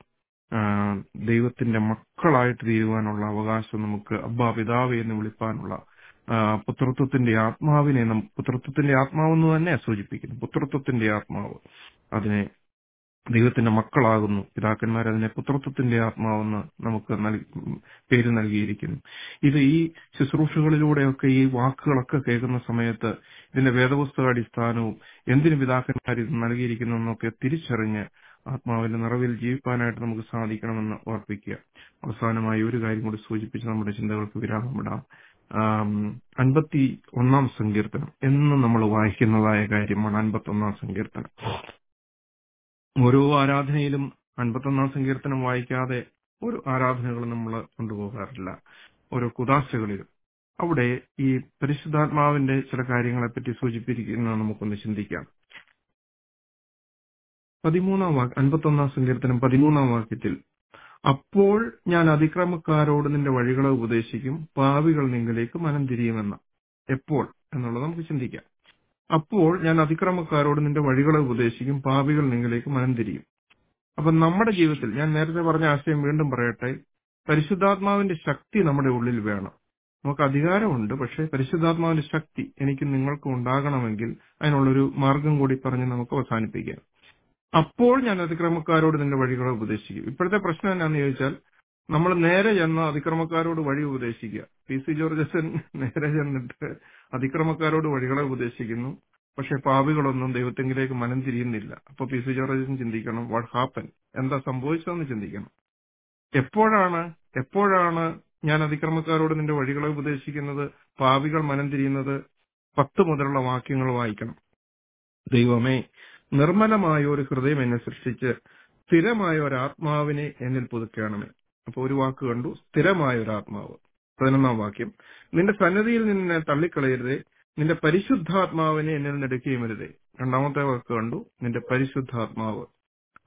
ദൈവത്തിന്റെ മക്കളായിട്ട് തീരുവാനുള്ള അവകാശം നമുക്ക് അബ്ബാ പിതാവ് എന്ന് വിളിപ്പാനുള്ള ആ, പുത്രത്വത്തിന്റെ ആത്മാവിനെ നം- പുത്രത്വത്തിന്റെ ആത്മാവെന്ന് തന്നെ സൂചിപ്പിക്കുന്നു പുത്രത്വത്തിന്റെ ആത്മാവ് അതിനെ ദൈവത്തിന്റെ മക്കളാകുന്നു പിതാക്കന്മാർ അതിനെ പുത്രത്വത്തിന്റെ ആത്മാവെന്ന് നമുക്ക് നൽ- പേര് നൽകിയിരിക്കുന്നു ഇത് ഈ ശുശ്രൂഷകളിലൂടെയൊക്കെ ഈ വാക്കുകളൊക്കെ കേൾക്കുന്ന സമയത്ത് ഇതിന്റെ വേദപുസ്തക അടിസ്ഥാനവും എന്തിനു പിതാക്കന്മാർ ഇത് നൽകിയിരിക്കുന്നു എന്നൊക്കെ തിരിച്ചറിഞ്ഞ് ആത്മാവിന്റെ നിറവിൽ ജീവിക്കാനായിട്ട് നമുക്ക് സാധിക്കണമെന്ന് ഓർപ്പിക്കുക അവസാനമായി ഒരു കാര്യം കൂടി സൂചിപ്പിച്ച് നമ്മുടെ ചിന്തകൾക്ക് വിരാമം വിടാം ആം, അൻപത്തി ഒന്നാം സങ്കീർത്തനം എന്നും നമ്മൾ വായിക്കുന്നതായ കാര്യമാണ് അൻപത്തി ഒന്നാം സങ്കീർത്തനം ഓരോ ആരാധനയിലും അൻപത്തൊന്നാം സങ്കീർത്തനം വായിക്കാതെ ഒരു ആരാധനകളും നമ്മൾ കൊണ്ടുപോകാറില്ല ഓരോ കുതാശകളിലും അവിടെ ഈ പരിശുദ്ധാത്മാവിന്റെ ചില കാര്യങ്ങളെപ്പറ്റി സൂചിപ്പിക്കുന്നത് നമുക്കൊന്ന് ചിന്തിക്കാം പതിമൂന്നാം വാക്ക് അൻപത്തൊന്നാം സങ്കീർത്തനം പതിമൂന്നാം വാക്യത്തിൽ അപ്പോൾ ഞാൻ അതിക്രമക്കാരോട് നിന്റെ വഴികളെ ഉപദേശിക്കും പാവികൾ നിങ്ങളിലേക്ക് മനം തിരിയുമെന്ന എപ്പോൾ എന്നുള്ളത് നമുക്ക് ചിന്തിക്കാം അപ്പോൾ ഞാൻ അതിക്രമക്കാരോട് നിന്റെ വഴികളെ ഉപദേശിക്കും പാപികൾ നിങ്ങളിലേക്ക് മനം തിരിയും അപ്പൊ നമ്മുടെ ജീവിതത്തിൽ ഞാൻ നേരത്തെ പറഞ്ഞ ആശയം വീണ്ടും പറയട്ടെ പരിശുദ്ധാത്മാവിന്റെ ശക്തി നമ്മുടെ ഉള്ളിൽ വേണം നമുക്ക് അധികാരമുണ്ട് പക്ഷെ പരിശുദ്ധാത്മാവിന്റെ ശക്തി എനിക്ക് നിങ്ങൾക്കും ഉണ്ടാകണമെങ്കിൽ അതിനുള്ളൊരു മാർഗം കൂടി പറഞ്ഞ് നമുക്ക് അവസാനിപ്പിക്കാം അപ്പോൾ ഞാൻ അതിക്രമക്കാരോട് നിന്റെ വഴികളെ ഉപദേശിക്കും ഇപ്പോഴത്തെ പ്രശ്നം എന്നാന്ന് ചോദിച്ചാൽ നമ്മൾ നേരെ ചെന്ന് അതിക്രമക്കാരോട് വഴി ഉപദേശിക്കുക പി സി ജോർജസൻ നേരെ ചെന്നിട്ട് അതിക്രമക്കാരോട് വഴികളെ ഉപദേശിക്കുന്നു പക്ഷെ പാപികളൊന്നും ദൈവത്തെങ്കിലേക്ക് മനം തിരിയുന്നില്ല അപ്പൊ പി സി ജോർജസൻ ചിന്തിക്കണം വാട്ട് ഹാപ്പൻ എന്താ സംഭവിച്ചതെന്ന് ചിന്തിക്കണം എപ്പോഴാണ് എപ്പോഴാണ് ഞാൻ അതിക്രമക്കാരോട് നിന്റെ വഴികളെ ഉപദേശിക്കുന്നത് പാപികൾ മനം തിരിയുന്നത് പത്ത് മുതലുള്ള വാക്യങ്ങൾ വായിക്കണം ദൈവമേ നിർമ്മലമായ ഒരു ഹൃദയം എന്നെ സൃഷ്ടിച്ച് സ്ഥിരമായ ഒരു ആത്മാവിനെ എന്നിൽ പുതുക്കണമേ അപ്പൊ ഒരു വാക്ക് കണ്ടു സ്ഥിരമായ ഒരു ആത്മാവ് പതിനൊന്നാം വാക്യം നിന്റെ സന്നദ്ധിയിൽ നിന്നെ തള്ളിക്കളയരുതേ നിന്റെ പരിശുദ്ധാത്മാവിനെ എന്നിൽ നിന്ന് എടുക്കുകയും വരുതേ രണ്ടാമത്തെ വാക്ക് കണ്ടു നിന്റെ പരിശുദ്ധാത്മാവ്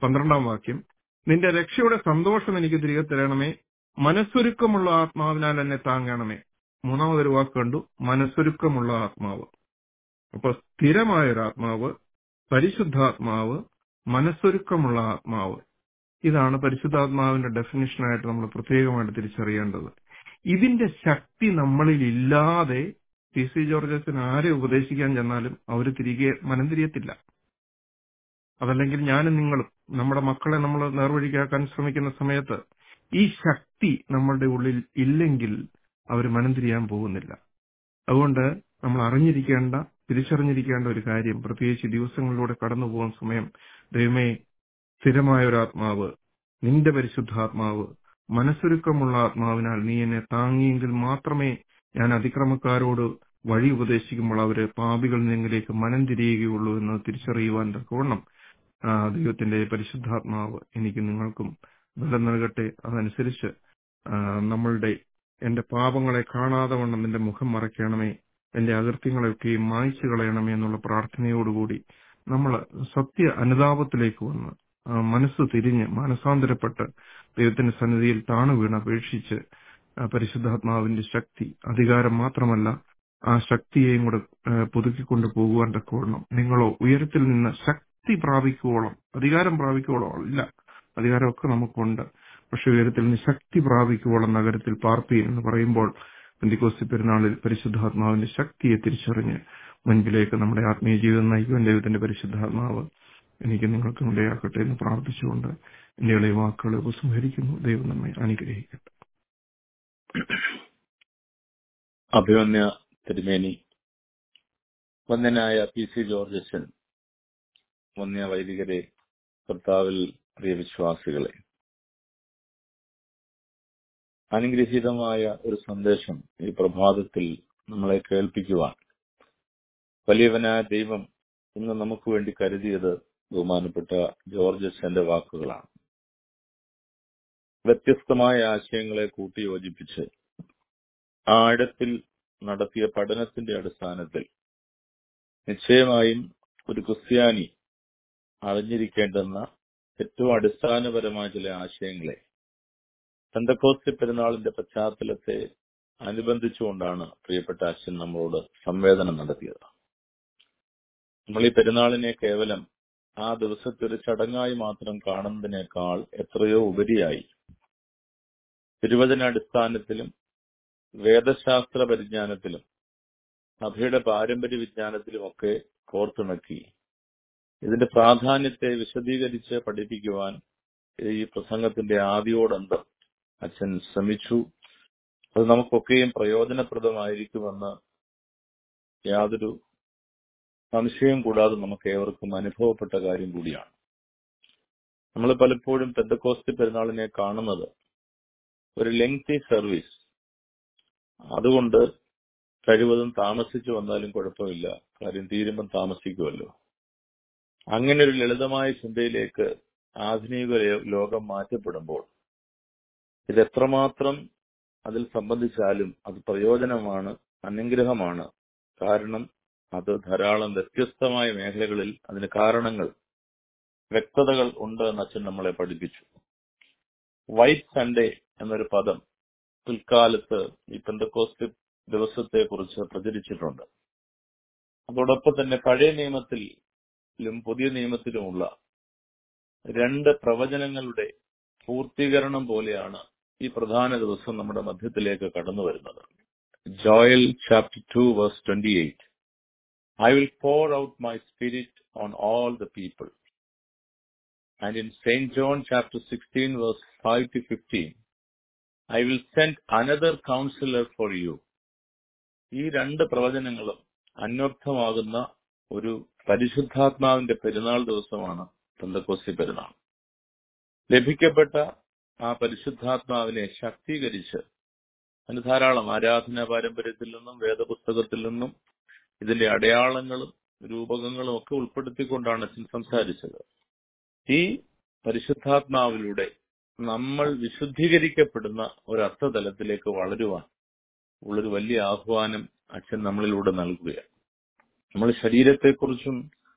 പന്ത്രണ്ടാം വാക്യം നിന്റെ രക്ഷയുടെ സന്തോഷം എനിക്ക് തിരികെ തരണമേ മനസ്സൊരുക്കമുള്ള ആത്മാവിനാൽ എന്നെ താങ്ങണമേ മൂന്നാമതൊരു വാക്ക് കണ്ടു മനസ്സൊരുക്കമുള്ള ആത്മാവ് അപ്പൊ സ്ഥിരമായ ഒരു ആത്മാവ് പരിശുദ്ധാത്മാവ് മനസ്സൊരുക്കമുള്ള ആത്മാവ് ഇതാണ് പരിശുദ്ധാത്മാവിന്റെ ഡെഫിനിഷനായിട്ട് നമ്മൾ പ്രത്യേകമായിട്ട് തിരിച്ചറിയേണ്ടത് ഇതിന്റെ ശക്തി നമ്മളിൽ ഇല്ലാതെ പി സി ജോർജസിന് ആരെ ഉപദേശിക്കാൻ ചെന്നാലും അവർ തിരികെ മനം തിരിയത്തില്ല അതല്ലെങ്കിൽ ഞാനും നിങ്ങളും നമ്മുടെ മക്കളെ നമ്മൾ നേർവഴിക്കാക്കാൻ ശ്രമിക്കുന്ന സമയത്ത് ഈ ശക്തി നമ്മളുടെ ഉള്ളിൽ ഇല്ലെങ്കിൽ അവർ മനം തിരിയാൻ പോകുന്നില്ല അതുകൊണ്ട് നമ്മൾ അറിഞ്ഞിരിക്കേണ്ട തിരിച്ചറിഞ്ഞിരിക്കേണ്ട ഒരു കാര്യം പ്രത്യേകിച്ച് ദിവസങ്ങളിലൂടെ കടന്നു പോകുന്ന സമയം ദൈവമേ സ്ഥിരമായ ഒരു ആത്മാവ് നിന്റെ പരിശുദ്ധാത്മാവ് മനസ്സൊരുക്കമുള്ള ആത്മാവിനാൽ നീ എന്നെ താങ്ങിയെങ്കിൽ മാത്രമേ ഞാൻ അതിക്രമക്കാരോട് വഴി ഉപദേശിക്കുമ്പോൾ അവര് പാപികൾ നിന്നിലേക്ക് മനം തിരിയുകയുള്ളൂ എന്ന് തിരിച്ചറിയുവാൻ തക്കവണ്ണം ആ, ദൈവത്തിന്റെ പരിശുദ്ധാത്മാവ് എനിക്ക് നിങ്ങൾക്കും ബലം നൽകട്ടെ അതനുസരിച്ച് ആ, നമ്മളുടെ എന്റെ പാപങ്ങളെ കാണാതെ വണ്ണം നിന്റെ മുഖം മറയ്ക്കണമേ എന്റെ അകൃത്യങ്ങളെയൊക്കെയും മായ്ച്ചു കളയണമേ എന്നുള്ള പ്രാർത്ഥനയോടുകൂടി നമ്മൾ സത്യ അനുതാപത്തിലേക്ക് വന്ന് ആ, മനസ്സ് തിരിഞ്ഞ് മാനസാന്തരപ്പെട്ട് ദൈവത്തിന്റെ സന്നിധിയിൽ താണു വീണ് അപേക്ഷിച്ച് ആ, പരിശുദ്ധാത്മാവിന്റെ ശക്തി അധികാരം മാത്രമല്ല ആ ശക്തിയെയും കൂടെ ആ, പുതുക്കിക്കൊണ്ട് പോകുവാൻ തക്കവണ്ണം നിങ്ങളോ ഉയരത്തിൽ നിന്ന് ശക്തി പ്രാപിക്കുവോളം അധികാരം പ്രാപിക്കുവോളം ഇല്ല അധികാരമൊക്കെ നമുക്കുണ്ട് പക്ഷെ ഉയരത്തിൽ നിന്ന് ശക്തി പ്രാപിക്കുവോളം നഗരത്തിൽ പാർപ്പീൻ എന്ന് പറയുമ്പോൾ പെന്തിക്കോസ്തി പെരുന്നാളിൽ പരിശുദ്ധാത്മാവിന്റെ ശക്തിയെ തിരിച്ചറിഞ്ഞ് മുൻപിലേക്ക് നമ്മുടെ ആത്മീയ ജീവിതം നയിക്കുവാൻ ദൈവത്തിന്റെ പരിശുദ്ധാത്മാവ് എനിക്ക് നിങ്ങൾക്ക് ഇടയാക്കട്ടെ എന്ന് പ്രാർത്ഥിച്ചുകൊണ്ട് എന്റെ ഇളയ വാക്കുകളെ ഉപസംഹരിക്കുന്നു ദൈവം നമ്മെ അനുഗ്രഹിക്കട്ടെ അഭിമന്യ തിരുമേനി വന്യനായ പി സി ജോർജ് അച്ഛൻ വന്യ വൈദികരെ കർത്താവിൽ പ്രിയ വിശ്വാസികളെ അനുഗ്രഹീതമായ ഒരു സന്ദേശം ഈ പ്രഭാതത്തിൽ നമ്മളെ കേൾപ്പിക്കുവാൻ വലിയവനായ ദൈവം ഇന്ന് നമുക്ക് വേണ്ടി കരുതിയത് ബഹുമാനപ്പെട്ട ജോർജ് അച്ഛന്റെ വാക്കുകളാണ് വ്യത്യസ്തമായ ആശയങ്ങളെ കൂട്ടിയോജിപ്പിച്ച് ആഴത്തിൽ നടത്തിയ പഠനത്തിന്റെ അടിസ്ഥാനത്തിൽ നിശ്ചയമായും ഒരു ക്രിസ്ത്യാനി അറിഞ്ഞിരിക്കേണ്ടുന്ന ഏറ്റവും അടിസ്ഥാനപരമായ ചില ആശയങ്ങളെ പെന്തക്കോസ്തി പെരുന്നാളിന്റെ പശ്ചാത്തലത്തെ അനുബന്ധിച്ചുകൊണ്ടാണ് പ്രിയപ്പെട്ട അച്ഛൻ നമ്മളോട് സംവേദനം നടത്തിയത് നമ്മൾ ഈ പെരുന്നാളിനെ കേവലം ആ ദിവസത്തെ ഒരു ചടങ്ങായി മാത്രം കാണുന്നതിനേക്കാൾ എത്രയോ ഉപരിയായി തിരുവചനാടിസ്ഥാനത്തിലും വേദശാസ്ത്ര പരിജ്ഞാനത്തിലും സഭയുടെ പാരമ്പര്യ വിജ്ഞാനത്തിലുമൊക്കെ കോർത്തിണക്കി ഇതിന്റെ പ്രാധാന്യത്തെ വിശദീകരിച്ച് പഠിപ്പിക്കുവാൻ ഈ പ്രസംഗത്തിന്റെ ആദ്യോടന്തം അച്ഛൻ ശ്രമിച്ചു അത് നമുക്കൊക്കെയും പ്രയോജനപ്രദമായിരിക്കുമെന്ന് യാതൊരു സംശയം കൂടാതെ നമുക്ക് ഏവർക്കും അനുഭവപ്പെട്ട കാര്യം കൂടിയാണ് നമ്മൾ പലപ്പോഴും പെന്തക്കോസ്തി പെരുന്നാളിനെ കാണുന്നത് ഒരു ലെങ്തി സർവീസ് അതുകൊണ്ട് കഴിവതും താമസിച്ചു വന്നാലും കുഴപ്പമില്ല കാര്യം തീരുമ്പം താമസിക്കുമല്ലോ അങ്ങനെ ഒരു ലളിതമായ ചിന്തയിലേക്ക് ആധുനിക ലോ- ലോകം മാറ്റപ്പെടുമ്പോൾ ഇത് എത്രമാത്രം അതിൽ സംബന്ധിച്ചാലും അത് പ്രയോജനമാണ് അനുഗ്രഹമാണ് കാരണം അത് ധാരാളം വ്യത്യസ്തമായ മേഖലകളിൽ അതിന് കാരണങ്ങൾ വ്യക്തതകൾ ഉണ്ട് എന്ന് അച്ഛൻ നമ്മളെ പഠിപ്പിച്ചു വൈറ്റ് സൺഡേ എന്നൊരു പദം പിൽക്കാലത്ത് ഈ പെന്തക്കോസ്റ്റ് ദിവസത്തെ കുറിച്ച് പ്രചരിച്ചിട്ടുണ്ട് അതോടൊപ്പം തന്നെ പഴയ നിയമത്തിലും പുതിയ നിയമത്തിലുമുള്ള രണ്ട് പ്രവചനങ്ങളുടെ പൂർത്തീകരണം പോലെയാണ് ഈ പ്രധാന ദിവസം നമ്മുടെ മധ്യത്തിലേക്ക് കടന്നു വരുന്നത് Joel chapter two verse twenty eight I will pour out my spirit on all the people and in saint John chapter sixteen verse five to fifteen I will send another counsellor for you ഈ രണ്ട് പ്രവചനങ്ങളും അന്വർത്ഥമാകുന്ന ഒരു പരിശുദ്ധാത്മാവിന്റെ പെരുന്നാൾ ദിവസമാണ് പെന്തക്കോസ്തി പെരുന്നാൾ ലഭിക്കപ്പെട്ട ആ പരിശുദ്ധാത്മാവിനെ ശക്തീകരിച്ച് അതിന് ധാരാളം ആരാധനാ പാരമ്പര്യത്തിൽ നിന്നും വേദപുസ്തകത്തിൽ നിന്നും ഇതിന്റെ അടയാളങ്ങളും രൂപകങ്ങളും ഒക്കെ ഉൾപ്പെടുത്തിക്കൊണ്ടാണ് അച്ഛൻ സംസാരിച്ചത് ഈ പരിശുദ്ധാത്മാവിലൂടെ നമ്മൾ വിശുദ്ധീകരിക്കപ്പെടുന്ന ഒരു അർത്ഥതലത്തിലേക്ക് വളരുവാൻ ഉള്ളൊരു വലിയ ആഹ്വാനം അച്ഛൻ നമ്മളിലൂടെ നൽകുകയാണ് നമ്മൾ ശരീരത്തെക്കുറിച്ചും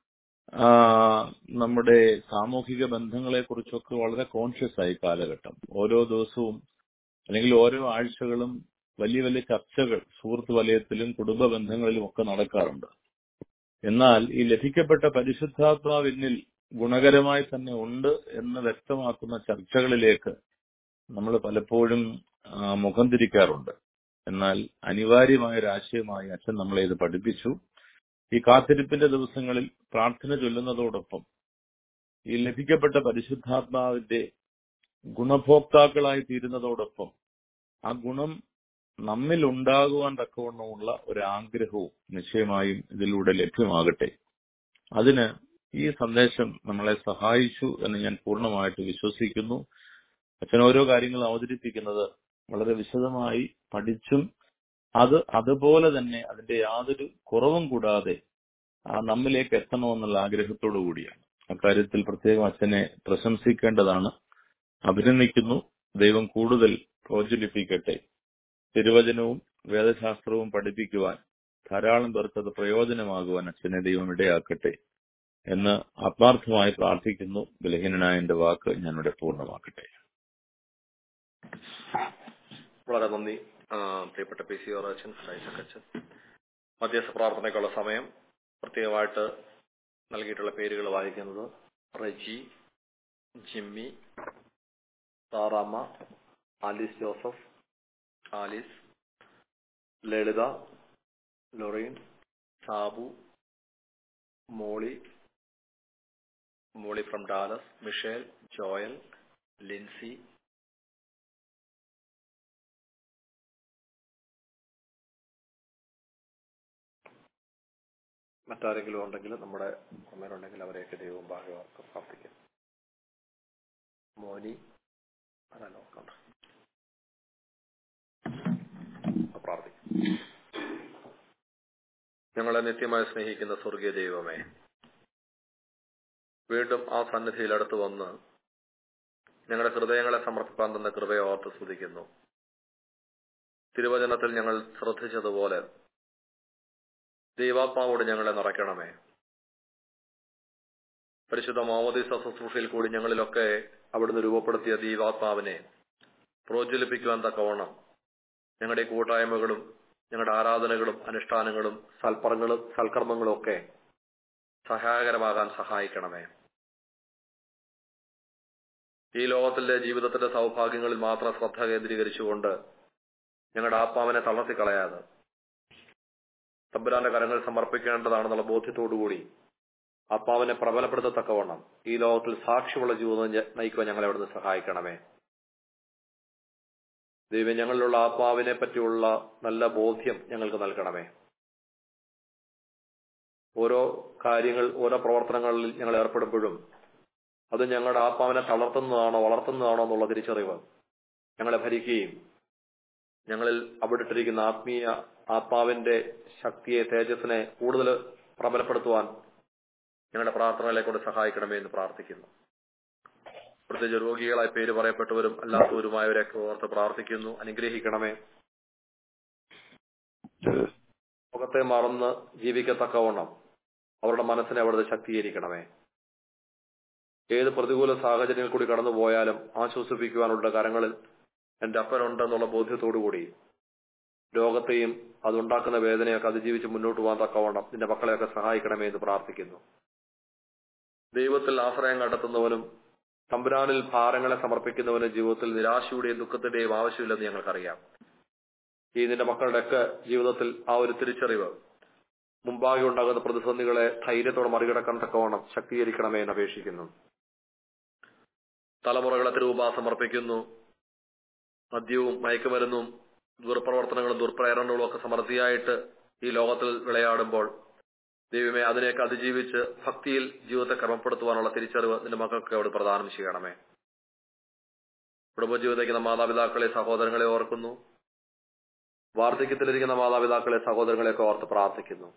ആ, നമ്മുടെ സാമൂഹിക ബന്ധങ്ങളെ കുറിച്ചൊക്കെ വളരെ കോൺഷ്യസ് ആയി കാലഘട്ടം ഓരോ ദിവസവും അല്ലെങ്കിൽ ഓരോ ആഴ്ചകളും വലിയ വലിയ ചർച്ചകൾ സുഹൃത്ത് വലയത്തിലും കുടുംബ ബന്ധങ്ങളിലും ഒക്കെ നടക്കാറുണ്ട് എന്നാൽ ഈ ലഭിക്കപ്പെട്ട പരിശുദ്ധാത്മാവ് എന്നിൽ ഗുണകരമായി തന്നെ ഉണ്ട് എന്ന് വ്യക്തമാക്കുന്ന ചർച്ചകളിലേക്ക് നമ്മൾ പലപ്പോഴും ആ, മുഖം തിരിക്കാറുണ്ട് എന്നാൽ അനിവാര്യമായ ഒരു ആശയമായി അച്ഛൻ നമ്മളെ ഇത് പഠിപ്പിച്ചു ഈ കാത്തിരിപ്പിന്റെ ദിവസങ്ങളിൽ പ്രാർത്ഥന ചൊല്ലുന്നതോടൊപ്പം ഈ ലഭിക്കപ്പെട്ട പരിശുദ്ധാത്മാവിന്റെ ഗുണഭോക്താക്കളായി തീരുന്നതോടൊപ്പം ആ ഗുണം നമ്മിൽ ഉണ്ടാകുവാൻ തക്കവണ്ണമുള്ള ഒരു ആഗ്രഹവും നിശ്ചയമായും ഇതിലൂടെ ലഭ്യമാകട്ടെ അതിന് ഈ സന്ദേശം നമ്മളെ സഹായിച്ചു എന്ന് ഞാൻ പൂർണ്ണമായിട്ട് വിശ്വസിക്കുന്നു അച്ഛൻ ഓരോ കാര്യങ്ങൾ അവതരിപ്പിക്കുന്നത് വളരെ വിശദമായി പഠിച്ചും അത് അതുപോലെ തന്നെ അതിന്റെ യാതൊരു കുറവും കൂടാതെ ആ നമ്മിലേക്ക് എത്തണമെന്നുള്ള ആഗ്രഹത്തോടു കൂടിയാണ് അക്കാര്യത്തിൽ പ്രത്യേകം അച്ഛനെ പ്രശംസിക്കേണ്ടതാണ് അഭിനന്ദിക്കുന്നു ദൈവം കൂടുതൽ പ്രോജ്വലിപ്പിക്കട്ടെ തിരുവചനവും വേദശാസ്ത്രവും പഠിപ്പിക്കുവാൻ ധാരാളം പേർക്ക് അത് പ്രയോജനമാകുവാൻ അച്ഛനെ ദൈവം ഇടയാക്കട്ടെ എന്ന് ആത്മാർത്ഥമായി പ്രാർത്ഥിക്കുന്നു ബലഹീനനായ എന്റെ വാക്ക് ഞാനിവിടെ പൂർണ്ണമാക്കട്ടെ വളരെ നന്ദി ആ, പ്രിയപ്പെട്ട പി സി അച്ഛൻ അച്ഛൻ മധ്യസ്ഥ പ്രാർത്ഥനയ്ക്കുള്ള സമയം പ്രത്യേകമായിട്ട് നൽകിയിട്ടുള്ള പേരുകൾ വായിക്കുന്നത് Reji Jimmy Saramma Alice Joseph Alice Lalitha Loreen Sabu Molly Molly from Dallas Michelle Joel Lincy മറ്റാരെങ്കിലും ഉണ്ടെങ്കിൽ നമ്മുടെ അമ്മേരുണ്ടെങ്കിൽ അവരെയൊക്കെ ദൈവം ഭാഗ്യവാർക്ക് പ്രാർത്ഥിക്കാം മോനി അതാ നോക്കണ്ട പ്രാർത്ഥിക്കാം ഞങ്ങളെ നിത്യമായി സ്നേഹിക്കുന്ന സ്വർഗീയ ദൈവമേ വീണ്ടും ആ സന്നിധിയിൽ അടുത്ത് വന്ന് ഞങ്ങളുടെ ഹൃദയങ്ങളെ സമർപ്പിക്കാൻ തന്ന കൃപയെ ഓർത്ത് സ്തുതിക്കുന്നു തിരുവചനത്തിൽ ഞങ്ങൾ ശ്രദ്ധിച്ചതുപോലെ ദൈവാത്മാവോട് ഞങ്ങളെ നിറയ്ക്കണമേ പരിശുദ്ധ മോമദീസ ശുശ്രൂഷയിൽ കൂടി ഞങ്ങളിലൊക്കെ അവിടുന്ന് രൂപപ്പെടുത്തിയ ദൈവാത്മാവിനെ പ്രോജ്വലിപ്പിക്കുവാൻ തക്കവണ്ണം ഞങ്ങളുടെ ഈ കൂട്ടായ്മകളും ഞങ്ങളുടെ ആരാധനകളും അനുഷ്ഠാനങ്ങളും സൽപ്പറങ്ങളും സൽക്കർമ്മങ്ങളും ഒക്കെ സഹായകരമാകാൻ സഹായിക്കണമേ ഈ ലോകത്തിലെ ജീവിതത്തിന്റെ സൗഭാഗ്യങ്ങളിൽ മാത്രം ശ്രദ്ധ കേന്ദ്രീകരിച്ചുകൊണ്ട് ഞങ്ങളുടെ ആത്മാവിനെ തളർത്തിക്കളയാതെ തമ്പുരാന്റെ കരങ്ങൾ സമർപ്പിക്കേണ്ടതാണെന്നുള്ള ബോധ്യത്തോടുകൂടി ആത്മാവിനെ പ്രബലപ്പെടുത്തത്തക്കവണ്ണം ഈ ലോകത്തിൽ സാക്ഷ്യമുള്ള ജീവിതം ഞ- നയിക്കുവാൻ ഞങ്ങളെ അവിടുന്ന് സഹായിക്കണമേ ദൈവം ഞങ്ങളിലുള്ള ആത്മാവിനെ പറ്റിയുള്ള നല്ല ബോധ്യം ഞങ്ങൾക്ക് നൽകണമേ ഓരോ കാര്യങ്ങൾ ഓരോ പ്രവർത്തനങ്ങളിൽ ഞങ്ങൾ ഏർപ്പെടുമ്പോഴും അത് ഞങ്ങളുടെ ആത്മാവിനെ തളർത്തുന്നതാണോ വളർത്തുന്നതാണോ എന്നുള്ള തിരിച്ചറിവ് ഞങ്ങളെ ഭരിക്കുകയും ഞങ്ങളിൽ അവിടെ ഇട്ടിരിക്കുന്ന ആത്മീയ ആത്മാവിന്റെ ശക്തിയെ തേജസ്സിനെ കൂടുതൽ പ്രബലപ്പെടുത്തുവാൻ ഞങ്ങളുടെ പ്രാർത്ഥനകളെ കൊണ്ട് സഹായിക്കണമേ എന്ന് പ്രാർത്ഥിക്കുന്നു പ്രത്യേകിച്ച് രോഗികളായി പേര് പറയപ്പെട്ടവരും അല്ലാത്തവരുമായവരെയൊക്കെ ഓർത്ത് പ്രാർത്ഥിക്കുന്നു അനുഗ്രഹിക്കണമേ മുഖത്തെ മറന്ന് ജീവിക്കത്തക്കവണ്ണം അവരുടെ മനസ്സിനെ അവിടുത്തെ ശക്തീകരിക്കണമേ ഏത് പ്രതികൂല സാഹചര്യങ്ങളിൽ കൂടി കടന്നുപോയാലും ആശ്വസിപ്പിക്കുവാനുള്ള കരങ്ങളിൽ എന്റെ അപ്പനുണ്ടെന്നുള്ള ബോധ്യത്തോടുകൂടി രോഗത്തെയും അതുണ്ടാക്കുന്ന വേദനയൊക്കെ അതിജീവിച്ച് മുന്നോട്ട് പോകാൻ തക്കവണ്ണം നിന്റെ മക്കളെയൊക്കെ സഹായിക്കണമേ എന്ന് പ്രാർത്ഥിക്കുന്നു ദൈവത്തിൽ ആശ്രയം കണ്ടെത്തുന്നവനും തമ്പുരാനിൽ ഭാരങ്ങളെ സമർപ്പിക്കുന്നവനും ജീവിതത്തിൽ നിരാശയുടെയും ദുഃഖത്തിന്റെയും ആവശ്യമില്ലെന്ന് ഞങ്ങൾക്കറിയാം ഈ നിന്റെ മക്കളുടെയൊക്കെ ജീവിതത്തിൽ ആ ഒരു തിരിച്ചറിവ് മുമ്പാകെ ഉണ്ടാകുന്ന പ്രതിസന്ധികളെ ധൈര്യത്തോടെ മറികടക്കാൻ തക്കവണ്ണം ശക്തീകരിക്കണമേ എന്ന് അപേക്ഷിക്കുന്നു തലമുറകളെ തിരുവുപാ സമർപ്പിക്കുന്നു മദ്യവും മയക്കുമരുന്നും ദുർപ്രവർത്തനങ്ങളും ദുർപ്രേരണകളും ഒക്കെ സമൃദ്ധിയായിട്ട് ഈ ലോകത്തിൽ വിളയാടുമ്പോൾ ദൈവമേ അതിനെയൊക്കെ അതിജീവിച്ച് ഭക്തിയിൽ ജീവിതത്തെ ക്രമപ്പെടുത്തുവാനുള്ള തിരിച്ചറിവ് നിന്റെ മക്കൾക്ക് അവിടെ പ്രദാനം ചെയ്യണമേ കുടുംബജീവിതത്തിക്കുന്ന മാതാപിതാക്കളെ സഹോദരങ്ങളെ ഓർക്കുന്നു വാർദ്ധക്യത്തിലിരിക്കുന്ന മാതാപിതാക്കളെ സഹോദരങ്ങളെയൊക്കെ ഓർത്ത് പ്രാർത്ഥിക്കുന്നു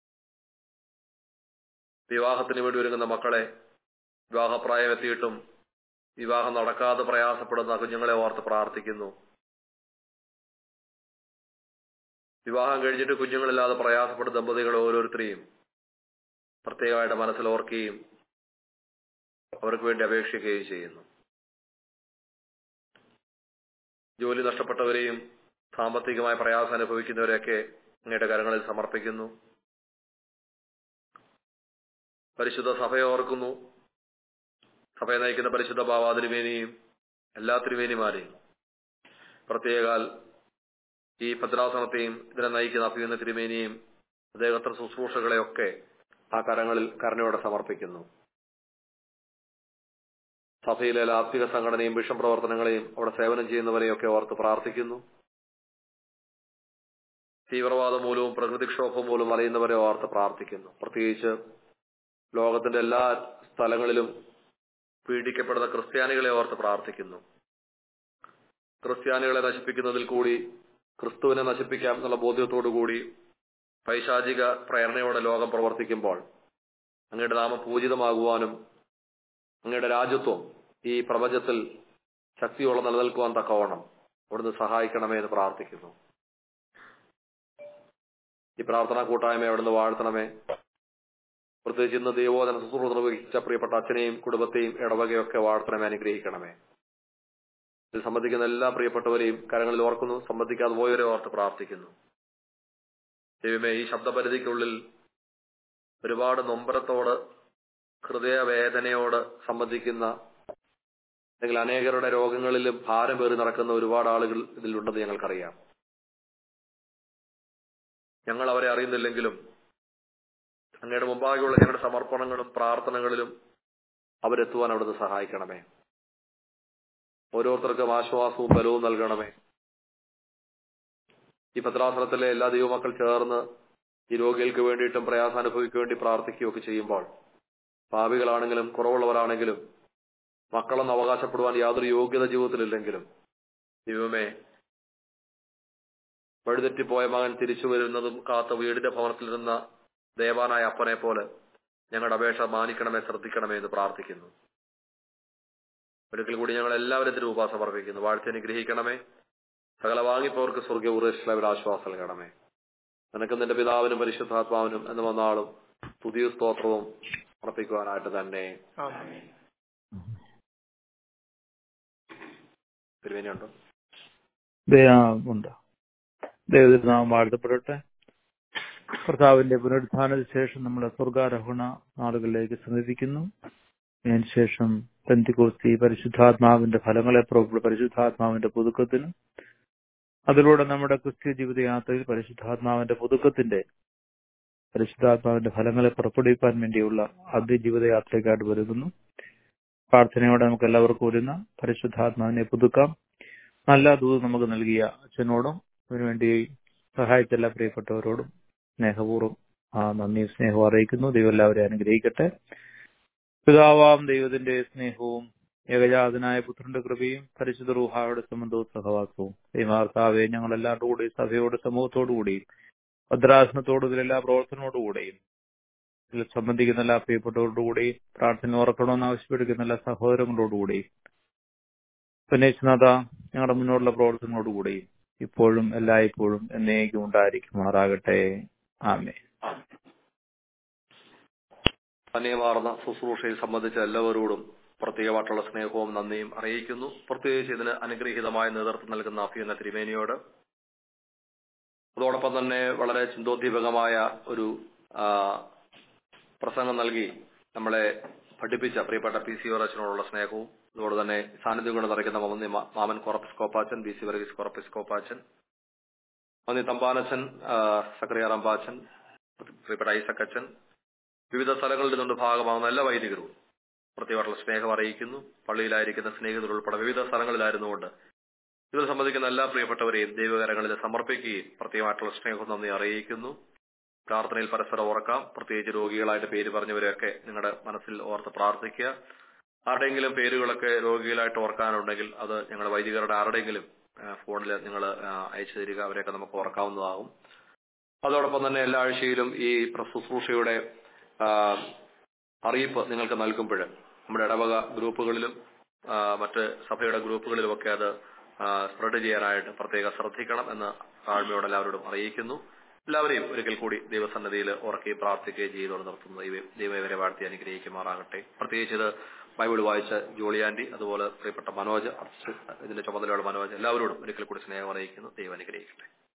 വിവാഹത്തിന് വേണ്ടി ഒരുങ്ങുന്ന മക്കളെ വിവാഹപ്രായം എത്തിയിട്ടും വിവാഹം നടക്കാതെ പ്രയാസപ്പെടുന്ന കുഞ്ഞുങ്ങളെ ഓർത്ത് പ്രാർത്ഥിക്കുന്നു വിവാഹം കഴിഞ്ഞിട്ട് കുഞ്ഞുങ്ങളില്ലാതെ പ്രയാസപ്പെടുന്ന ദമ്പതികളെ ഓരോരുത്തരെയും പ്രത്യേകമായിട്ട് മനസ്സിൽ ഓർക്കുകയും അവർക്ക് വേണ്ടി അപേക്ഷിക്കുകയും ചെയ്യുന്നു ജോലി നഷ്ടപ്പെട്ടവരെയും സാമ്പത്തികമായ പ്രയാസം അനുഭവിക്കുന്നവരെയൊക്കെ അങ്ങയുടെ കരങ്ങളിൽ സമർപ്പിക്കുന്നു പരിശുദ്ധ സഭയെ ഓർക്കുന്നു സഭയെ നയിക്കുന്ന പരിശുദ്ധ ബാബാ തിരുമേനിയും എല്ലാ തിരുമേനിമാരെയും പ്രത്യേകാൽ ഈ ഭദ്രാസനത്തെയും ഇതിനെ നയിക്കുന്ന അഭിയുന്ന തിരുമേനിയും അദ്ദേഹത്തിന്റെ ശുശ്രൂഷകളെയൊക്കെ ആ കരങ്ങളിൽ കരുണയോടെ സമർപ്പിക്കുന്നു സഭയിലെ ആത്മിക സംഘടനയും മിഷൻ പ്രവർത്തനങ്ങളെയും അവിടെ സേവനം ചെയ്യുന്നവരെയൊക്കെ ഓർത്ത് പ്രാർത്ഥിക്കുന്നു തീവ്രവാദം മൂലവും പ്രകൃതിക്ഷോഭം മൂലവും അറിയുന്നവരെ ഓർത്ത് പ്രാർത്ഥിക്കുന്നു പ്രത്യേകിച്ച് ലോകത്തിന്റെ എല്ലാ സ്ഥലങ്ങളിലും പീഡിക്കപ്പെടുന്ന ക്രിസ്ത്യാനികളെ ഓർത്ത് പ്രാർത്ഥിക്കുന്നു ക്രിസ്ത്യാനികളെ നശിപ്പിക്കുന്നതിൽ കൂടി ക്രിസ്തുവിനെ നശിപ്പിക്കാം എന്നുള്ള ബോധ്യത്തോടു കൂടി പൈശാചിക പ്രേരണയോടെ ലോകം പ്രവർത്തിക്കുമ്പോൾ അങ്ങയുടെ നാമം പൂജിതമാകുവാനും അങ്ങയുടെ രാജ്യത്വം ഈ പ്രപഞ്ചത്തിൽ ശക്തിയോടെ നിലനിൽക്കുവാൻ തക്കവണ്ണം അവിടുന്ന് സഹായിക്കണമേ എന്ന് പ്രാർത്ഥിക്കുന്നു ഈ പ്രാർത്ഥനാ കൂട്ടായ്മ അവിടുന്ന് വാഴ്ത്തണമേ പ്രത്യേകിച്ച് ഇന്ന് ദൈവോധന ശുശ്രൂഷ നിർവഹിച്ച പ്രിയപ്പെട്ട അച്ഛനെയും കുടുംബത്തെയും ഇടവകയൊക്കെ വാഴ്ത്തണമേ അനുഗ്രഹിക്കണമേ ഇതിൽ സംബന്ധിക്കുന്ന എല്ലാ പ്രിയപ്പെട്ടവരെയും കരങ്ങളിൽ ഓർക്കുന്നു സംബന്ധിക്കാതെ പോയവരെ ഓർത്ത് പ്രാർത്ഥിക്കുന്നു ദൈവമേ ഈ ശബ്ദപരിധിക്കുള്ളിൽ ഒരുപാട് നൊമ്പരത്തോട് ഹൃദയവേദനയോട് സംബന്ധിക്കുന്ന അല്ലെങ്കിൽ അനേകരുടെ രോഗങ്ങളിലും ഭാരം പേറി നടക്കുന്ന ഒരുപാട് ആളുകൾ ഇതിലുണ്ടെന്ന് ഞങ്ങൾക്കറിയാം ഞങ്ങൾ അവരെ അറിയുന്നില്ലെങ്കിലും അങ്ങയുടെ മുമ്പാകെയുള്ള ഞങ്ങളുടെ സമർപ്പണങ്ങളും പ്രാർത്ഥനകളിലും അവരെത്തുവാൻ അവിടുന്ന് സഹായിക്കണമേ ഓരോരുത്തർക്കും ആശ്വാസവും ബലവും നൽകണമേ ഈ ഭദ്രാസനത്തിലെ എല്ലാ ദൈവമക്കൾ ചേർന്ന് ഈ രോഗികൾക്ക് വേണ്ടിയിട്ടും പ്രയാസം അനുഭവിക്ക് വേണ്ടി പ്രാർത്ഥിക്കുകയൊക്കെ ചെയ്യുമ്പോൾ പാപികളാണെങ്കിലും കുറവുള്ളവരാണെങ്കിലും മക്കളെന്ന് അവകാശപ്പെടുവാൻ യാതൊരു യോഗ്യത ജീവിതത്തിലില്ലെങ്കിലും ദൈവമേ വഴിതെറ്റിപ്പോയ മകൻ തിരിച്ചു വരുന്നതും കാത്ത വീടിന്റെ ഭവനത്തിലിരുന്ന ദേവാനായ അപ്പനെ പോലെ ഞങ്ങളുടെ അപേക്ഷ മാനിക്കണമേ ശ്രദ്ധിക്കണമേ എന്ന് പ്രാർത്ഥിക്കുന്നു ഒരിക്കൽ കൂടി ഞങ്ങൾ എല്ലാവരും തിരുവുപാ സമർപ്പിക്കുന്നു വാഴ്ച അനുഗ്രഹിക്കണമേ സകല വാങ്ങിപ്പോർക്ക് സ്വർഗീയ ഉറേഷ്ലവർ ആശ്വാസം നൽകണമേ നിനക്ക് നിന്റെ പിതാവിനും പരിശുദ്ധാത്മാവിനും എന്ന് വന്നാളും പുതിയ സ്തോത്രവും സമർപ്പിക്കുവാനായിട്ട് തന്നെ തിരുവേനിയുണ്ടോ ഉണ്ട് ദൈവത്തിന്റെ നാമം വാഴ്ത്തപ്പെടട്ടെ കർത്താവിന്റെ പുനരുത്ഥാനത്തിന് ശേഷം നമ്മൾ സ്വർഗാരോഹണ നാളുകളിലേക്ക് സമീപിക്കുന്നു അതിനുശേഷം പെന്തികോസ്തി പരിശുദ്ധാത്മാവിന്റെ ഫലങ്ങളെ പുറപ്പെടുന്ന പരിശുദ്ധാത്മാവിന്റെ പുതുക്കത്തിനും അതിലൂടെ നമ്മുടെ ക്രിസ്ത്യ ജീവിതയാത്രയിൽ പരിശുദ്ധാത്മാവിന്റെ പുതുക്കത്തിന്റെ പരിശുദ്ധാത്മാവിന്റെ ഫലങ്ങളെ പുറപ്പെടുവിക്കാൻ വേണ്ടിയുള്ള ആദ്യ ജീവിതയാത്രയ്ക്കായിട്ട് വരുന്നു പ്രാർത്ഥനയോടെ നമുക്ക് എല്ലാവർക്കും ഒരുന്ന പരിശുദ്ധാത്മാവിനെ പുതുക്കാം നല്ല ദൂത് നമുക്ക് നൽകിയ അച്ഛനോടും അതിനുവേണ്ടി സഹായിച്ച എല്ലാ പ്രിയപ്പെട്ടവരോടും സ്നേഹപൂർവ്വം ആ നന്ദിയും സ്നേഹവും അറിയിക്കുന്നു ദൈവം എല്ലാവരെയും അനുഗ്രഹിക്കട്ടെ പിതാവാം ദൈവത്തിന്റെ സ്നേഹവും ഏകജാതനായ പുത്രന്റെ കൃപയും പരിശുദ്ധ റൂഹായുടെ സംബന്ധവും സഹവാസവും ദൈവാർത്താവെ ഞങ്ങൾ എല്ലാവരുടെ കൂടി സഭയോട് സമൂഹത്തോടുകൂടിയും ഭദ്രാസനത്തോടും ഇതിലെല്ലാ പ്രവർത്തനത്തോടുകൂടെയും ഇതിൽ സംബന്ധിക്കുന്ന എല്ലാ പ്രിയപ്പെട്ടവരോടുകൂടി പ്രാർത്ഥന ഉറക്കണമെന്ന് ആവശ്യപ്പെടുന്ന എല്ലാ സഹോദരങ്ങളോടുകൂടി പുനേശ്നാഥ ഞങ്ങളുടെ മുന്നോട്ടുള്ള പ്രവർത്തനങ്ങളോടുകൂടിയും ഇപ്പോഴും എല്ലായ്പ്പോഴും എന്നേക്കും ഉണ്ടായിരിക്കുമാറാകട്ടെ ആമേ അന്യമാർന്ന ശുശ്രൂഷയിൽ സംബന്ധിച്ച എല്ലാവരോടും പ്രത്യേകമായിട്ടുള്ള സ്നേഹവും നന്ദിയും അറിയിക്കുന്നു പ്രത്യേകിച്ച് ഇതിന് അനുഗ്രഹീതമായ നേതൃത്വം നൽകുന്ന അഫിയെന്ന തിരുമേനിയോട് അതോടൊപ്പം തന്നെ വളരെ ചിന്തോദ്ദീപകമായ ഒരു ആ, പ്രസംഗം നൽകി നമ്മളെ പഠിപ്പിച്ച പ്രിയപ്പെട്ട പി സി അച്ഛനോടുള്ള സ്നേഹവും അതുപോലെ തന്നെ സാന്നിധ്യം കൊണ്ട് നിറയ്ക്കുന്ന മമ്മി മാ- മാമൻ കോറപ്പിസ് കോപ്പാച്ചൻ ബി സി വർഗീസ് കോറപ്പിസ് കോപ്പാച്ചൻ മന്നി തമ്പാനച്ചൻ ആ, സക്കറിയ റമ്പാച്ചൻ പ്രിയപ്പെട്ട ഐസക് അച്ഛൻ വിവിധ സ്ഥലങ്ങളിൽ നിന്നുകൊണ്ട് ഭാഗമാകുന്ന എല്ലാ വൈദികരും പ്രത്യേകമായിട്ടുള്ള സ്നേഹം അറിയിക്കുന്നു പള്ളിയിലായിരിക്കുന്ന സ്നേഹിതർ ഉൾപ്പെടെ വിവിധ സ്ഥലങ്ങളിലായിരുന്നുകൊണ്ട് ഇതിൽ സംബന്ധിക്കുന്ന എല്ലാ പ്രിയപ്പെട്ടവരെയും ദൈവകരങ്ങളിൽ സമർപ്പിക്കുകയും പ്രത്യേകമായിട്ടുള്ള സ്നേഹം നന്ദി അറിയിക്കുന്നു പ്രാർത്ഥനയിൽ പരസ്പരം ഓർക്കാം പ്രത്യേകിച്ച് രോഗികളായിട്ട് പേര് പറഞ്ഞവരെയൊക്കെ നിങ്ങളുടെ മനസ്സിൽ ഓർത്ത് പ്രാർത്ഥിക്കുക ആരുടെയെങ്കിലും പേരുകളൊക്കെ രോഗികളായിട്ട് ഓർക്കാനുണ്ടെങ്കിൽ അത് ഞങ്ങളുടെ വൈദികരുടെ ആരുടെയെങ്കിലും ഫോണിൽ നിങ്ങൾ അയച്ചു തരിക അവരെയൊക്കെ നമുക്ക് ഓർക്കാവുന്നതാകും അതോടൊപ്പം തന്നെ എല്ലാ ആഴ്ചയിലും ഈ പ്ര- ശുശ്രൂഷയുടെ ആ, അറിയിപ്പ് നിങ്ങൾക്ക് നൽകുമ്പോൾ നമ്മുടെ ഇടവക ഗ്രൂപ്പുകളിലും ആ, മറ്റ് സഭയുടെ ഗ്രൂപ്പുകളിലുമൊക്കെ അത് സ്പ്രെഡ് ചെയ്യാനായിട്ട് പ്രത്യേകം ശ്രദ്ധിക്കണം എന്ന് താഴ്മയോടെ എല്ലാവരോടും അറിയിക്കുന്നു എല്ലാവരെയും ഒരിക്കൽ കൂടി ദൈവസന്നദ്ധിയിൽ ഉറക്കുകയും പ്രാർത്ഥിക്കുകയും ചെയ്തുകൊണ്ട് നിർത്തുന്നു ദൈവം ദൈവം ഇവരെ വാഴ്ത്തി അനുഗ്രഹിക്കുമാറാകട്ടെ പ്രത്യേകിച്ച് ഇത് ബൈബിൾ വായിച്ച ജോളിയാൻഡി അതുപോലെ പ്രിയപ്പെട്ട മനോജ് ഇതിന്റെ ചുമതലയുള്ള മനോജ് എല്ലാവരോടും ഒരിക്കൽ കൂടി സ്നേഹം അറിയിക്കുന്നു ദൈവം അനുഗ്രഹിക്കട്ടെ